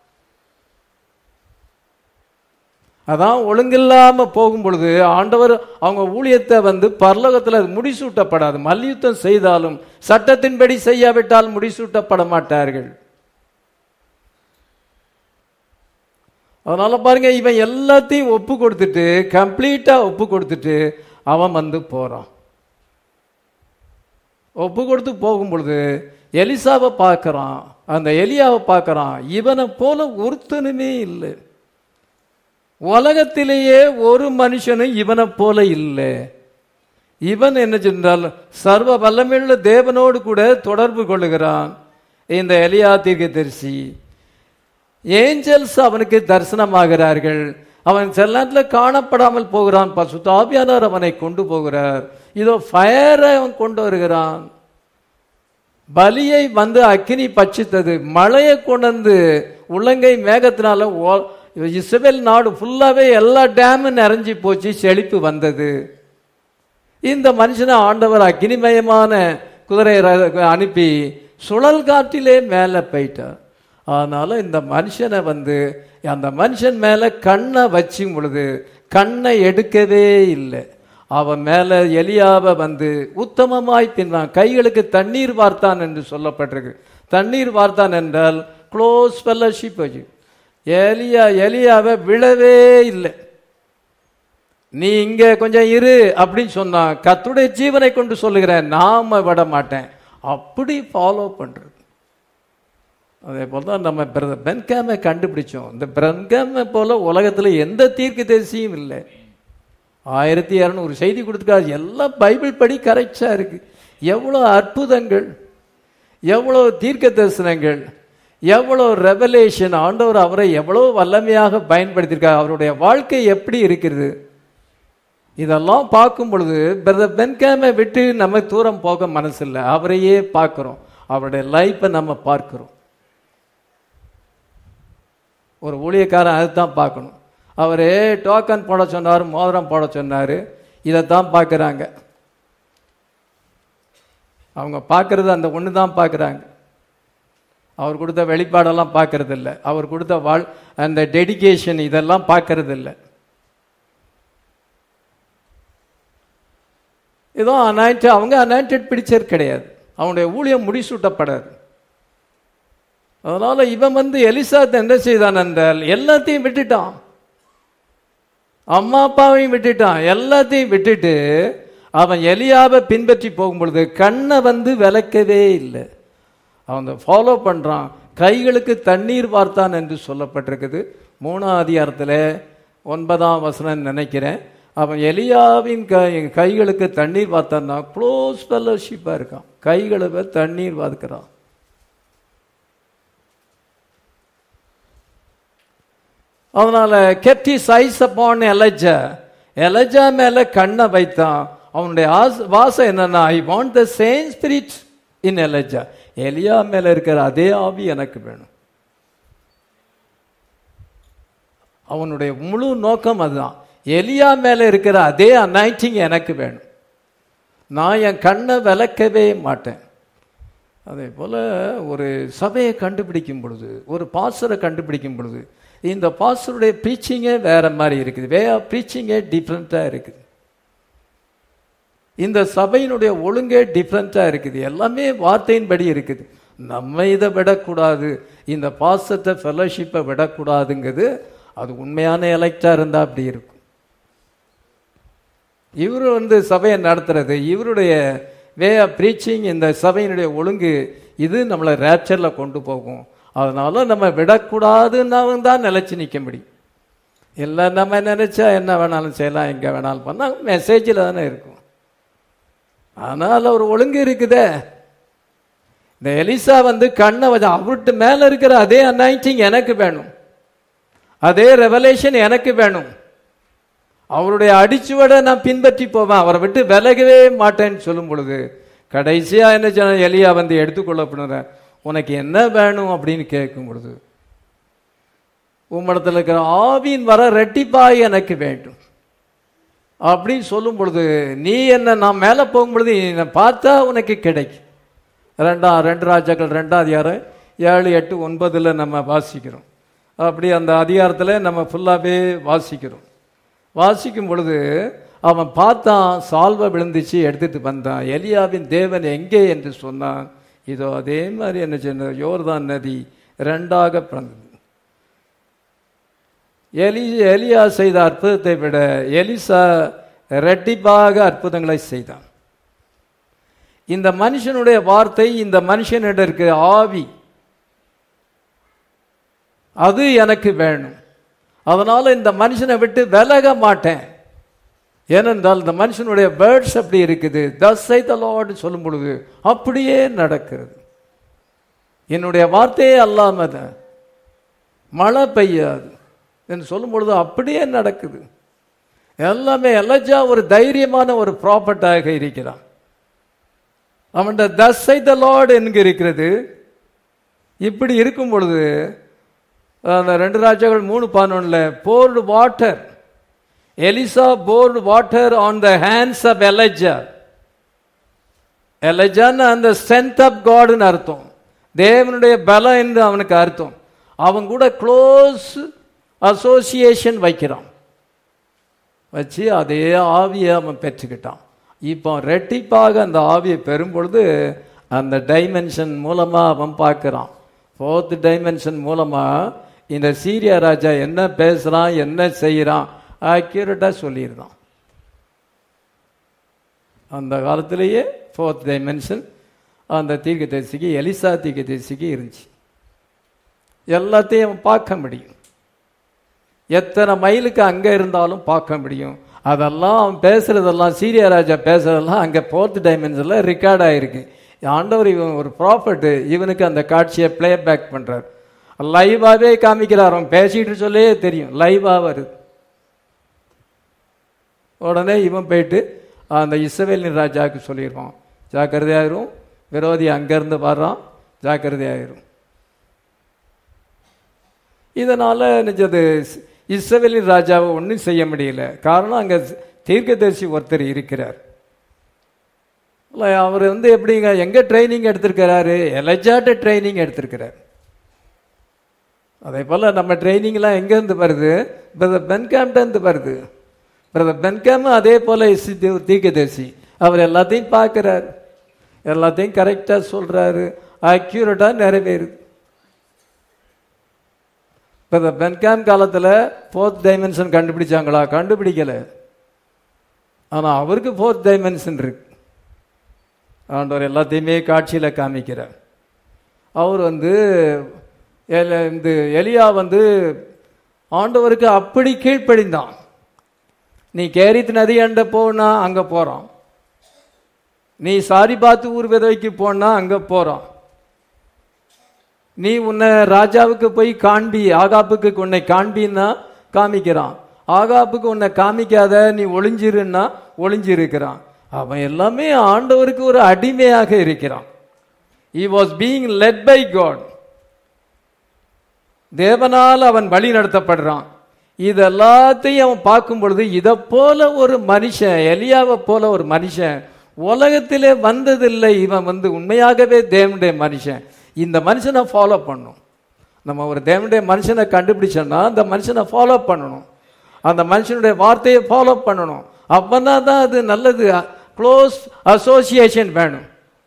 அதான் ஒழுங்கில்லாம போகும் பொழுது ஆண்டவர் அவங்க ஊழியத்தை வந்து பரலோகத்தில் அது முடிசூட்டப்படாது மல்யுத்தம் செய்தாலும் சட்டத்தின்படி செய்யாவிட்டால் முடிசூட்டப்பட மாட்டார்கள் அதனால பாருங்க இவன் எல்லாத்தையும் ஒப்பு கொடுத்துட்டு கம்ப்ளீட்டா ஒப்பு கொடுத்துட்டு அவன் வந்து போறான் ஒப்பு கொடுத்து போகும் பொழுது எலிசாவை பார்க்கறான் அந்த எலியாவை பார்க்கறான் இவனை போல ஒருத்தனுமே இல்லை உலகத்திலேயே ஒரு மனுஷனும் இவனை போல இல்லை இவன் என்ன சென்றால் சர்வ வல்லமையுள்ள தேவனோடு கூட தொடர்பு கொள்ளுகிறான் இந்த எலியா தீர்க்கதரிசி ஏஞ்சல்ஸ் அவனுக்கு தரிசனமாகிறார்கள் அவன் சில நேரத்தில் காணப்படாமல் போகிறான் பசுதாபியானவர் அவனை கொண்டு போகிறார் இதோ ஃபயரை அவன் கொண்டு வருகிறான் பலியை வந்து அக்கினி பட்சித்தது மழையை கொண்டு உள்ளங்கை மேகத்தினால ஓ- இஸ்ரவேல் நாடு ஃபுல்லாவே எல்லா டேமும் நிறைஞ்சி போச்சு செழிப்பு வந்தது இந்த மனுஷனை ஆண்டவர் அக்னிமயமான குதிரை ர- அனுப்பி சுழல் காற்றிலே மேலே போயிட்டார் அதனால இந்த மனுஷனை வந்து அந்த மனுஷன் மேல கண்ணை வச்சும் பொழுது கண்ணை எடுக்கவே இல்லை அவன் மேல எலியாவை வந்து உத்தமமாய் பின்வான் கைகளுக்கு தண்ணீர் வார்த்தான் என்று சொல்லப்பட்டிருக்கு தண்ணீர் வார்த்தான் என்றால் க்ளோஸ் ஃபெல்லோஷிப் வச்சு எலியா எலியாவை விழவே இல்லை நீ இங்க கொஞ்சம் இரு அப்படின்னு சொன்னா கத்துடைய ஜீவனை கொண்டு சொல்லுகிறேன் நாம விட மாட்டேன் அப்படி ஃபாலோ பண்றது அதே போல தான் நம்ம பிரதர் பென்காமை கண்டுபிடிச்சோம் இந்த பென்காமை போல உலகத்துல எந்த தீர்க்க தரிசியும் இல்லை ஆயிரத்தி இரநூறு செய்தி கொடுத்துருக்காரு எல்லாம் பைபிள் படி கரெக்டா இருக்கு எவ்வளோ அற்புதங்கள் எவ்வளோ தீர்க்க தரிசனங்கள் எவ்வளோ ரெவலேஷன் ஆண்டவர் அவரை எவ்வளோ வல்லமையாக பயன்படுத்தியிருக்கார் அவருடைய வாழ்க்கை எப்படி இருக்கிறது இதெல்லாம் பார்க்கும் பொழுது பிரதர் பென்காமை விட்டு நம்ம தூரம் போக மனசில்லை அவரையே பார்க்கிறோம் அவருடைய லைஃப்பை நம்ம பார்க்கிறோம் ஒரு ஊழியக்காரன் அதுதான் பார்க்கணும் அவரே டோக்கன் போட சொன்னார் மோதிரம் போட சொன்னார் இதைத்தான் பார்க்குறாங்க அவங்க பார்க்கறது அந்த ஒன்று தான் பார்க்குறாங்க அவர் கொடுத்த வெளிப்பாடெல்லாம் பார்க்கறது இல்லை அவர் கொடுத்த வாழ் அந்த டெடிகேஷன் இதெல்லாம் பார்க்கறது இல்லை ஏதோ அனாயிண்ட் அவங்க அனாயிண்டட் பிடிச்சர் கிடையாது அவனுடைய ஊழியம் முடிசூட்டப்படாது அதனால இவன் வந்து எலிசாத் என்ன செய்தான் என்றால் எல்லாத்தையும் விட்டுட்டான் அம்மா அப்பாவையும் விட்டுட்டான் எல்லாத்தையும் விட்டுட்டு அவன் எலியாவை பின்பற்றி போகும் பொழுது கண்ணை வந்து விளக்கவே இல்லை அவன் ஃபாலோ பண்றான் கைகளுக்கு தண்ணீர் வார்த்தான் என்று சொல்லப்பட்டிருக்குது மூணாம் அதிகாரத்தில் ஒன்பதாம் வசனம் நினைக்கிறேன் அவன் எலியாவின் கை கைகளுக்கு தண்ணீர் வார்த்தான்னா க்ளோஸ் ஃபெல்லோஷிப்பாக இருக்கான் கைகளுக்கு தண்ணீர் வார்க்கிறான் அதனால கெப்டி சைஸ் அப்பான் எலஜா எலஜா மேல கண்ணை வைத்தான் அவனுடைய ஆச- வாசம் என்னன்னா I want the same spirit in Elijah எலியா மேல இருக்கிற அதே ஆவி எனக்கு வேணும் அவனுடைய முழு நோக்கம் அதுதான் எலியா மேல இருக்கிற அதே அனாயிட்டிங் எனக்கு வேணும் நான் என் கண்ணை விளக்கவே மாட்டேன் அதே போல ஒரு சபையை கண்டுபிடிக்கும் பொழுது ஒரு பாஸ்டரை கண்டுபிடிக்கும் பொழுது இந்த பாஸ்டருடைய ப்ரீச்சிங்கே வேற மாதிரி இருக்குது வே ஆஃப் ப்ரீச்சிங்கே டிஃப்ரெண்ட்டாக இருக்குது இந்த சபையினுடைய ஒழுங்கே டிஃப்ரெண்ட்டாக இருக்குது எல்லாமே வார்த்தையின்படி இருக்குது நம்ம இதை விடக்கூடாது இந்த பாசத்தை ஃபெலோஷிப்பை விடக்கூடாதுங்கிறது அது உண்மையான எலெக்டாக இருந்தால் அப்படி இருக்கும் இவர் வந்து சபையை நடத்துறது இவருடைய வே ஆஃப் ப்ரீச்சிங் இந்த சபையினுடைய ஒழுங்கு இது நம்மளை ரேப்சரில் கொண்டு போகும் அதனால நம்ம விடக்கூடாதுன்னா தான் நிலைச்சு நிற்க முடியும் இல்லை நம்ம நினைச்சா என்ன வேணாலும் செய்யலாம் எங்கே வேணாலும் பண்ணால் மெசேஜில் தானே இருக்கும் ஆனால் ஒரு ஒழுங்கு இருக்குதே இந்த எலிசா வந்து கண்ணை வச்சு அவர்கிட்ட மேலே இருக்கிற அதே அனாயிட்டிங் எனக்கு வேணும் அதே ரெவலேஷன் எனக்கு வேணும் அவருடைய அடிச்சுவடை நான் பின்பற்றி போவேன் அவரை விட்டு விலகவே மாட்டேன்னு சொல்லும் பொழுது கடைசியா என்ன சொன்ன எலியா வந்து எடுத்துக்கொள்ளப்படுற உனக்கு என்ன வேணும் அப்படின்னு கேட்கும் பொழுது உம்மிடத்தில் இருக்கிற ஆவியின் வர ரெட்டிப்பாய் எனக்கு வேண்டும் அப்படின்னு சொல்லும் பொழுது நீ என்ன நான் மேலே போகும் பொழுது என்னை பார்த்தா உனக்கு கிடைக்கும் ரெண்டாம் ரெண்டு ராஜாக்கள் ரெண்டாம் அதிகாரம் ஏழு எட்டு ஒன்பதுல நம்ம வாசிக்கிறோம் அப்படி அந்த அதிகாரத்தில் நம்ம ஃபுல்லாகவே வாசிக்கிறோம் வாசிக்கும் பொழுது அவன் பார்த்தான் சால்வை விழுந்துச்சு எடுத்துட்டு வந்தான் எலியாவின் தேவன் எங்கே என்று சொன்னான் இதோ அதே மாதிரி என்ன சொன்ன யோர்தான் நதி ரெண்டாக பிறந்தது எலி எலியா செய்த அற்புதத்தை விட எலிசா ரெட்டிப்பாக அற்புதங்களை செய்தான் இந்த மனுஷனுடைய வார்த்தை இந்த மனுஷனிடம் இருக்க ஆவி அது எனக்கு வேணும் அதனால இந்த மனுஷனை விட்டு விலக மாட்டேன் ஏனென்றால் இந்த மனுஷனுடைய பேர்ட்ஸ் அப்படி இருக்குது தசை தலோடு சொல்லும் பொழுது அப்படியே நடக்கிறது என்னுடைய வார்த்தையே அல்லாம மழை பெய்யாது என்று சொல்லும் பொழுது அப்படியே நடக்குது எல்லாமே எல்லஜா ஒரு தைரியமான ஒரு ப்ராப்பர்ட்டாக இருக்கிறான் அவன் தசை த லார்ட் என்கு இருக்கிறது இப்படி இருக்கும் பொழுது அந்த ரெண்டு ராஜாக்கள் மூணு பதினொன்றில் poured water Elisha poured water on the hands of Elijah எலஜான்னு அந்த ஸ்ட்ரென்த் ஆஃப் காடுன்னு அர்த்தம் தேவனுடைய பலம் என்று அவனுக்கு அர்த்தம் அவன் கூட க்ளோஸ் அசோசியேஷன் வைக்கிறான் வச்சு அதே ஆவியை அவன் பெற்றுக்கிட்டான் இப்போ ரெட்டிப்பாக அந்த ஆவியை பெறும் பொழுது அந்த டைமென்ஷன் மூலமாக அவன் பார்க்குறான் ஃபோர்த் டைமென்ஷன் மூலமாக இந்த சீரியா ராஜா என்ன பேசுகிறான் என்ன செய்கிறான் அக்யூரேட்டாக சொல்லியிருந்தான் அந்த காலத்திலேயே ஃபோர்த் டைமென்ஷன் அந்த தீர்க்கதரிசிக்கு எலிசா தீர்க்கதரிசிக்கு இருந்துச்சு எல்லாத்தையும் பார்க்க முடியும் எத்தனை மைலுக்கு அங்கே இருந்தாலும் பார்க்க முடியும் அதெல்லாம் அவன் பேசுறதெல்லாம் சீரியா ராஜா பேசுறதெல்லாம் அங்கே ஃபோர்த் டைமென்ஷனில் ரெக்கார்ட் ஆகிருக்கு ஆண்டவர் இவன் ஒரு ப்ராஃபிட்டு இவனுக்கு அந்த காட்சியை ப்ளே பேக் பண்ணுறார் லைவாகவே காமிக்கிறார் அவன் பேசிட்டு சொல்லே தெரியும் லைவாக வருது உடனே இவன் போயிட்டு அந்த இஸ்ரவேலின் ராஜாவுக்கு சொல்லிடுவான் ஜாக்கிரதையாயிரும் விரோதி அங்கேருந்து வர்றான் ஜாக்கிரதையாயிரும் இதனால் நினச்சது இஸ்ரவேலின் ராஜாவை ஒன்றும் செய்ய முடியல காரணம் அங்கே தீர்க்கதரிசி ஒருத்தர் இருக்கிறார் அவர் வந்து எப்படிங்க எங்கே ட்ரைனிங் எடுத்திருக்கிறாரு எலஜாட்ட ட்ரைனிங் எடுத்திருக்கிறார் அதே போல் நம்ம ட்ரைனிங்லாம் எங்கேருந்து வருது பிரதர் பென்காம்டேருந்து வருது பிரதர் பென்காம் அதே போல் தீர்க்கதரிசி அவர் எல்லாத்தையும் பார்க்குறாரு எல்லாத்தையும் கரெக்டாக சொல்கிறாரு அக்யூரேட்டாக நிறைவேறுது இப்போ இந்த பென்காம் காலத்தில் ஃபோர்த் டைமென்ஷன் கண்டுபிடிச்சாங்களா கண்டுபிடிக்கல ஆனா அவருக்கு ஃபோர்த் டைமென்ஷன் இருக்கு ஆண்டவர் எல்லாத்தையுமே காட்சியில காமிக்கிறார் அவர் வந்து எல- இந்த எலியா வந்து ஆண்டவருக்கு அப்படி கீழ்ப்படிந்தான் நீ கேரித் நதி அண்ட போனா அங்க போறான் நீ சாரி பார்த்து ஊர் விதவைக்கு போனா அங்க போறான் நீ உன்னை ராஜாவுக்கு போய் காண்பி ஆகாப்புக்கு உன்னை காண்பின்னா காமிக்கிறான் ஆகாப்புக்கு உன்னை காமிக்காத நீ ஒளிஞ்சிருன்னா ஒளிஞ்சிருக்கிறான் அவன் எல்லாமே ஆண்டவருக்கு ஒரு அடிமையாக இருக்கிறான் he was being led by god தேவனால் அவன் வழி நடத்தப்படுறான் இது எல்லாத்தையும் அவன் பார்க்கும் பொழுது இதை போல ஒரு மனுஷன் எலியாவை போல ஒரு மனுஷன் உலகத்திலே வந்ததில்லை இவன் வந்து உண்மையாகவே தேவனுடைய மனுஷன் இந்த மனுஷனை ஃபாலோ பண்ணும் நம்ம ஒரு தேவனுடைய மனுஷனை கண்டுபிடிச்சோம்னா அந்த மனுஷனை ஃபாலோ பண்ணணும் அந்த மனுஷனுடைய வார்த்தையை ஃபாலோ பண்ணணும் அப்பதான் தான் அது நல்லது க்ளோஸ் அசோசியேஷன் வேணும்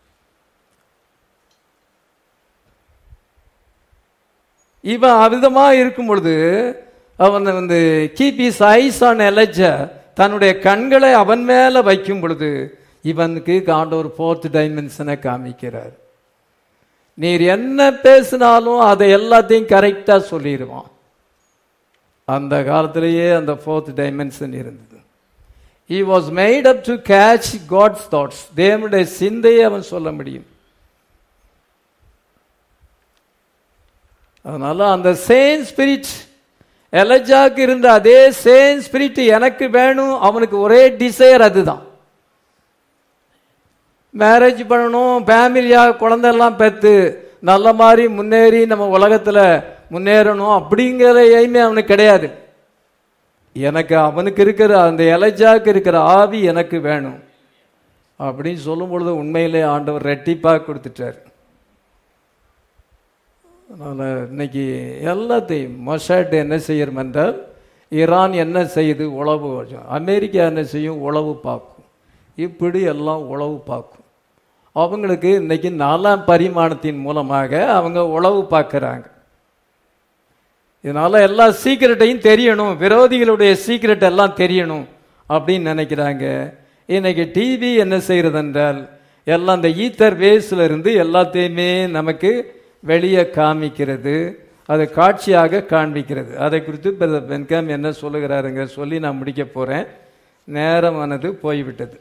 இவன் அவிதமா இருக்கும் பொழுது அவன் வந்து keep his eyes on Elijah தன்னுடைய கண்களை அவன் மேல வைக்கும் பொழுது இவனுக்கு ஆண்டவர் ஃபோர்த் டைமென்ஷனை காமிக்கிறார் நீர் என்ன பேசினாலும் அதை எல்லாத்தையும் கரெக்டா சொல்லிடுவான் அந்த காலத்திலேயே அந்த ஃபோர்த் டைமென்ஷன் இருந்தது he was made up to catch god's thoughts தேவனுடைய சிந்தையை அவன் சொல்ல முடியும் அதனால அந்த சேம் ஸ்பிரிட் எலஜாக்கு இருந்த அதே சேம் ஸ்பிரிட் எனக்கு வேணும் அவனுக்கு ஒரே டிசையர் அதுதான் மேரேஜ் பண்ணணும் ஃபேமிலியாக குழந்தையெல்லாம் பெற்று நல்ல மாதிரி முன்னேறி நம்ம உலகத்துல முன்னேறணும் அப்படிங்கிற எய்மே அவனுக்கு கிடையாது எனக்கு அவனுக்கு இருக்கிற அந்த எலஜாக்கு இருக்கிற ஆவி எனக்கு வேணும் அப்படின்னு சொல்லும் பொழுது உண்மையிலே ஆண்டவர் ரெட்டிப்பாக கொடுத்துட்டார் அதனால் இன்னைக்கு எல்லாத்தையும் மொசாட் என்ன செய்யும் என்றால் ஈரான் என்ன செய்யுது உளவு அமெரிக்கா என்ன செய்யும் உளவு பார்க்கும் இப்படி எல்லாம் உளவு பார்க்கும் அவங்களுக்கு இன்னைக்கு நாலாம் பரிமாணத்தின் மூலமாக அவங்க உளவு பார்க்குறாங்க இதனால எல்லா சீக்கிரட்டையும் தெரியணும் விரோதிகளுடைய சீக்கிரட் எல்லாம் தெரியணும் அப்படின்னு நினைக்கிறாங்க இன்னைக்கு டிவி என்ன செய்யறது என்றால் எல்லாம் இந்த ஈத்தர் வேஸ்ல இருந்து எல்லாத்தையுமே நமக்கு வெளியே காமிக்கிறது அது காட்சியாக காண்பிக்கிறது அதை குறித்து பிரதர் பென்காம் என்ன சொல்லுகிறாருங்க சொல்லி நான் முடிக்க போறேன் நேரமானது போய்விட்டது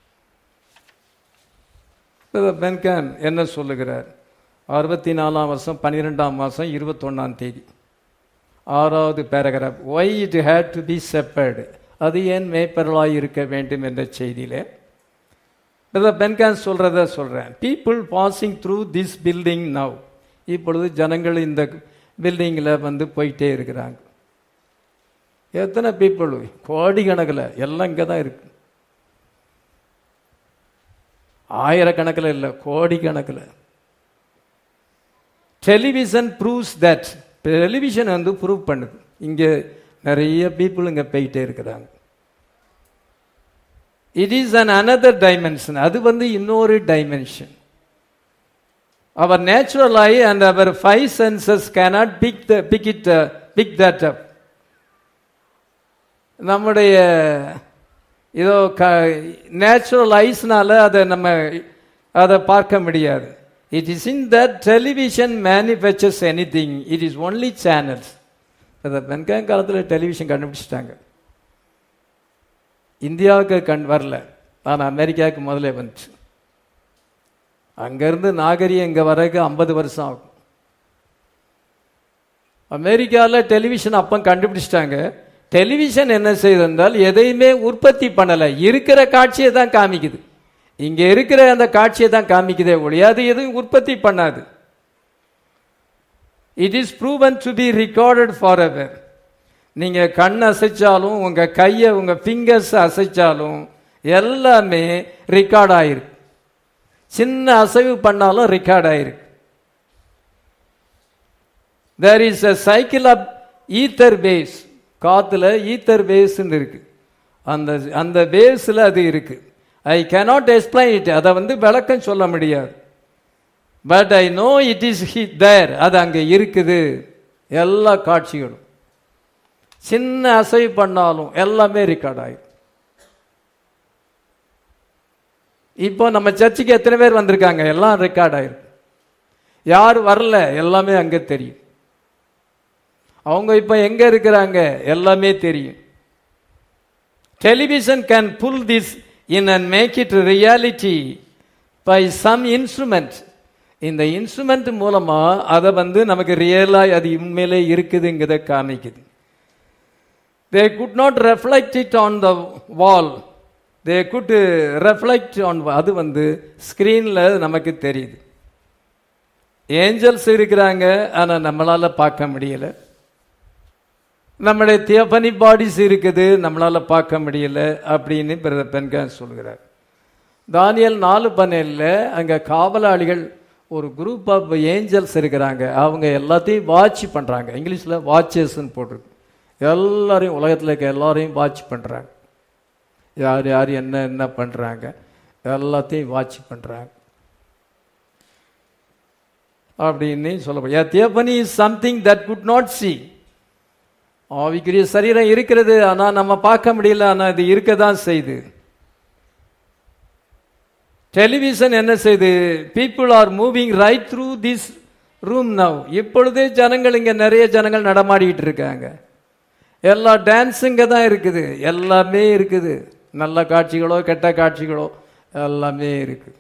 பிரதர் பென்காம் என்ன சொல்லுகிறார் அறுபத்தி நாலாம் வருஷம் பன்னிரெண்டாம் மாதம் இருபத்தொன்னாம் தேதி ஆறாவது paragraph why it had to be shepherd அது ஏன் மேய்ப்பர்களாய் இருக்க வேண்டும் என்ற செய்தியிலே பிரதர் பென்கான் சொல்றத சொல்றேன் people passing through this building now இப்பொழுது ஜனங்கள் இந்த பில்டிங்கில் வந்து போயிட்டே இருக்கிறாங்க எத்தனை பீப்புள் கோடிக்கணக்கில் எல்லாம் இங்கே தான் இருக்கு ஆயிரக்கணக்கில் இல்லை கோடிக்கணக்கில் டெலிவிஷன் ப்ரூவ்ஸ் தட் டெலிவிஷன் வந்து ப்ரூவ் பண்ணுது இங்கே நிறைய பீப்புள் இங்கே போயிட்டே இருக்கிறாங்க it is an another dimension அது வந்து இன்னொரு dimension our natural eye and our five senses cannot pick the pick it pick that up நம்முடைய இதோ க நேச்சுரல் ஐஸ்னால அதை நம்ம அதை பார்க்க முடியாது it is in that television manufactures anything it is only channels அதை வெங்காயம் காலத்தில் டெலிவிஷன் கண்டுபிடிச்சிட்டாங்க இந்தியாவுக்கு கண் வரல ஆனால் அமெரிக்காவுக்கு முதல்ல வந்துச்சு அங்கேருந்து நாகரிகம் இங்கே வரக்கு ஐம்பது வருஷம் ஆகும் அமெரிக்காவில் டெலிவிஷன் அப்போ கண்டுபிடிச்சிட்டாங்க டெலிவிஷன் என்ன செய்யுது என்றால் எதையுமே உற்பத்தி பண்ணலை இருக்கிற காட்சியை தான் காமிக்குது இங்கே இருக்கிற அந்த காட்சியை தான் காமிக்குதே ஒழிய அது எதுவும் உற்பத்தி பண்ணாது it is proven to be recorded forever நீங்க கண் அசைச்சாலும் உங்க கையை உங்க ஃபிங்கர்ஸ் அசைச்சாலும் எல்லாமே ரெக்கார்ட் ஆயிருக்கு சின்ன அசைவு பண்ணாலும் ரெக்கார்ட் ஆயிருக்கு there is a cycle of ether base காத்துல ஈத்தர் பேஸ்ன்னு இருக்கு அந்த அந்த பேஸ்ல அது இருக்கு ஐ கேனாட் எக்ஸ்பிளைன் இட் அதை வந்து விளக்கம் சொல்ல முடியாது but I know it is there அது அங்கே இருக்குது எல்லா காட்சிகளும் சின்ன அசைவு பண்ணாலும் எல்லாமே ரெக்கார்ட் ஆகும் இப்போ நம்ம சர்ச்சுக்கு எத்தனை பேர் வந்திருக்காங்க எல்லாம் ரெக்கார்ட் ஆயிருக்கு யார் வரல எல்லாமே அங்கே தெரியும் அவங்க இப்போ எங்க இருக்கிறாங்க எல்லாமே தெரியும் television can pull this in and make it reality by some instrument இந்த இன்ஸ்ட்ருமெண்ட் மூலமா அதை வந்து நமக்கு ரியலாக அது உண்மையிலே இருக்குதுங்கிறத காமிக்குது they could not reflect it on the wall they could reflect on அது வந்து ஸ்க்ரீனில் நமக்கு தெரியுது ஏஞ்சல்ஸ் இருக்கிறாங்க ஆனால் நம்மளால பார்க்க முடியல நம்முடைய தியபனி பாடிஸ் இருக்குது நம்மளால பார்க்க முடியல அப்படின்னு பிரதர் பென்கான் சொல்கிறார் தானியல் நாலு பன்னெண்டில் அங்கே காவலாளிகள் ஒரு குரூப் ஆஃப் ஏஞ்சல்ஸ் இருக்கிறாங்க அவங்க எல்லாத்தையும் வாட்ச் பண்ணுறாங்க இங்கிலீஷில் வாட்சஸ்ன்னு போட்டிருக்கு எல்லாரையும் உலகத்தில் இருக்க எல்லாரையும் வாட்ச் பண்ணுறாங்க யார் யார் என்ன என்ன பண்ணுறாங்க எல்லாத்தையும் வாட்ச் பண்ணுறாங்க அப்படின்னு சொல்லப்படும் theophany is something that could not see ஆவிக்குரிய சரீரம் இருக்கிறது ஆனால் நம்ம பார்க்க முடியல ஆனால் இது இருக்க தான் செய்யுது டெலிவிஷன் என்ன செய்யுது people are moving right through this room now இப்பொழுதே ஜனங்கள் இங்கே நிறைய ஜனங்கள் நடமாடிக்கிட்டு இருக்காங்க எல்லா டான்ஸுங்க தான் இருக்குது எல்லாமே இருக்குது நல்ல காட்சிகளோ கெட்ட காட்சிகளோ எல்லாமே இருக்குது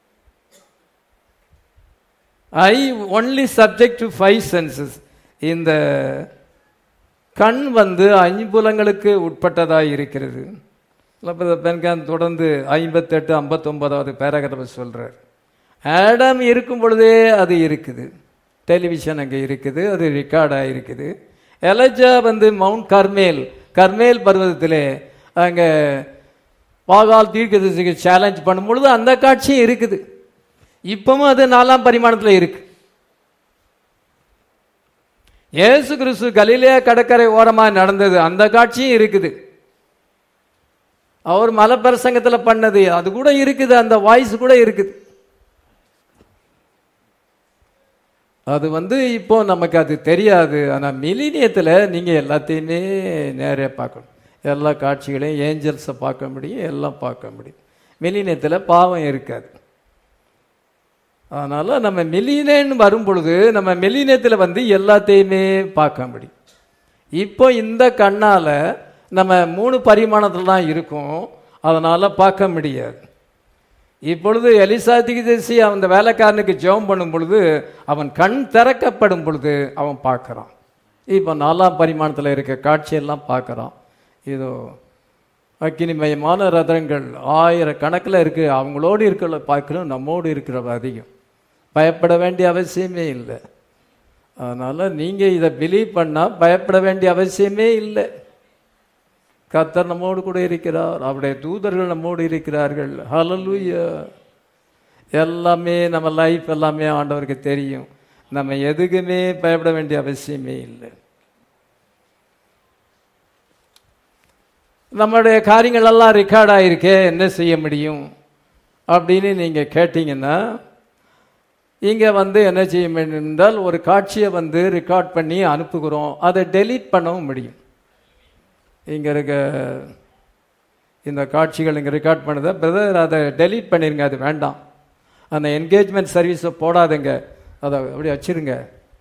I only subject to five senses இந்த கண் வந்து ஐம்புலங்களுக்கு உட்பட்டதாக இருக்கிறது பெண்கான் தொடர்ந்து ஐம்பத்தெட்டு ஐம்பத்தொன்பதாவது பேராகிராஃப சொல்றார் ஆடம் இருக்கும் பொழுதே அது இருக்குது டெலிவிஷன் அங்கே இருக்குது அது ரெக்கார்டாக இருக்குது எலஜா வந்து மவுண்ட் கர்மேல் கர்மேல் பர்வதத்திலே அங்கே பாகால் தீர்க்கதரிசிக்கு சேலஞ்ச் பண்ணும் பொழுது அந்த காட்சியும் இருக்குது இப்பவும் அது நாலாம் பரிமாணத்தில் இருக்கு இயேசு கிறிஸ்து கலிலேயா கடற்கரை ஓரமாக நடந்தது அந்த காட்சியும் இருக்குது அவர் மலப்பிரசங்கத்தில் பண்ணது அது கூட இருக்குது அந்த வாய்ஸ் கூட இருக்குது அது வந்து இப்போ நமக்கு அது தெரியாது ஆனால் மிலினியத்தில் நீங்கள் எல்லாத்தையுமே நேரே பார்க்கணும் எல்லா காட்சிகளையும் ஏஞ்சல்ஸை பார்க்க முடியும் எல்லாம் பார்க்க முடியும் மிலினியத்தில் பாவம் இருக்காது அதனால் நம்ம மில்லியனேன்னு வரும் பொழுது நம்ம மில்லியனத்தில் வந்து எல்லாத்தையுமே பார்க்க முடியும் இப்போ இந்த கண்ணால் நம்ம மூணு பரிமாணத்தில் தான் இருக்கும் அதனால் பார்க்க முடியாது இப்பொழுது எலிசா திகிதேசி அந்த வேலைக்காரனுக்கு ஜெபம் பண்ணும் பொழுது அவன் கண் திறக்கப்படும் பொழுது அவன் பார்க்குறான் இப்போ நாலாம் பரிமாணத்தில் இருக்க காட்சியெல்லாம் பார்க்குறான் இதோ அக்கினிமயமான ரதங்கள் ஆயிரக்கணக்கில் இருக்குது அவங்களோடு இருக்கிற பார்க்கணும் நம்மோடு இருக்கிற அதிகம் பயப்பட வேண்டிய அவசியமே இல்லை அதனால் நீங்கள் இதை பிலீவ் பண்ணால் பயப்பட வேண்டிய அவசியமே இல்லை கத்தர் நம்மோடு கூட இருக்கிறார் அவருடைய தூதர்கள் நம்மோடு இருக்கிறார்கள் ஹலலூயா எல்லாமே நம்ம லைஃப் எல்லாமே ஆண்டவருக்கு தெரியும் நம்ம எதுக்குமே பயப்பட வேண்டிய அவசியமே இல்லை நம்மளுடைய காரியங்கள் எல்லாம் ரெக்கார்ட் ஆகிருக்கே என்ன செய்ய முடியும் அப்படின்னு நீங்கள் கேட்டீங்கன்னா இங்கே வந்து என்ன செய்ய வேண்டும் என்றால் ஒரு காட்சியை வந்து ரெக்கார்ட் பண்ணி அனுப்புகிறோம் அதை டெலீட் பண்ணவும் முடியும் இங்கே இருக்க இந்த காட்சிகள் இங்கே ரெக்கார்ட் பண்ணதை பிரதர் அதை டெலீட் பண்ணிருங்க அது வேண்டாம் அந்த என்கேஜ்மெண்ட் சர்வீஸை போடாதுங்க அதை அப்படி வச்சிருங்க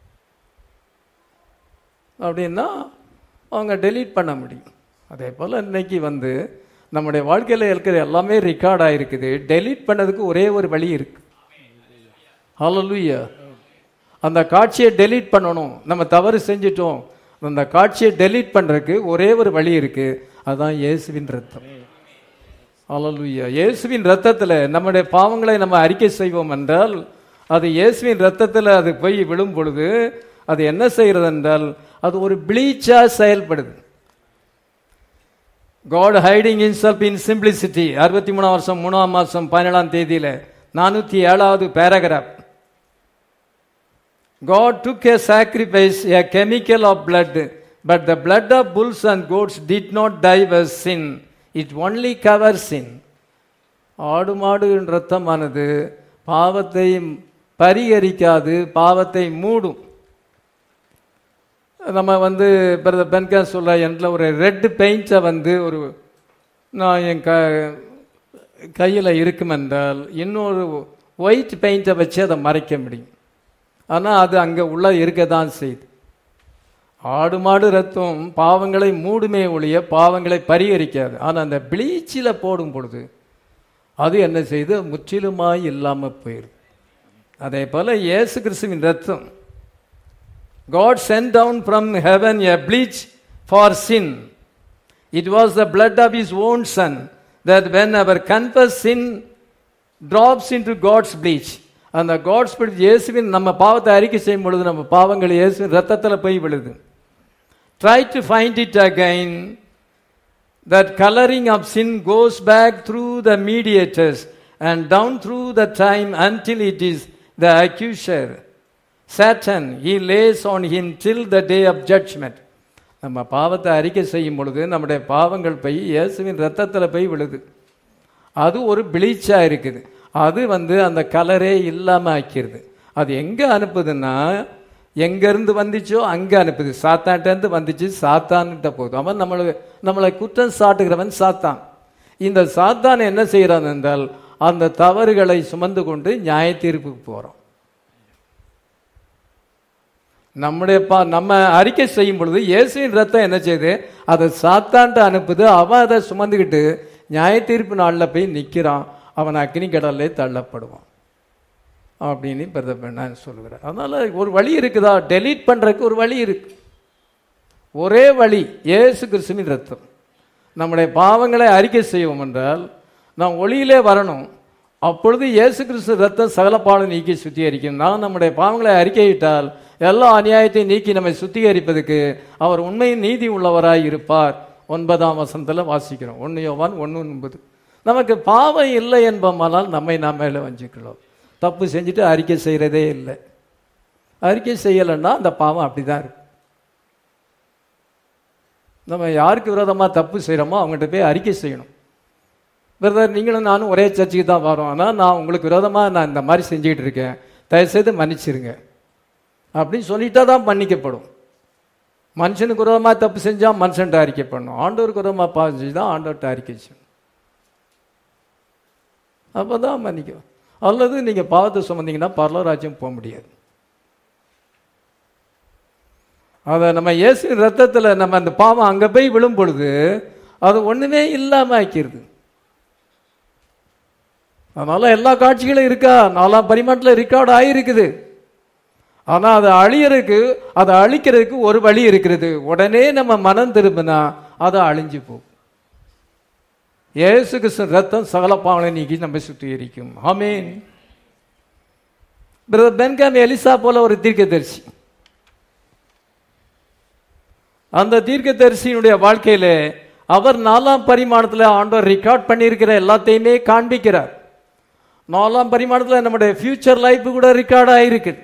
அப்படின்னா அவங்க டெலீட் பண்ண முடியும் அதே போல் இன்னைக்கு வந்து நம்முடைய வாழ்க்கையில் இருக்கிற எல்லாமே ரெக்கார்ட் ஆகிருக்குது டெலீட் பண்ணதுக்கு ஒரே ஒரு வழி இருக்கு ஹalleluya அந்த காட்சியை டெலீட் பண்ணணும் நம்ம தவறு செஞ்சிட்டோம் அந்த காட்சியை டெலீட் பண்ணுறதுக்கு ஒரே ஒரு வழி இருக்கு அதுதான் இயேசுவின் ரத்தம் ஹalleluya இயேசுவின் ரத்தத்தில் நம்முடைய பாவங்களை நம்ம அறிக்கை செய்வோம் என்றால் அது இயேசுவின் ரத்தத்தில் அது போய் விழும் பொழுது அது என்ன செய்கிறது என்றால் அது ஒரு ப்ளீச்சா செயல்படுது God hiding himself in simplicity அறுபத்தி மூணாம் வருஷம் மூணாம் மாதம் பதினேழாம் தேதியில் நானூற்றி ஏழாவது paragraph God took a sacrifice, a chemical of blood, but the blood of bulls and goats did not divers sin. It only covers sin. ஆடு மாடு ரத்தமானது பாவத்தை பரிகரிக்காது பாவத்தை மூடும் நம்ம வந்து பிரதர் பென்கா சொல்ல என்ல ஒரு ரெட் பெயிண்ட்டை வந்து ஒரு நான் என் க கையில் இருக்கும் என்றால் இன்னொரு ஒயிட் பெயிண்டை வச்சு அதை மறைக்க முடியும் ஆனால் அது அங்கே உள்ள இருக்க தான் செய்யுது ஆடு மாடு ரத்தம் பாவங்களை மூடுமே ஒழிய பாவங்களை பரிகரிக்காது ஆனால் அந்த ப்ளீச்சில் போடும் பொழுது அது என்ன செய்து முற்றிலுமாய் இல்லாமல் போயிடுது அதே போல் இயேசு கிறிஸ்துவின் ரத்தம் God sent down from heaven a bleach for sin. It was the blood of his own son that when our confessed sin drops into God's bleach, அந்த காட்ஸ் பிடிச் இயேசுவின் நம்ம பாவத்தை அறிக்கை செய்யும் பொழுது நம்ம பாவங்கள் இயேசுவின் ரத்தத்தில் போய் விழுது try to find it again that coloring of sin goes back through the mediators and down through the time until it is the accuser Satan, he lays on him till the day of judgment. நம்ம பாவத்தை அறிக்கை செய்யும் பொழுது நம்முடைய பாவங்கள் போய் இயேசுவின் ரத்தத்தில் போய் விழுது அது ஒரு பிளீச்சா இருக்குது அது வந்து அந்த கலரே இல்லாமல் ஆக்கிடுது அது எங்கே அனுப்புதுன்னா எங்கேருந்து வந்துச்சோ அங்கே அனுப்புது சாத்தான்ட்டேருந்து வந்துச்சு சாத்தான்கிட்ட போகுது அவன் நம்மளை நம்மளை குற்றம் சாட்டுகிறவன் சாத்தான் இந்த சாத்தான் என்ன செய்கிறான் என்றால் அந்த தவறுகளை சுமந்து கொண்டு நியாய தீர்ப்புக்கு போகிறோம் நம்முடைய பா நம்ம அறிக்கை செய்யும் பொழுது இயேசுவின் ரத்தம் என்ன செய்யுது அதை சாத்தான்ட்டு அனுப்புது அவன் அதை சுமந்துக்கிட்டு நியாய தீர்ப்பு நாளில் போய் நிற்கிறான் அவன் அக்னி கடல்லே தள்ளப்படுவான் அப்படின்னு பிரதமர் நான் சொல்லுகிறேன் அதனால ஒரு வழி இருக்குதா டெலீட் பண்ணுறதுக்கு ஒரு வழி இருக்கு ஒரே வழி இயேசு கிறிஸ்துவின் ரத்தம் நம்முடைய பாவங்களை அறிக்கை செய்வோம் என்றால் நாம் ஒளியிலே வரணும் அப்பொழுது இயேசு கிறிஸ்து ரத்தம் சகல பாவம் நீக்கி சுத்திகரிக்கும் நான் நம்முடைய பாவங்களை அறிக்கையிட்டால் எல்லா அநியாயத்தையும் நீக்கி நம்மை சுத்திகரிப்பதற்கு அவர் உண்மையின் நீதி உள்ளவராய் இருப்பார் ஒன்பதாம் வசனத்தில் வாசிக்கிறோம் ஒன்று யோவான் ஒன்று ஒன்பது நமக்கு பாவம் இல்லை என்பமானால் நம்மை நாம் மேலே வஞ்சிக்கிறோம் தப்பு செஞ்சுட்டு அறிக்கை செய்கிறதே இல்லை அறிக்கை செய்யலைன்னா அந்த பாவம் அப்படி தான் இருக்கும் நம்ம யாருக்கு விரோதமாக தப்பு செய்கிறோமோ அவங்ககிட்ட போய் அறிக்கை செய்யணும் பிரதர் நீங்களும் நானும் ஒரே சர்ச்சுக்கு தான் வரோம் ஆனால் நான் உங்களுக்கு விரோதமாக நான் இந்த மாதிரி செஞ்சுக்கிட்டு இருக்கேன் தயவுசெய்து மன்னிச்சிருங்க அப்படின்னு சொல்லிட்டா தான் மன்னிக்கப்படும் மனுஷனுக்கு விரோதமாக தப்பு செஞ்சால் மனுஷன்ட்ட அறிக்கை பண்ணணும் ஆண்டவருக்கு விரோதமாக பாவம் செஞ்சு தான் ஆண்டவர்கிட்ட அறிக்கை செய்யணும் அப்போ தான் மன்னிக்கும் அல்லது நீங்கள் பாவத்தை சுமந்தீங்கன்னா பரலராஜ்யம் போக முடியாது அதை நம்ம இயேசு ரத்தத்தில் நம்ம அந்த பாவம் அங்கே போய் விழும் பொழுது அது ஒன்றுமே இல்லாமல் ஆக்கிடுது அதனால எல்லா காட்சிகளும் இருக்கா நாலாம் பரிமாட்டில் ரெக்கார்டு ஆகிருக்குது ஆனால் அதை அழியறதுக்கு அதை அழிக்கிறதுக்கு ஒரு வழி இருக்கிறது உடனே நம்ம மனம் திரும்பினா அதை அழிஞ்சு போகும் இயேசு கிறிஸ்து ரத்தம் சகல பாவனை நீக்கி நம்ம சுத்திகரிக்கும் ஆமீன் பிரதர் பென்காம் எலிசா போல ஒரு தீர்க்கதரிசி அந்த தீர்க்கதரிசியினுடைய வாழ்க்கையில அவர் நாலாம் பரிமாணத்தில் ஆண்டவர் ரெக்கார்ட் பண்ணியிருக்கிற எல்லாத்தையுமே காண்பிக்கிறார் நாலாம் பரிமாணத்தில் நம்முடைய ஃபியூச்சர் லைஃப் கூட ரெக்கார்ட் ஆயிருக்கு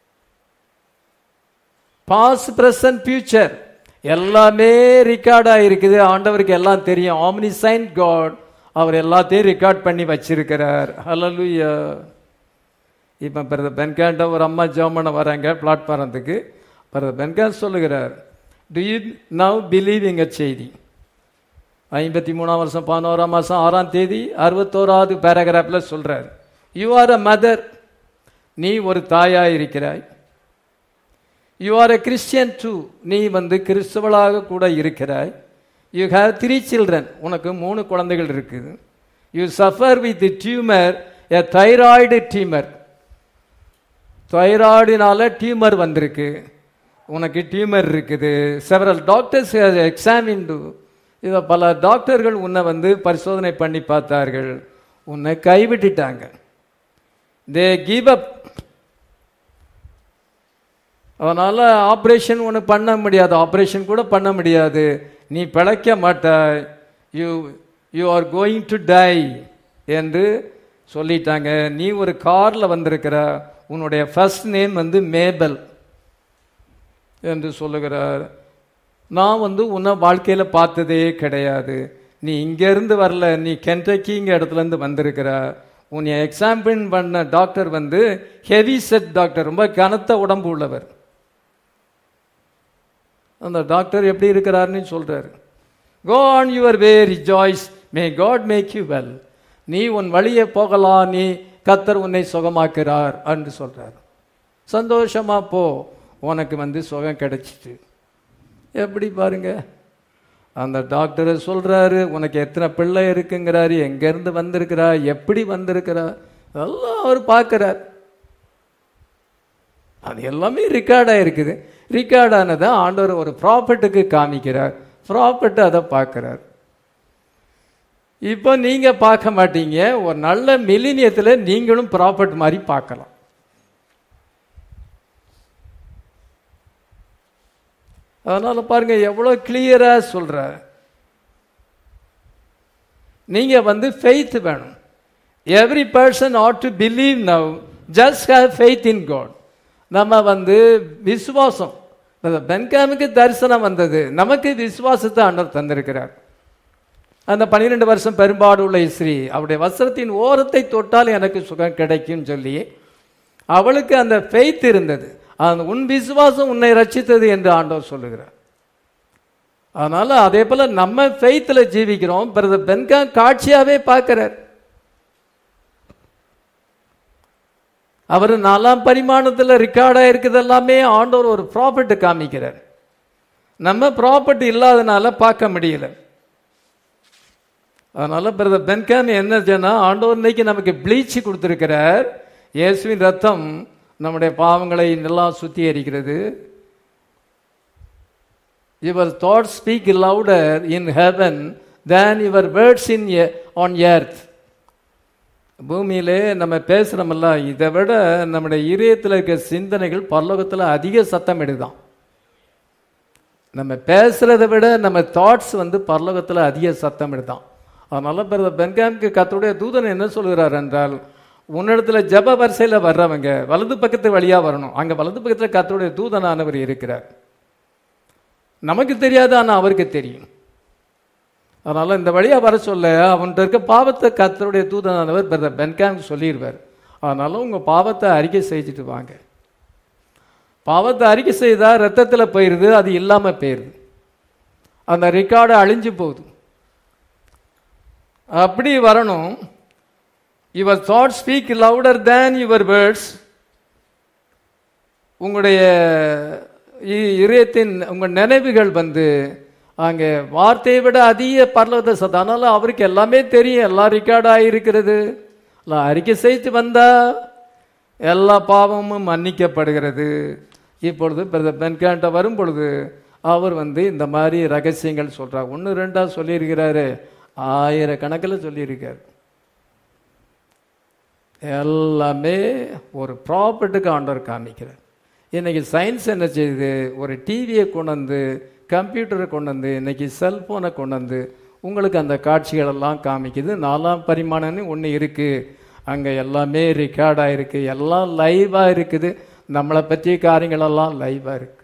பாஸ்ட் பிரசன்ட் ஃபியூச்சர் எல்லாமே ரெக்கார்ட் ஆயிருக்குது ஆண்டவருக்கு எல்லாம் தெரியும் ஆம்னி சைன் காட் அவர் எல்லாத்தையும் ரெக்கார்ட் பண்ணி வச்சிருக்கிறார் ஹலலுயா இப்போ பிரதர் பென்காண்ட ஒரு அம்மா ஜோமனை வராங்க பிளாட்ஃபாரத்துக்கு பிரதர் பென்கான் சொல்லுகிறார் டு யூ நவ் பிலீவ் எங்க செய்தி ஐம்பத்தி மூணாம் வருஷம் பதினோராம் மாதம் ஆறாம் தேதி அறுபத்தோராவது பேராகிராஃபில் சொல்கிறார் யூ ஆர் அ மதர் நீ ஒரு தாயாக இருக்கிறாய் you are a Christian too நீ வந்து கிறிஸ்தவளாக கூட இருக்கிறாய் யூ ஹாவ் த்ரீ சில்ட்ரன் உனக்கு மூணு குழந்தைகள் இருக்குது you suffer with tumour a thyroid tumour தைராய்டினால டியூமர் வந்திருக்கு உனக்கு டியூமர் இருக்குது செவரல் டாக்டர்ஸ் எக்ஸாமின் இதை பல டாக்டர்கள் உன்னை வந்து பரிசோதனை பண்ணி பார்த்தார்கள் உன்னை கைவிட்டுட்டாங்க தே கிவ் அப் அதனால் ஆப்ரேஷன் ஒன்று பண்ண முடியாது ஆப்ரேஷன் கூட பண்ண முடியாது நீ பிழைக்க மாட்டாய் you you are going to die என்று சொல்லிட்டாங்க நீ ஒரு காரில் வந்திருக்கிற உன்னுடைய ஃபர்ஸ்ட் நேம் வந்து மேபல் என்று சொல்லுகிறார் நான் வந்து உன்னை வாழ்க்கையில் பார்த்ததே கிடையாது நீ இங்கேருந்து வரல நீ கென்டக்கிங்க இடத்துலேருந்து வந்திருக்கிற உன்னை எக்ஸாம்பிள் பண்ண டாக்டர் வந்து ஹெவி செட் டாக்டர் ரொம்ப கனத்த உடம்பு உள்ளவர் அந்த டாக்டர் எப்படி இருக்கிறாருன்னு சொல்றாரு go on your way rejoice may God make you well நீ உன் வழியே போகலாம் நீ கத்தர் உன்னை சுகமாக்குறார் என்று சொல்றார் சந்தோஷமா போ உனக்கு வந்து சுகம் கிடைச்சிட்டு எப்படி பாருங்க அந்த டாக்டர் சொல்றாரு உனக்கு எத்தனை பிள்ளை இருக்குங்கிறாரு எங்கேருந்து வந்திருக்கிறா எப்படி வந்திருக்கிறா எல்லாம் அவர் பார்க்கிறார் அது எல்லாமே ரெக்கார்டாக இருக்குது ரெக்கார்ட் ஆனதை ஆண்டவர் ஒரு ப்ராப்பர்ட்டுக்கு காமிக்கிறார் ப்ராப்பர்ட் அதை பார்க்கிறார் இப்போ நீங்க பார்க்க மாட்டீங்க ஒரு நல்ல மில்லினியத்தில் நீங்களும் ப்ராப்பர்ட் மாதிரி பார்க்கலாம் அதனால பாருங்க எவ்வளோ கிளியரா சொல்றார் நீங்க வந்து ஃபெய்த் வேணும் every person ought to believe now just have faith in God நம்ம வந்து விசுவாசம் பென்காமுக்கு தரிசனம் வந்தது நமக்கு விசுவாசத்தை ஆண்டவர் தந்திருக்கிறார் அந்த பன்னிரெண்டு வருஷம் பெரும்பாடு உள்ள ஸ்ரீ அவருடைய வஸ்திரத்தின் ஓரத்தை தொட்டால் எனக்கு சுகம் கிடைக்கும் சொல்லி அவளுக்கு அந்த ஃபெய்த் இருந்தது அந்த உன் விசுவாசம் உன்னை ரட்சித்தது என்று ஆண்டவர் சொல்லுகிறார் அதனால அதே போல நம்ம ஃபெய்த்தில் ஜீவிக்கிறோம் பிரதர் பென்கா காட்சியாவே பார்க்கிறார் அவர் நாலாம் பரிமாணத்தில் ரெக்கார்டாக இருக்குது எல்லாமே ஆண்டவர் ஒரு ப்ராப்பர்ட்டி காமிக்கிறார் நம்ம ப்ராப்பர்ட்டி இல்லாதனால பார்க்க முடியல அதனால பிரதர் பென்கான் என்ன சொன்னா ஆண்டவர் இன்னைக்கு நமக்கு ப்ளீச் கொடுத்துருக்கிறார் இயேசுவின் ரத்தம் நம்முடைய பாவங்களை எல்லாம் சுத்திகரிக்கிறது your thought speak louder in heaven than your words in on earth பூமியிலே நம்ம பேசுகிறோமல்ல இதை விட நம்முடைய இதயத்தில் இருக்க சிந்தனைகள் பரலோகத்தில் அதிக சத்தம் எடுதான் நம்ம பேசுறதை விட நம்ம தாட்ஸ் வந்து பரலோகத்தில் அதிக சத்தம் எடுதான் அதனால பிறகு பென்காம்க்கு கத்தருடைய தூதன் என்ன சொல்கிறார் என்றால் உன்னிடத்துல ஜப வரிசையில் வர்றவங்க வலது பக்கத்து வழியா வரணும் அங்க வலது பக்கத்தில் கத்தருடைய தூதனானவர் இருக்கிறார் நமக்கு தெரியாது ஆனால் அவருக்கு தெரியும் அதனால இந்த வழியா வர சொல்ல அவன்கிட்ட இருக்க பாவத்தை கத்தருடைய தூதனானவர் பிரதர் பென்காம் சொல்லிடுவார் அதனால உங்க பாவத்தை அறிக்கை செஞ்சுட்டு வாங்க பாவத்தை அறிக்கை செய்தா ரத்தத்தில் போயிடுது அது இல்லாம போயிடுது அந்த ரெக்கார்டு அழிஞ்சு போகுது அப்படி வரணும் your thought speak louder than your words உங்களுடைய இ- இதயத்தின் உங்கள் நினைவுகள் வந்து அங்கே வார்த்தையை விட அதிக பரலோகத்தை சத்தம் அதனால அவருக்கு எல்லாமே தெரியும் எல்லாம் ரெக்கார்ட் ஆகியிருக்கிறது எல்லாம் அறிக்கை செய்து வந்தா எல்லா பாவமும் மன்னிக்கப்படுகிறது இப்பொழுது பிரதர் பென்கான்ட்ட வரும் பொழுது அவர் வந்து இந்த மாதிரி ரகசியங்கள் சொல்றார் ஒன்று ரெண்டா சொல்லியிருக்கிறாரு ஆயிரக்கணக்கில் சொல்லியிருக்காரு எல்லாமே ஒரு ப்ராப்பர்ட்டுக்கு ஆண்டவர் காமிக்கிறார் இன்னைக்கு சயின்ஸ் என்ன செய்யுது ஒரு டிவியை கொண்டு வந்து கம்ப்யூட்டரை கொண்டு வந்து இன்னைக்கு செல்போனை கொண்டு வந்து உங்களுக்கு அந்த காட்சிகள் எல்லாம் காமிக்குது நாலாம் பரிமாணம்னு ஒன்று இருக்குது அங்கே எல்லாமே ரெக்கார்டாக இருக்குது எல்லாம் லைவாக இருக்குது நம்மளை பற்றிய காரியங்கள் எல்லாம் லைவாக இருக்குது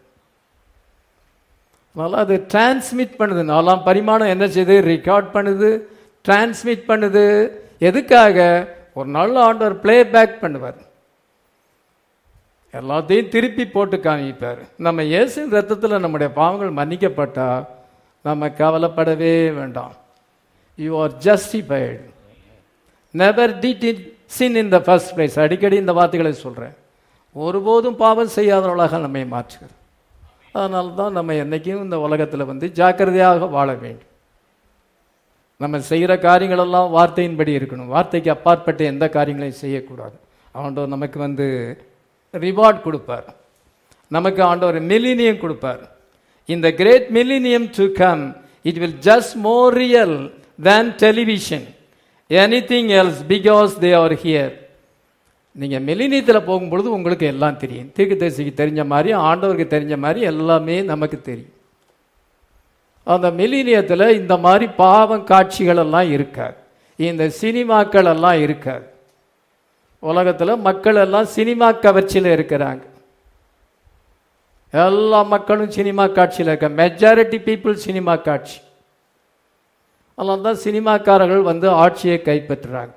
அதனால் அது டிரான்ஸ்மிட் பண்ணுது நாலாம் பரிமாணம் என்ன செய்யுது ரெக்கார்ட் பண்ணுது டிரான்ஸ்மிட் பண்ணுது எதுக்காக ஒரு நாள் ஆண்டவர் ப்ளே பேக் பண்ணுவார் எல்லாத்தையும் திருப்பி போட்டு காமிப்பார் நம்ம இயேசு ரத்தத்தில் நம்முடைய பாவங்கள் மன்னிக்கப்பட்டா நம்ம கவலைப்படவே வேண்டாம் you are justified never did it sin in the first place அடிக்கடி இந்த வார்த்தைகளை சொல்கிறேன் ஒருபோதும் பாவம் செய்யாதவர்களாக நம்மை மாற்றுகிறது அதனால தான் நம்ம என்றைக்கும் இந்த உலகத்தில் வந்து ஜாக்கிரதையாக வாழ வேண்டும் நம்ம செய்கிற காரியங்களெல்லாம் வார்த்தையின்படி இருக்கணும் வார்த்தைக்கு அப்பாற்பட்ட எந்த காரியங்களையும் செய்யக்கூடாது ஆண்டவர் நமக்கு வந்து ரிவார்ட் கொடுப்பார் நமக்கு ஆண்டவர் மில்லினியம் கொடுப்பார் இந்த great millennium to come it will just more real than television anything else because they are here நீங்கள் மில்லினியத்தில் போகும்பொழுது உங்களுக்கு எல்லாம் தெரியும் தீர்க்கதரிசிக்கு தெரிஞ்ச மாதிரி ஆண்டவருக்கு தெரிஞ்ச மாதிரி எல்லாமே நமக்கு தெரியும் அந்த மில்லினியத்தில் இந்த மாதிரி பாவம் காட்சிகள் எல்லாம் இருக்காது இந்த சினிமாக்கள் எல்லாம் இருக்காது உலகத்தில் மக்கள் எல்லாம் சினிமா கவர்ச்சியில் இருக்கிறாங்க எல்லா மக்களும் சினிமா காட்சியில் இருக்க மெஜாரிட்டி பீப்புள் சினிமா காட்சி அதனால தான் சினிமாக்காரர்கள் வந்து ஆட்சியை கைப்பற்றுறாங்க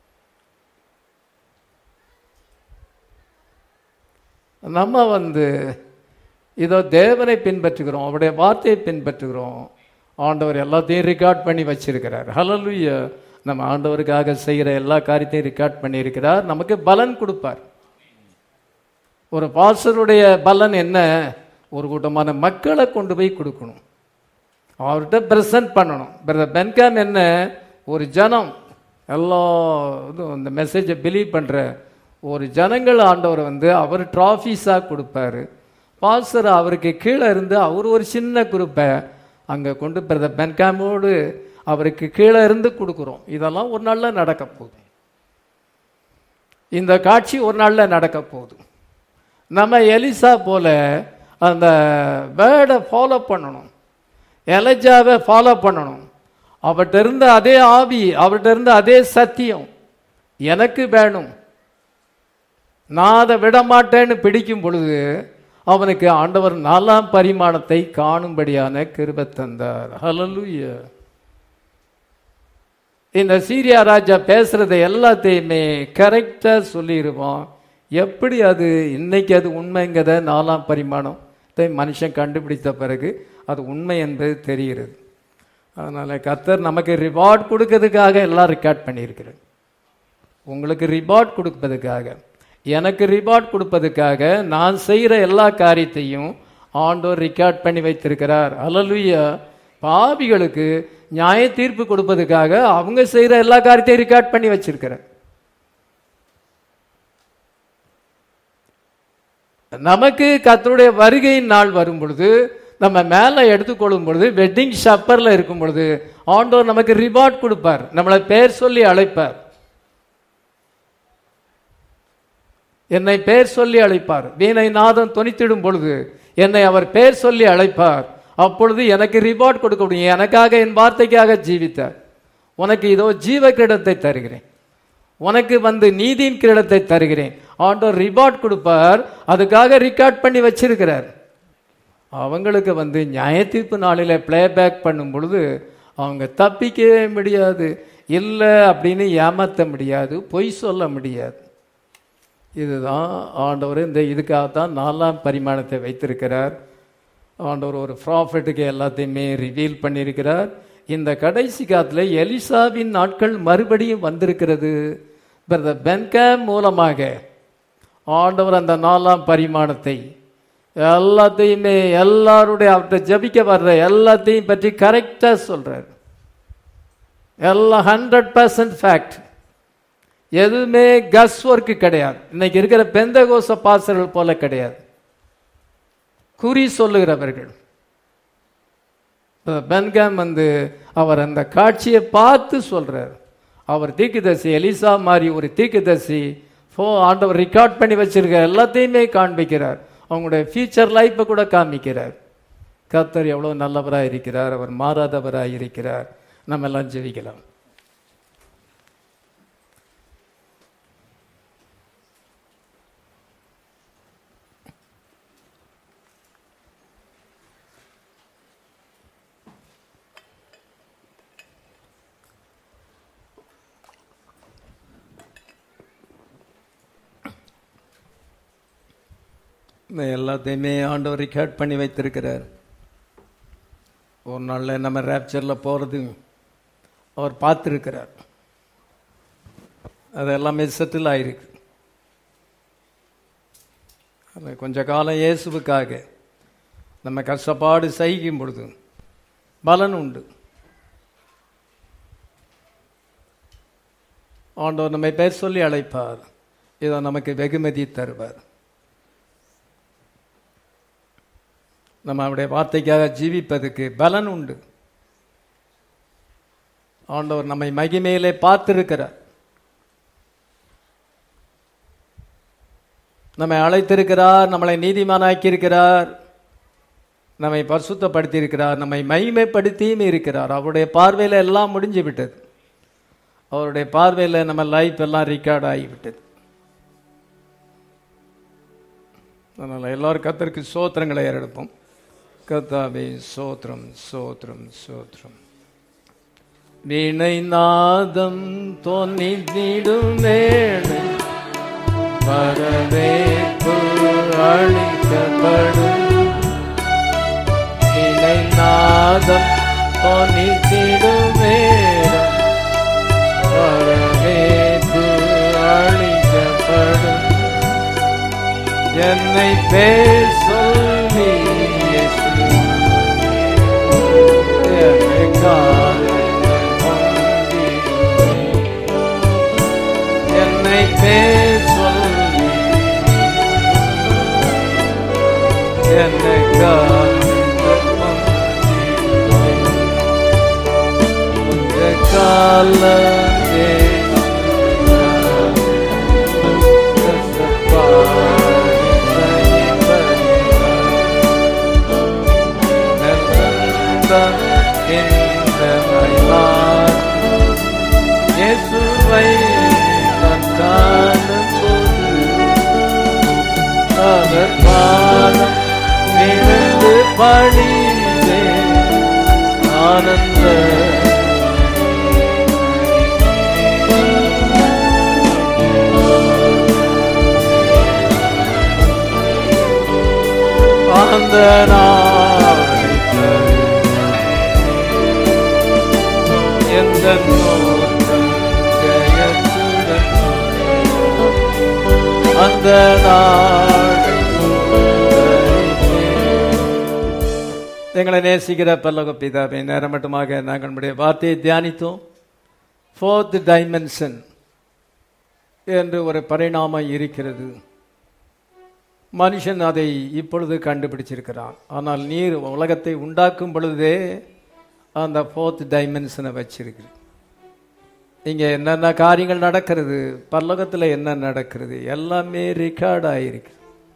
நம்ம வந்து இதோ தேவனை பின்பற்றுகிறோம் அவருடைய வார்த்தையை பின்பற்றுகிறோம் ஆண்டவர் எல்லாத்தையும் ரெக்கார்ட் பண்ணி வச்சிருக்கிறார் ஹalleluya நம்ம ஆண்டவருக்காக செய்கிற எல்லா காரியத்தையும் ரெக்கார்ட் பண்ணியிருக்கிறார் நமக்கு பலன் கொடுப்பார் ஒரு பாஸ்டருடைய பலன் என்ன ஒரு கூட்டமான மக்களை கொண்டு போய் கொடுக்கணும் அவர்கிட்ட ப்ரெசன்ட் பண்ணணும் பிரதர் பென்காம் என்ன ஒரு ஜனம் எல்லா இதுவும் இந்த மெசேஜை பிலீவ் பண்ணுற ஒரு ஜனங்கள் ஆண்டவர் வந்து அவர் ட்ராஃபீஸாக கொடுப்பாரு பாஸ்டர் அவருக்கு கீழே இருந்து அவர் ஒரு சின்ன குரூப்பை அங்கே கொண்டு பிரதர் பென்காமோடு அவருக்கு கீழே இருந்து கொடுக்குறோம் இதெல்லாம் ஒரு நாளில் நடக்க போகுது இந்த காட்சி ஒரு நாளில் நடக்க போகுது நம்ம எலிசா போல அந்த வேர்டை ஃபாலோ பண்ணணும் எலஜாவை ஃபாலோ பண்ணணும் அவர்கிட்ட இருந்த அதே ஆவி அவர்கிட்ட இருந்த அதே சத்தியம் எனக்கு வேணும் நான் அதை விட மாட்டேன்னு பிடிக்கும் பொழுது அவனுக்கு ஆண்டவர் நாலாம் பரிமாணத்தை காணும்படியான கிருபை தந்தார் ஹalleluya இந்த சீரியா ராஜா பேசுறதை எல்லாத்தையுமே கரெக்டா சொல்லிடுவான் எப்படி அது இன்னைக்கு அது உண்மைங்கிறத நாலாம் பரிமாணத்தை மனுஷன் கண்டுபிடித்த பிறகு அது உண்மை என்பது தெரிகிறது அதனால கர்த்தர் நமக்கு ரிவார்ட் கொடுக்கறதுக்காக எல்லாம் ரெக்கார்ட் பண்ணியிருக்கிறார் உங்களுக்கு ரிவார்ட் கொடுப்பதுக்காக எனக்கு ரிவார்ட் கொடுப்பதுக்காக நான் செய்கிற எல்லா காரியத்தையும் ஆண்டோர் ரெக்கார்ட் பண்ணி வைத்திருக்கிறார் அல்லலுயா பாவிகளுக்கு நியாய தீர்ப்பு கொடுப்பதுக்காக அவங்க செய்கிற எல்லா காரியத்தையும் ரெக்கார்ட் பண்ணி வச்சிருக்கிறார் நமக்கு கர்த்தருடைய வருகையின் நாள் வரும் பொழுது நம்ம மேலே எடுத்துக்கொள்ளும் பொழுது வெட்டிங் ஷப்பரில் இருக்கும் பொழுது ஆண்டோர் நமக்கு ரிவார்ட் கொடுப்பார் நம்மளை பேர் சொல்லி அழைப்பார் என்னை பேர் சொல்லி அழைப்பார் வீணை நாதம் துணித்திடும் பொழுது என்னை அவர் பேர் சொல்லி அழைப்பார் அப்பொழுது எனக்கு ரிவார்ட் கொடுக்க முடியும் எனக்காக என் வார்த்தைக்காக ஜீவித்தார் உனக்கு இதோ ஜீவ கிரீடத்தை தருகிறேன் உனக்கு வந்து நீதியின் கிரீடத்தை தருகிறேன் ஆண்டோர் ரிவார்ட் கொடுப்பார் அதுக்காக ரெக்கார்ட் பண்ணி வச்சிருக்கிறார் அவங்களுக்கு வந்து நியாய தீர்ப்பு நாளில் பிளேபேக் பண்ணும் பொழுது அவங்க தப்பிக்கவே முடியாது இல்லை அப்படின்னு ஏமாற்ற முடியாது பொய் சொல்ல முடியாது இதுதான் ஆண்டவர் இந்த இதுக்காகத்தான் நாலாம் பரிமாணத்தை வைத்திருக்கிறார் ஆண்டவர் ஒரு ப்ராஃபிட்டுக்கு எல்லாத்தையுமே ரிவீல் பண்ணியிருக்கிறார் இந்த கடைசி காலத்தில் எலிசாவின் நாட்கள் மறுபடியும் வந்திருக்கிறது பிரதர் பென்கேம் மூலமாக ஆண்டவர் அந்த நாலாம் பரிமாணத்தை எல்லாத்தையுமே எல்லாருடைய அவர்கிட்ட ஜபிக்க வர்ற எல்லாத்தையும் பற்றி கரெக்டாக சொல்றார் எல்லாம் ஹண்ட்ரட் பர்சன்ட் ஃபேக்ட் எதுவுமே கஸ் ஒர்க்கு கிடையாது இன்னைக்கு இருக்கிற பெந்தகோச பாசர்கள் போல கிடையாது குறி சொல்லுகிறவர்கள் பென்காம் வந்து அவர் அந்த காட்சியை பார்த்து சொல்றார் அவர் தீக்குதசி எலிசா மாதிரி ஒரு தீக்குதசி ஃபோ ஆண்டவர் ரெக்கார்ட் பண்ணி வச்சிருக்க எல்லாத்தையுமே காண்பிக்கிறார் அவங்களுடைய ஃபியூச்சர் லைஃப்பை கூட காமிக்கிறார் கர்த்தர் எவ்வளோ நல்லவராக இருக்கிறார் அவர் மாறாதவராக இருக்கிறார் நம்ம எல்லாம் ஜெபிக்கலாம் இந்த எல்லாத்தையுமே ஆண்டவர் ரெக்கார்ட் பண்ணி வைத்திருக்கிறார் ஒரு நாளில் நம்ம ரேப்சரில் போகிறது அவர் பார்த்துருக்கிறார் அது எல்லாமே செட்டில் ஆயிருக்கு அது கொஞ்ச காலம் இயேசுவுக்காக நம்ம கஷ்டப்பாடு சகிக்கும் பொழுது பலன் உண்டு ஆண்டவர் நம்மை பேர் சொல்லி அழைப்பார் இதை நமக்கு வெகுமதி தருவார் நம்ம அவருடைய வார்த்தைக்காக ஜீவிப்பதற்கு பலன் உண்டு ஆண்டவர் நம்மை மகிமையிலே பார்த்திருக்கிறார் நம்மை அழைத்திருக்கிறார் நம்மளை நீதிமானாக்கி இருக்கிறார் நம்மை பரிசுத்தப்படுத்தி இருக்கிறார் நம்மை மகிமைப்படுத்தியும் இருக்கிறார் அவருடைய பார்வையில் எல்லாம் முடிஞ்சு விட்டது அவருடைய பார்வையில் நம்ம லைஃப் எல்லாம் ரெக்கார்ட் ஆகிவிட்டது அதனால் எல்லாரும் கத்தருக்கு சோத்திரங்களை ஏறெடுப்போம் கத்தாவே சோத்ரம் சோத்ரம் சோத்ரம் வீணை நாதம் தொன்னிடும் வேளை வரவேற்பு அளிக்கப்படும் வீணை நாதம் தொன்னிடும் வேளை என்னை பேர் சொல்லி இயேசு என்னை காலையில் கொண்டீரே. என்னை பேர் சொல்லி என்னை காலையில் கொண்டீரே. உங்க காலமே இயேசுவை நான் காணும்போது அவர் பாதம் விழுந்து பணிந்தே ஆனந்த அந்த நாளை எந்த நோக்கம் ஜெயத்துடன் அந்த நாளை எங்களை நேசிக்கிற பல்லவ பிதாவை நேரம் மட்டுமாக நாங்கள் நம்முடைய வார்த்தையை தியானித்தோம் ஃபோர்த் டைமென்ஷன் என்று ஒரு பரிணாமம் இருக்கிறது மனுஷன் அதை இப்பொழுது கண்டுபிடிச்சிருக்கிறான் ஆனால் நீர் உலகத்தை உண்டாக்கும் பொழுதே அந்த ஃபோர்த் டைமென்ஷனை வச்சிருக்கு இங்கே என்னென்ன காரியங்கள் நடக்கிறது பல்லோகத்தில் என்ன நடக்கிறது எல்லாமே ரெக்கார்ட் ஆகிருக்கு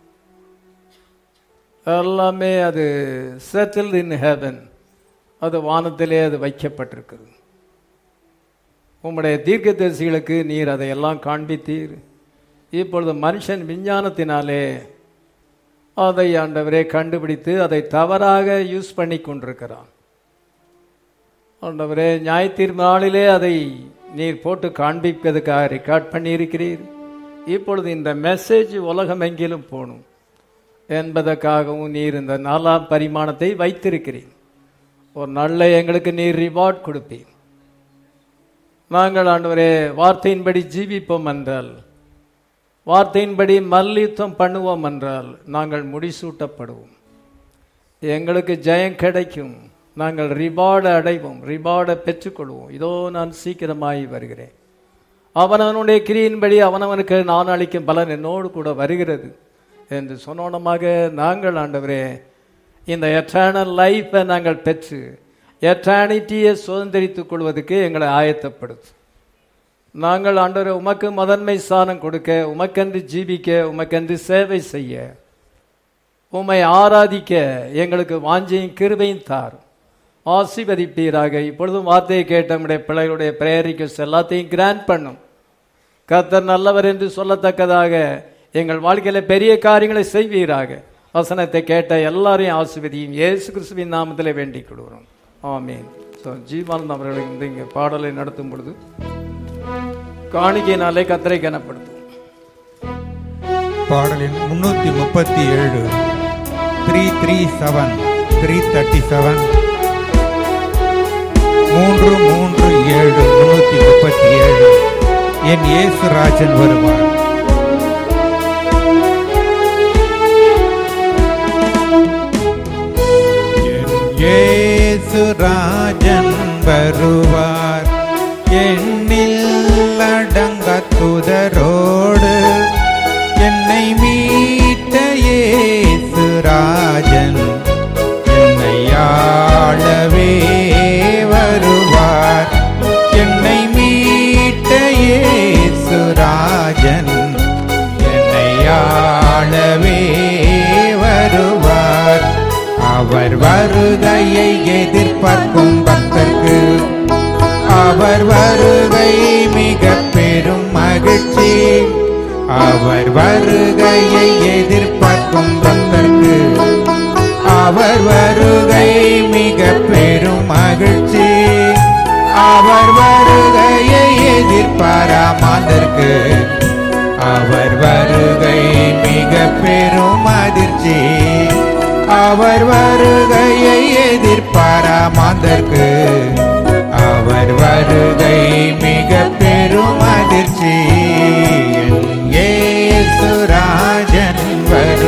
எல்லாமே அது செட்டில் இன் ஹெவன் அது வானத்திலே அது வைக்கப்பட்டிருக்குது உம்முடைய தீர்க்கதரிசிகளுக்கு நீர் அதையெல்லாம் காண்பித்தீர் இப்பொழுது மனுஷன் விஞ்ஞானத்தினாலே அதை ஆண்டவரே கண்டுபிடித்து அதை தவறாக யூஸ் பண்ணி கொண்டிருக்கிறான் ஆண்டவரே ஞாயிற்று நாளிலே அதை நீர் போட்டு காண்பிப்பதற்காக ரெக்கார்ட் பண்ணியிருக்கிறீர் இப்பொழுது இந்த மெசேஜ் உலகமெங்கிலும் போகணும் என்பதற்காகவும் நீர் இந்த நாலாம் பரிமாணத்தை வைத்திருக்கிறீர் ஒரு நல்ல எங்களுக்கு நீர் ரிவார்ட் கொடுப்பீர் நாங்கள் ஆண்டவரே வார்த்தையின்படி ஜீவிப்போம் என்றால் வார்த்தையின்படி மல்யுத்தம் பண்ணுவோம் என்றால் நாங்கள் முடிசூட்டப்படுவோம் எங்களுக்கு ஜெயம் கிடைக்கும் நாங்கள் ரிவார்டை அடைவோம் ரிவார்டை பெற்றுக்கொள்வோம் இதோ நான் சீக்கிரமாய் வருகிறேன் அவனவனுடைய கிரியின்படி அவனவனுக்கு நான் அளிக்கும் பலன் என்னோடு கூட வருகிறது என்று சொன்னோனமாக நாங்கள் ஆண்டவரே இந்த எட்டர்னல் லைஃப்பை நாங்கள் பெற்று எட்டர்னிட்டியை சுதந்திரித்துக் கொள்வதற்கு எங்களை ஆயத்தப்படுத்தும் நாங்கள் ஆண்டவரை உமக்கு முதன்மை ஸ்தானம் கொடுக்க உமக்கென்று ஜீவிக்க உமக்கென்று சேவை செய்ய உம்மை ஆராதிக்க எங்களுக்கு வாஞ்சையும் கிருபையும் தார் ஆசீர்வதிப்பீராக இப்பொழுதும் வார்த்தையை கேட்ட நம்முடைய பிள்ளைகளுடைய பிரேரிக்கஸ் எல்லாத்தையும் கிராண்ட் பண்ணும் கர்த்தர் நல்லவர் என்று சொல்லத்தக்கதாக எங்கள் வாழ்க்கையில பெரிய காரியங்களை செய்வீராக வசனத்தை கேட்ட எல்லாரையும் ஆசிர்வதியும் இயேசு கிறிஸ்துவின் நாமத்திலே வேண்டிக் கொள்கிறோம் ஆமீன் ஸோ ஜீவானந்த் அவர்கள் இந்த இங்கே பாடலை நடத்தும் பொழுது காணிக்கையினாலே கத்தரை கனப்படுத்தும் பாடலின் முன்னூத்தி முப்பத்தி ஏழு three three seven three thirty seven மூன்று மூன்று ஏழு முன்னூத்தி முப்பத்தி ஏழு என் இயேசுராஜன் வருவார் என் இயேசுராஜன் வருவார் எண்ணில் அடங்க துதரோடு என்னை மீட்ட இயேசுராஜன் என்னை ஆளவே வருவார் என்னை மீட்ட இயேசுராஜன் என்னை ஆளவே வருவார் அவர் வருகையை எதிர்பார்க்கும் பக்தர்க்கு அவர் வருகை மிக பெரும் மகிழ்ச்சி அவர் வருகையை எதிர்பார்க்கும் பக்தர்க்கு அவர் வருகை மிக பெரும் மகிழ்ச்சி அவர் வருகையை எதிர்பாராமதற்கு அவர் வருகை மிக பெரும் அதிர்ச்சி அவர் வருகையை எதிர்பாராமதற்கு அவர் வருகை மிக பெரும் அதிர்ச்சி என் இயேசுராஜன் வருவார்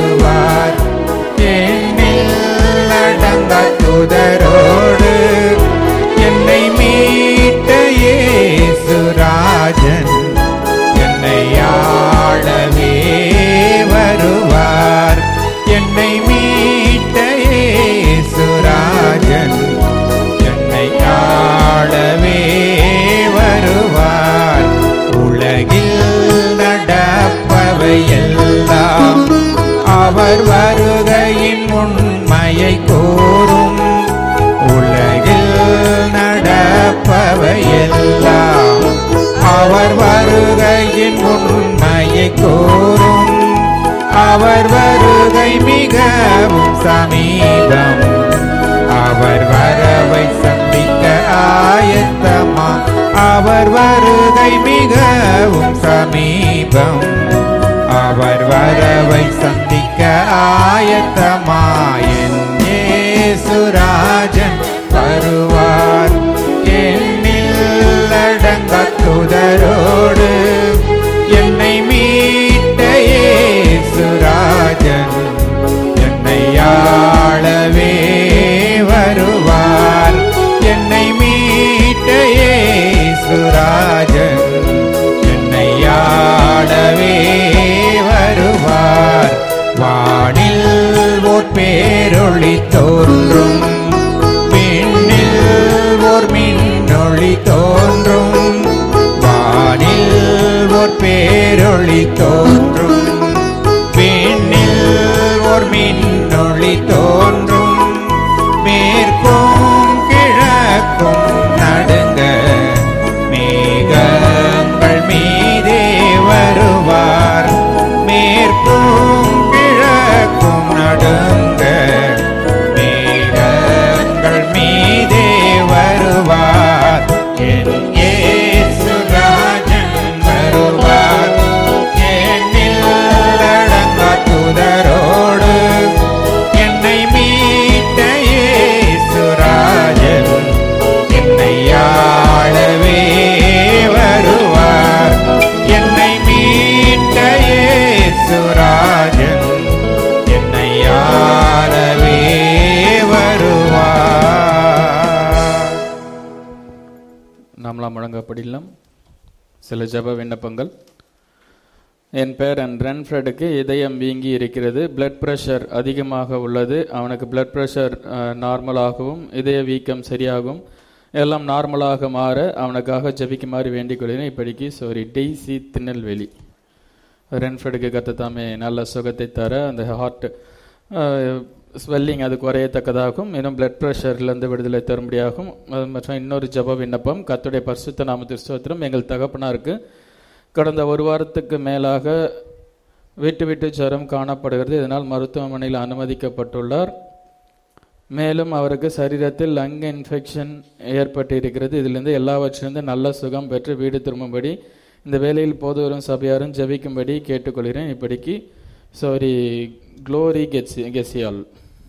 எல்லாம் அவர் வருகையின் உண்மையை கூறும் அவர் வருகை மிகவும் சமீபம் அவர் வரவை சந்திக்க ஆயத்தமா அவர் வருகை மிகவும் சமீபம் அவர் வரவை சந்திக்க ஆயத்தமாயன் சுராஜன் வருவார் என்னில் அடங்க துதரோடு என்னை மீட்ட சுராஜன் என்னை ஆளவே வருவார் என்னை மீட்ட சுராஜன் என்னை ஆளவே வருவார் வானில் ஓர் பேரொளி தோன்றும் விண்ணில் ஓர் மின்னொளி தோன்றும் வானில் ஓர் பேரொளி தோன்றும் விண்ணில் ஓர் மின்னொளி தோன்றும் மேற்கும் கிழக்கும் நடுங்க மேகங்கள் மீதே வருவார் மேற்கும் கிழக்கும் நடுங்க மேகங்கள் மீதே வருவார் என் இயேசு ராஜன் வருவார் என்னில் அடங்கா துதரோடு என்னை மீட்ட இயேசு ராஜன் என்னை ஆளவே வருவார் என்னை மீட்ட இயேசு ராஜன் என்னை ஆளவே வருவார் நாமலாம் வழங்கப்படலாம் சில ஜெப விண்ணப்பங்கள் என் பேரன் ரென்ஃப்ரெடுக்கு இதயம் வீங்கி இருக்கிறது பிளட் பிரஷர் அதிகமாக உள்ளது அவனுக்கு பிளட் பிரஷர் நார்மலாகவும் இதய வீக்கம் சரியாகும் எல்லாம் நார்மலாக மாற அவனுக்காக ஜெபிக்குமாறு வேண்டிக் கொள்கிறேன் இப்படிக்கு சாரி டெய்சி திருநெல்வேலி ரென்ஃப்ரெடுக்கு கத்தத்தாமே நல்ல சுகத்தை தர அந்த ஹார்ட் ஸ்வெல்லிங் அது குறையத்தக்கதாகும் இன்னும் பிளட் ப்ரெஷர்லேருந்து விடுதலை தரும்படியாகும் அது மற்றும் இன்னொரு ஜெப விண்ணப்பம் கத்துடைய பரிசுத்த நாமத்திற்கு ஸ்தோத்திரம் எங்கள் தகப்பனாருக்கு கடந்த ஒரு வாரத்துக்கு மேலாக விட்டு விட்டு ஜுரம் காணப்படுகிறது இதனால் மருத்துவமனையில் அனுமதிக்கப்பட்டுள்ளார் மேலும் அவருக்கு சரீரத்தில் லங் இன்ஃபெக்ஷன் ஏற்பட்டு இருக்கிறது இதிலிருந்து எல்லாவற்றிலிருந்து நல்ல சுகம் பெற்று வீடு திரும்பும்படி இந்த வேளையில் போதுவரும் சபையாரும் ஜெபிக்கும்படி கேட்டுக்கொள்கிறேன் இப்படிக்கு சாரி க்ளோரி கெட்சி கெசியால்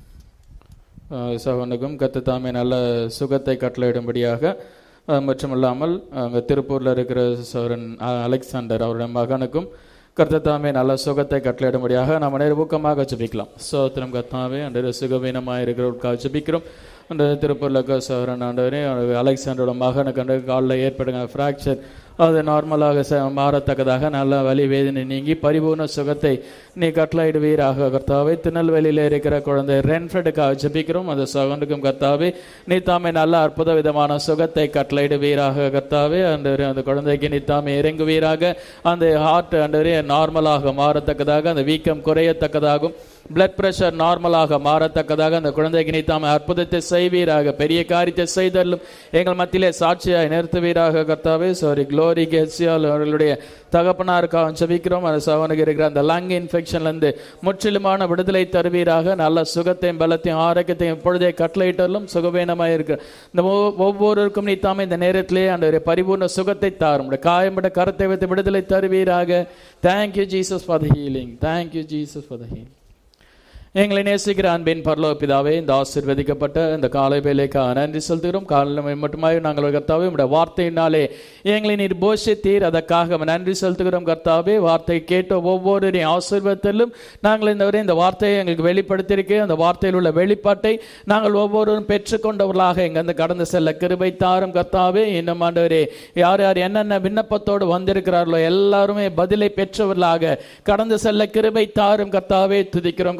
சகோனுக்கும் கத்து தாமே நல்ல சுகத்தை கட்டளையிடும்படியாக அஹ், மட்டுமல்லாமல் அங்கே திருப்பூரில் இருக்கிற சோரன் அ- அலெக்சாண்டர் அவருடைய மகனுக்கும் கர்த்தத்தாமே நல்ல சுகத்தை கட்டளையிடும்படியாக நாம் அனைவரும் ஊக்கமாக ஜெபிக்கலாம் சோத்திரம் கத்தாவே அன்று சுகவீனமாக இருக்கிறவர்களுக்காக ஜெபிக்கிறோம் அந்த திருப்பூரில் இருக்க சோரன் ஆண்டவரே அலெக்சாண்டரோட மகனுக்கு அன்று காலில் ஏற்படுங்க ஃப்ராக்சர் அது நார்மலாக ச- மாறத்தக்கதாக நல்ல வலி வேதனை நீங்கி பரிபூர்ண சுகத்தை நீ கட்டளையிடுவீராக கர்த்தாவே திருநெல்வேலியில் இருக்கிற குழந்தை ரென்ஃப்ரெடுக்காக ஜெபிக்கிறோம் அந்த சகனுக்கும் கர்த்தாவே நீ தாமே நல்ல அற்புத விதமான சுகத்தை கட்டளையிடுவீராக கர்த்தாவே அந்த அந்த குழந்தைக்கு நீ தாமே இறங்குவீராக அந்த ஹார்ட் அண்டரே நார்மலாக மாறத்தக்கதாக அந்த வீக்கம் குறையத்தக்கதாகும் பிளட் பிரஷர் நார்மலாக மாறத்தக்கதாக அந்த குழந்தைக்கு நீ தாமே அற்புதத்தை செய்வீராக பெரிய காரியத்தை செய்தல்லும் எங்கள் மத்தியிலே சாட்சியாய் நிறுத்துவீராக கர்த்தாவே சாரி க்ளோரி கெட்சியால் அவர்களுடைய தகப்பனாருக்காக ஜெபிக்கிறோம் அந்த சகோனுக்கு இருக்கிற அந்த லங் இன்ஃபெக்ஷன்லேருந்து முற்றிலுமான விடுதலை தருவீராக நல்ல சுகத்தையும் பலத்தையும் ஆரோக்கியத்தையும் இப்பொழுதே கட்டளையிட்டாலும் சுகவீனமாக இருக்கிற இந்த ஒவ்வொ- ஒவ்வொருவருக்கும் நீ தாமே இந்த நேரத்திலே அந்த பரிபூர்ண சுகத்தை தாரும் உடைய காயம்பட கரத்தை வைத்து விடுதலை தருவீராக thank you Jesus for the healing thank you Jesus for the healing எங்களை நேசிக்கிற அன்பின் பரலோக பிதாவே இந்த ஆசீர்வதிக்கப்பட்ட இந்த காலை வேலைக்காக நன்றி செலுத்துகிறோம் காலை மட்டுமாய் நாங்கள் கர்த்தாவே உடைய வார்த்தையினாலே எங்களை நீர் போஷித்தீர் அதற்காக நன்றி செலுத்துகிறோம் கர்த்தாவே வார்த்தை கேட்ட ஒவ்வொருவரையும் ஆசீர்வத்திலும் நாங்கள் இந்த வரை இந்த வார்த்தையை எங்களுக்கு வெளிப்படுத்தியிருக்கேன் அந்த வார்த்தையில் உள்ள வெளிப்பாட்டை நாங்கள் ஒவ்வொருவரும் பெற்றுக்கொண்டவர்களாக எங்க கடந்து செல்ல கிருபை தாரும் கர்த்தாவே இன்னும் ஆண்டவரே யார் யார் என்னென்ன விண்ணப்பத்தோடு வந்திருக்கிறார்களோ எல்லாருமே பதிலை பெற்றவர்களாக கடந்து செல்ல கிருபை தாரும் கர்த்தாவே துதிக்கிறோம் கர்த்தாவே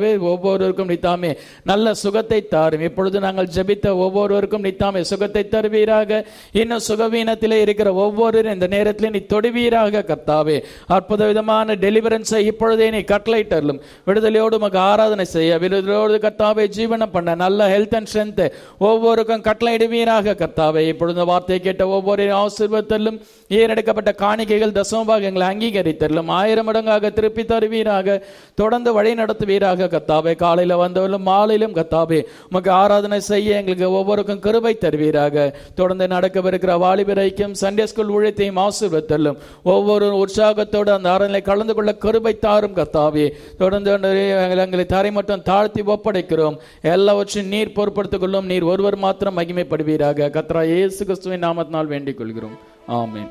ஒவ்வொருவருக்கும் நித்தாமே நல்ல சுகத்தை தாரும் இப்பொழுது நாங்கள் ஜெபித்த ஒவ்வொருவருக்கும் நித்தாமே சுகத்தை தருவீராக இன்னும் சுகவீனத்திலே இருக்கிற ஒவ்வொருவரும் இந்த நேரத்தில் நீ தொடுவீராக கர்த்தாவே அற்புத விதமான டெலிவரன்ஸை இப்பொழுதே நீ கட்டளையிட்டரலும் விடுதலையோடு உமக்கு ஆராதனை செய்ய விடுதலையோடு கர்த்தாவே ஜீவனம் பண்ண நல்ல ஹெல்த் அண்ட் ஸ்ட்ரென்த் ஒவ்வொருக்கும் கட்டளையிடுவீராக கர்த்தாவே இப்பொழுது இந்த வார்த்தையை கேட்ட ஒவ்வொரு ஆசீர்வத்திலும் ஏறெடுக்கப்பட்ட காணிக்கைகள் தசமபாகங்களை அங்கீகரித்தரலும் ஆயிரம் மடங்காக திருப்பி தருவீராக தொடர்ந்து வழி நடத்துவீராக கர்த்தாவே காலையில வந்தவர்களும் மாலையிலும் கர்த்தாவே உமக்கு ஆராதனை செய்ய எங்களுக்கு ஒவ்வொருக்கும் கிருபை தருவீராக தொடர்ந்து நடக்கவிருக்கிற வாலிபரைக்கும் சண்டே ஸ்கூல் ஊழியத்தையும் ஆசீர்வத்தலும் ஒவ்வொரு உற்சாகத்தோடு அந்த ஆராதனை கலந்து கொள்ள கிருபை தாரும் கர்த்தாவே தொடர்ந்து எங்களை- எங்களை தரை மட்டும் தாழ்த்தி ஒப்படைக்கிறோம் எல்லாவற்றையும் நீர் பொறுப்படுத்திக் கொள்ளும் நீர் ஒருவர் மாத்திரம் மகிமைப்படுவீராக கத்ரா இயேசு கிறிஸ்துவின் நாமத்தினால் வேண்டிக் கொள்கிறோம் ஆமென்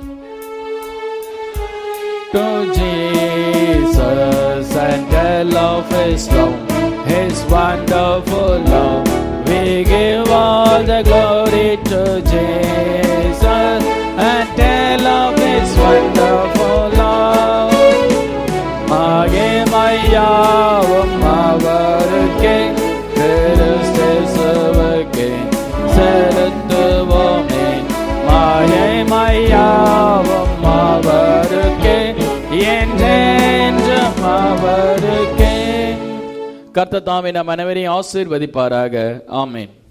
To Jesus and the love is strong, His wonderful love. We give all the glory to Jesus and tell of His wonderful love. மகிமையாவும் அவருக்கே கிறிஸ்துவுக்கே செலுத்துவோமே மகிமையாவும் அவருக்கே என்றென்றும் அவருக்கே கர்த்தர் தாமே நம் அனைவரையும் ஆசீர்வதிப்பாராக ஆமென்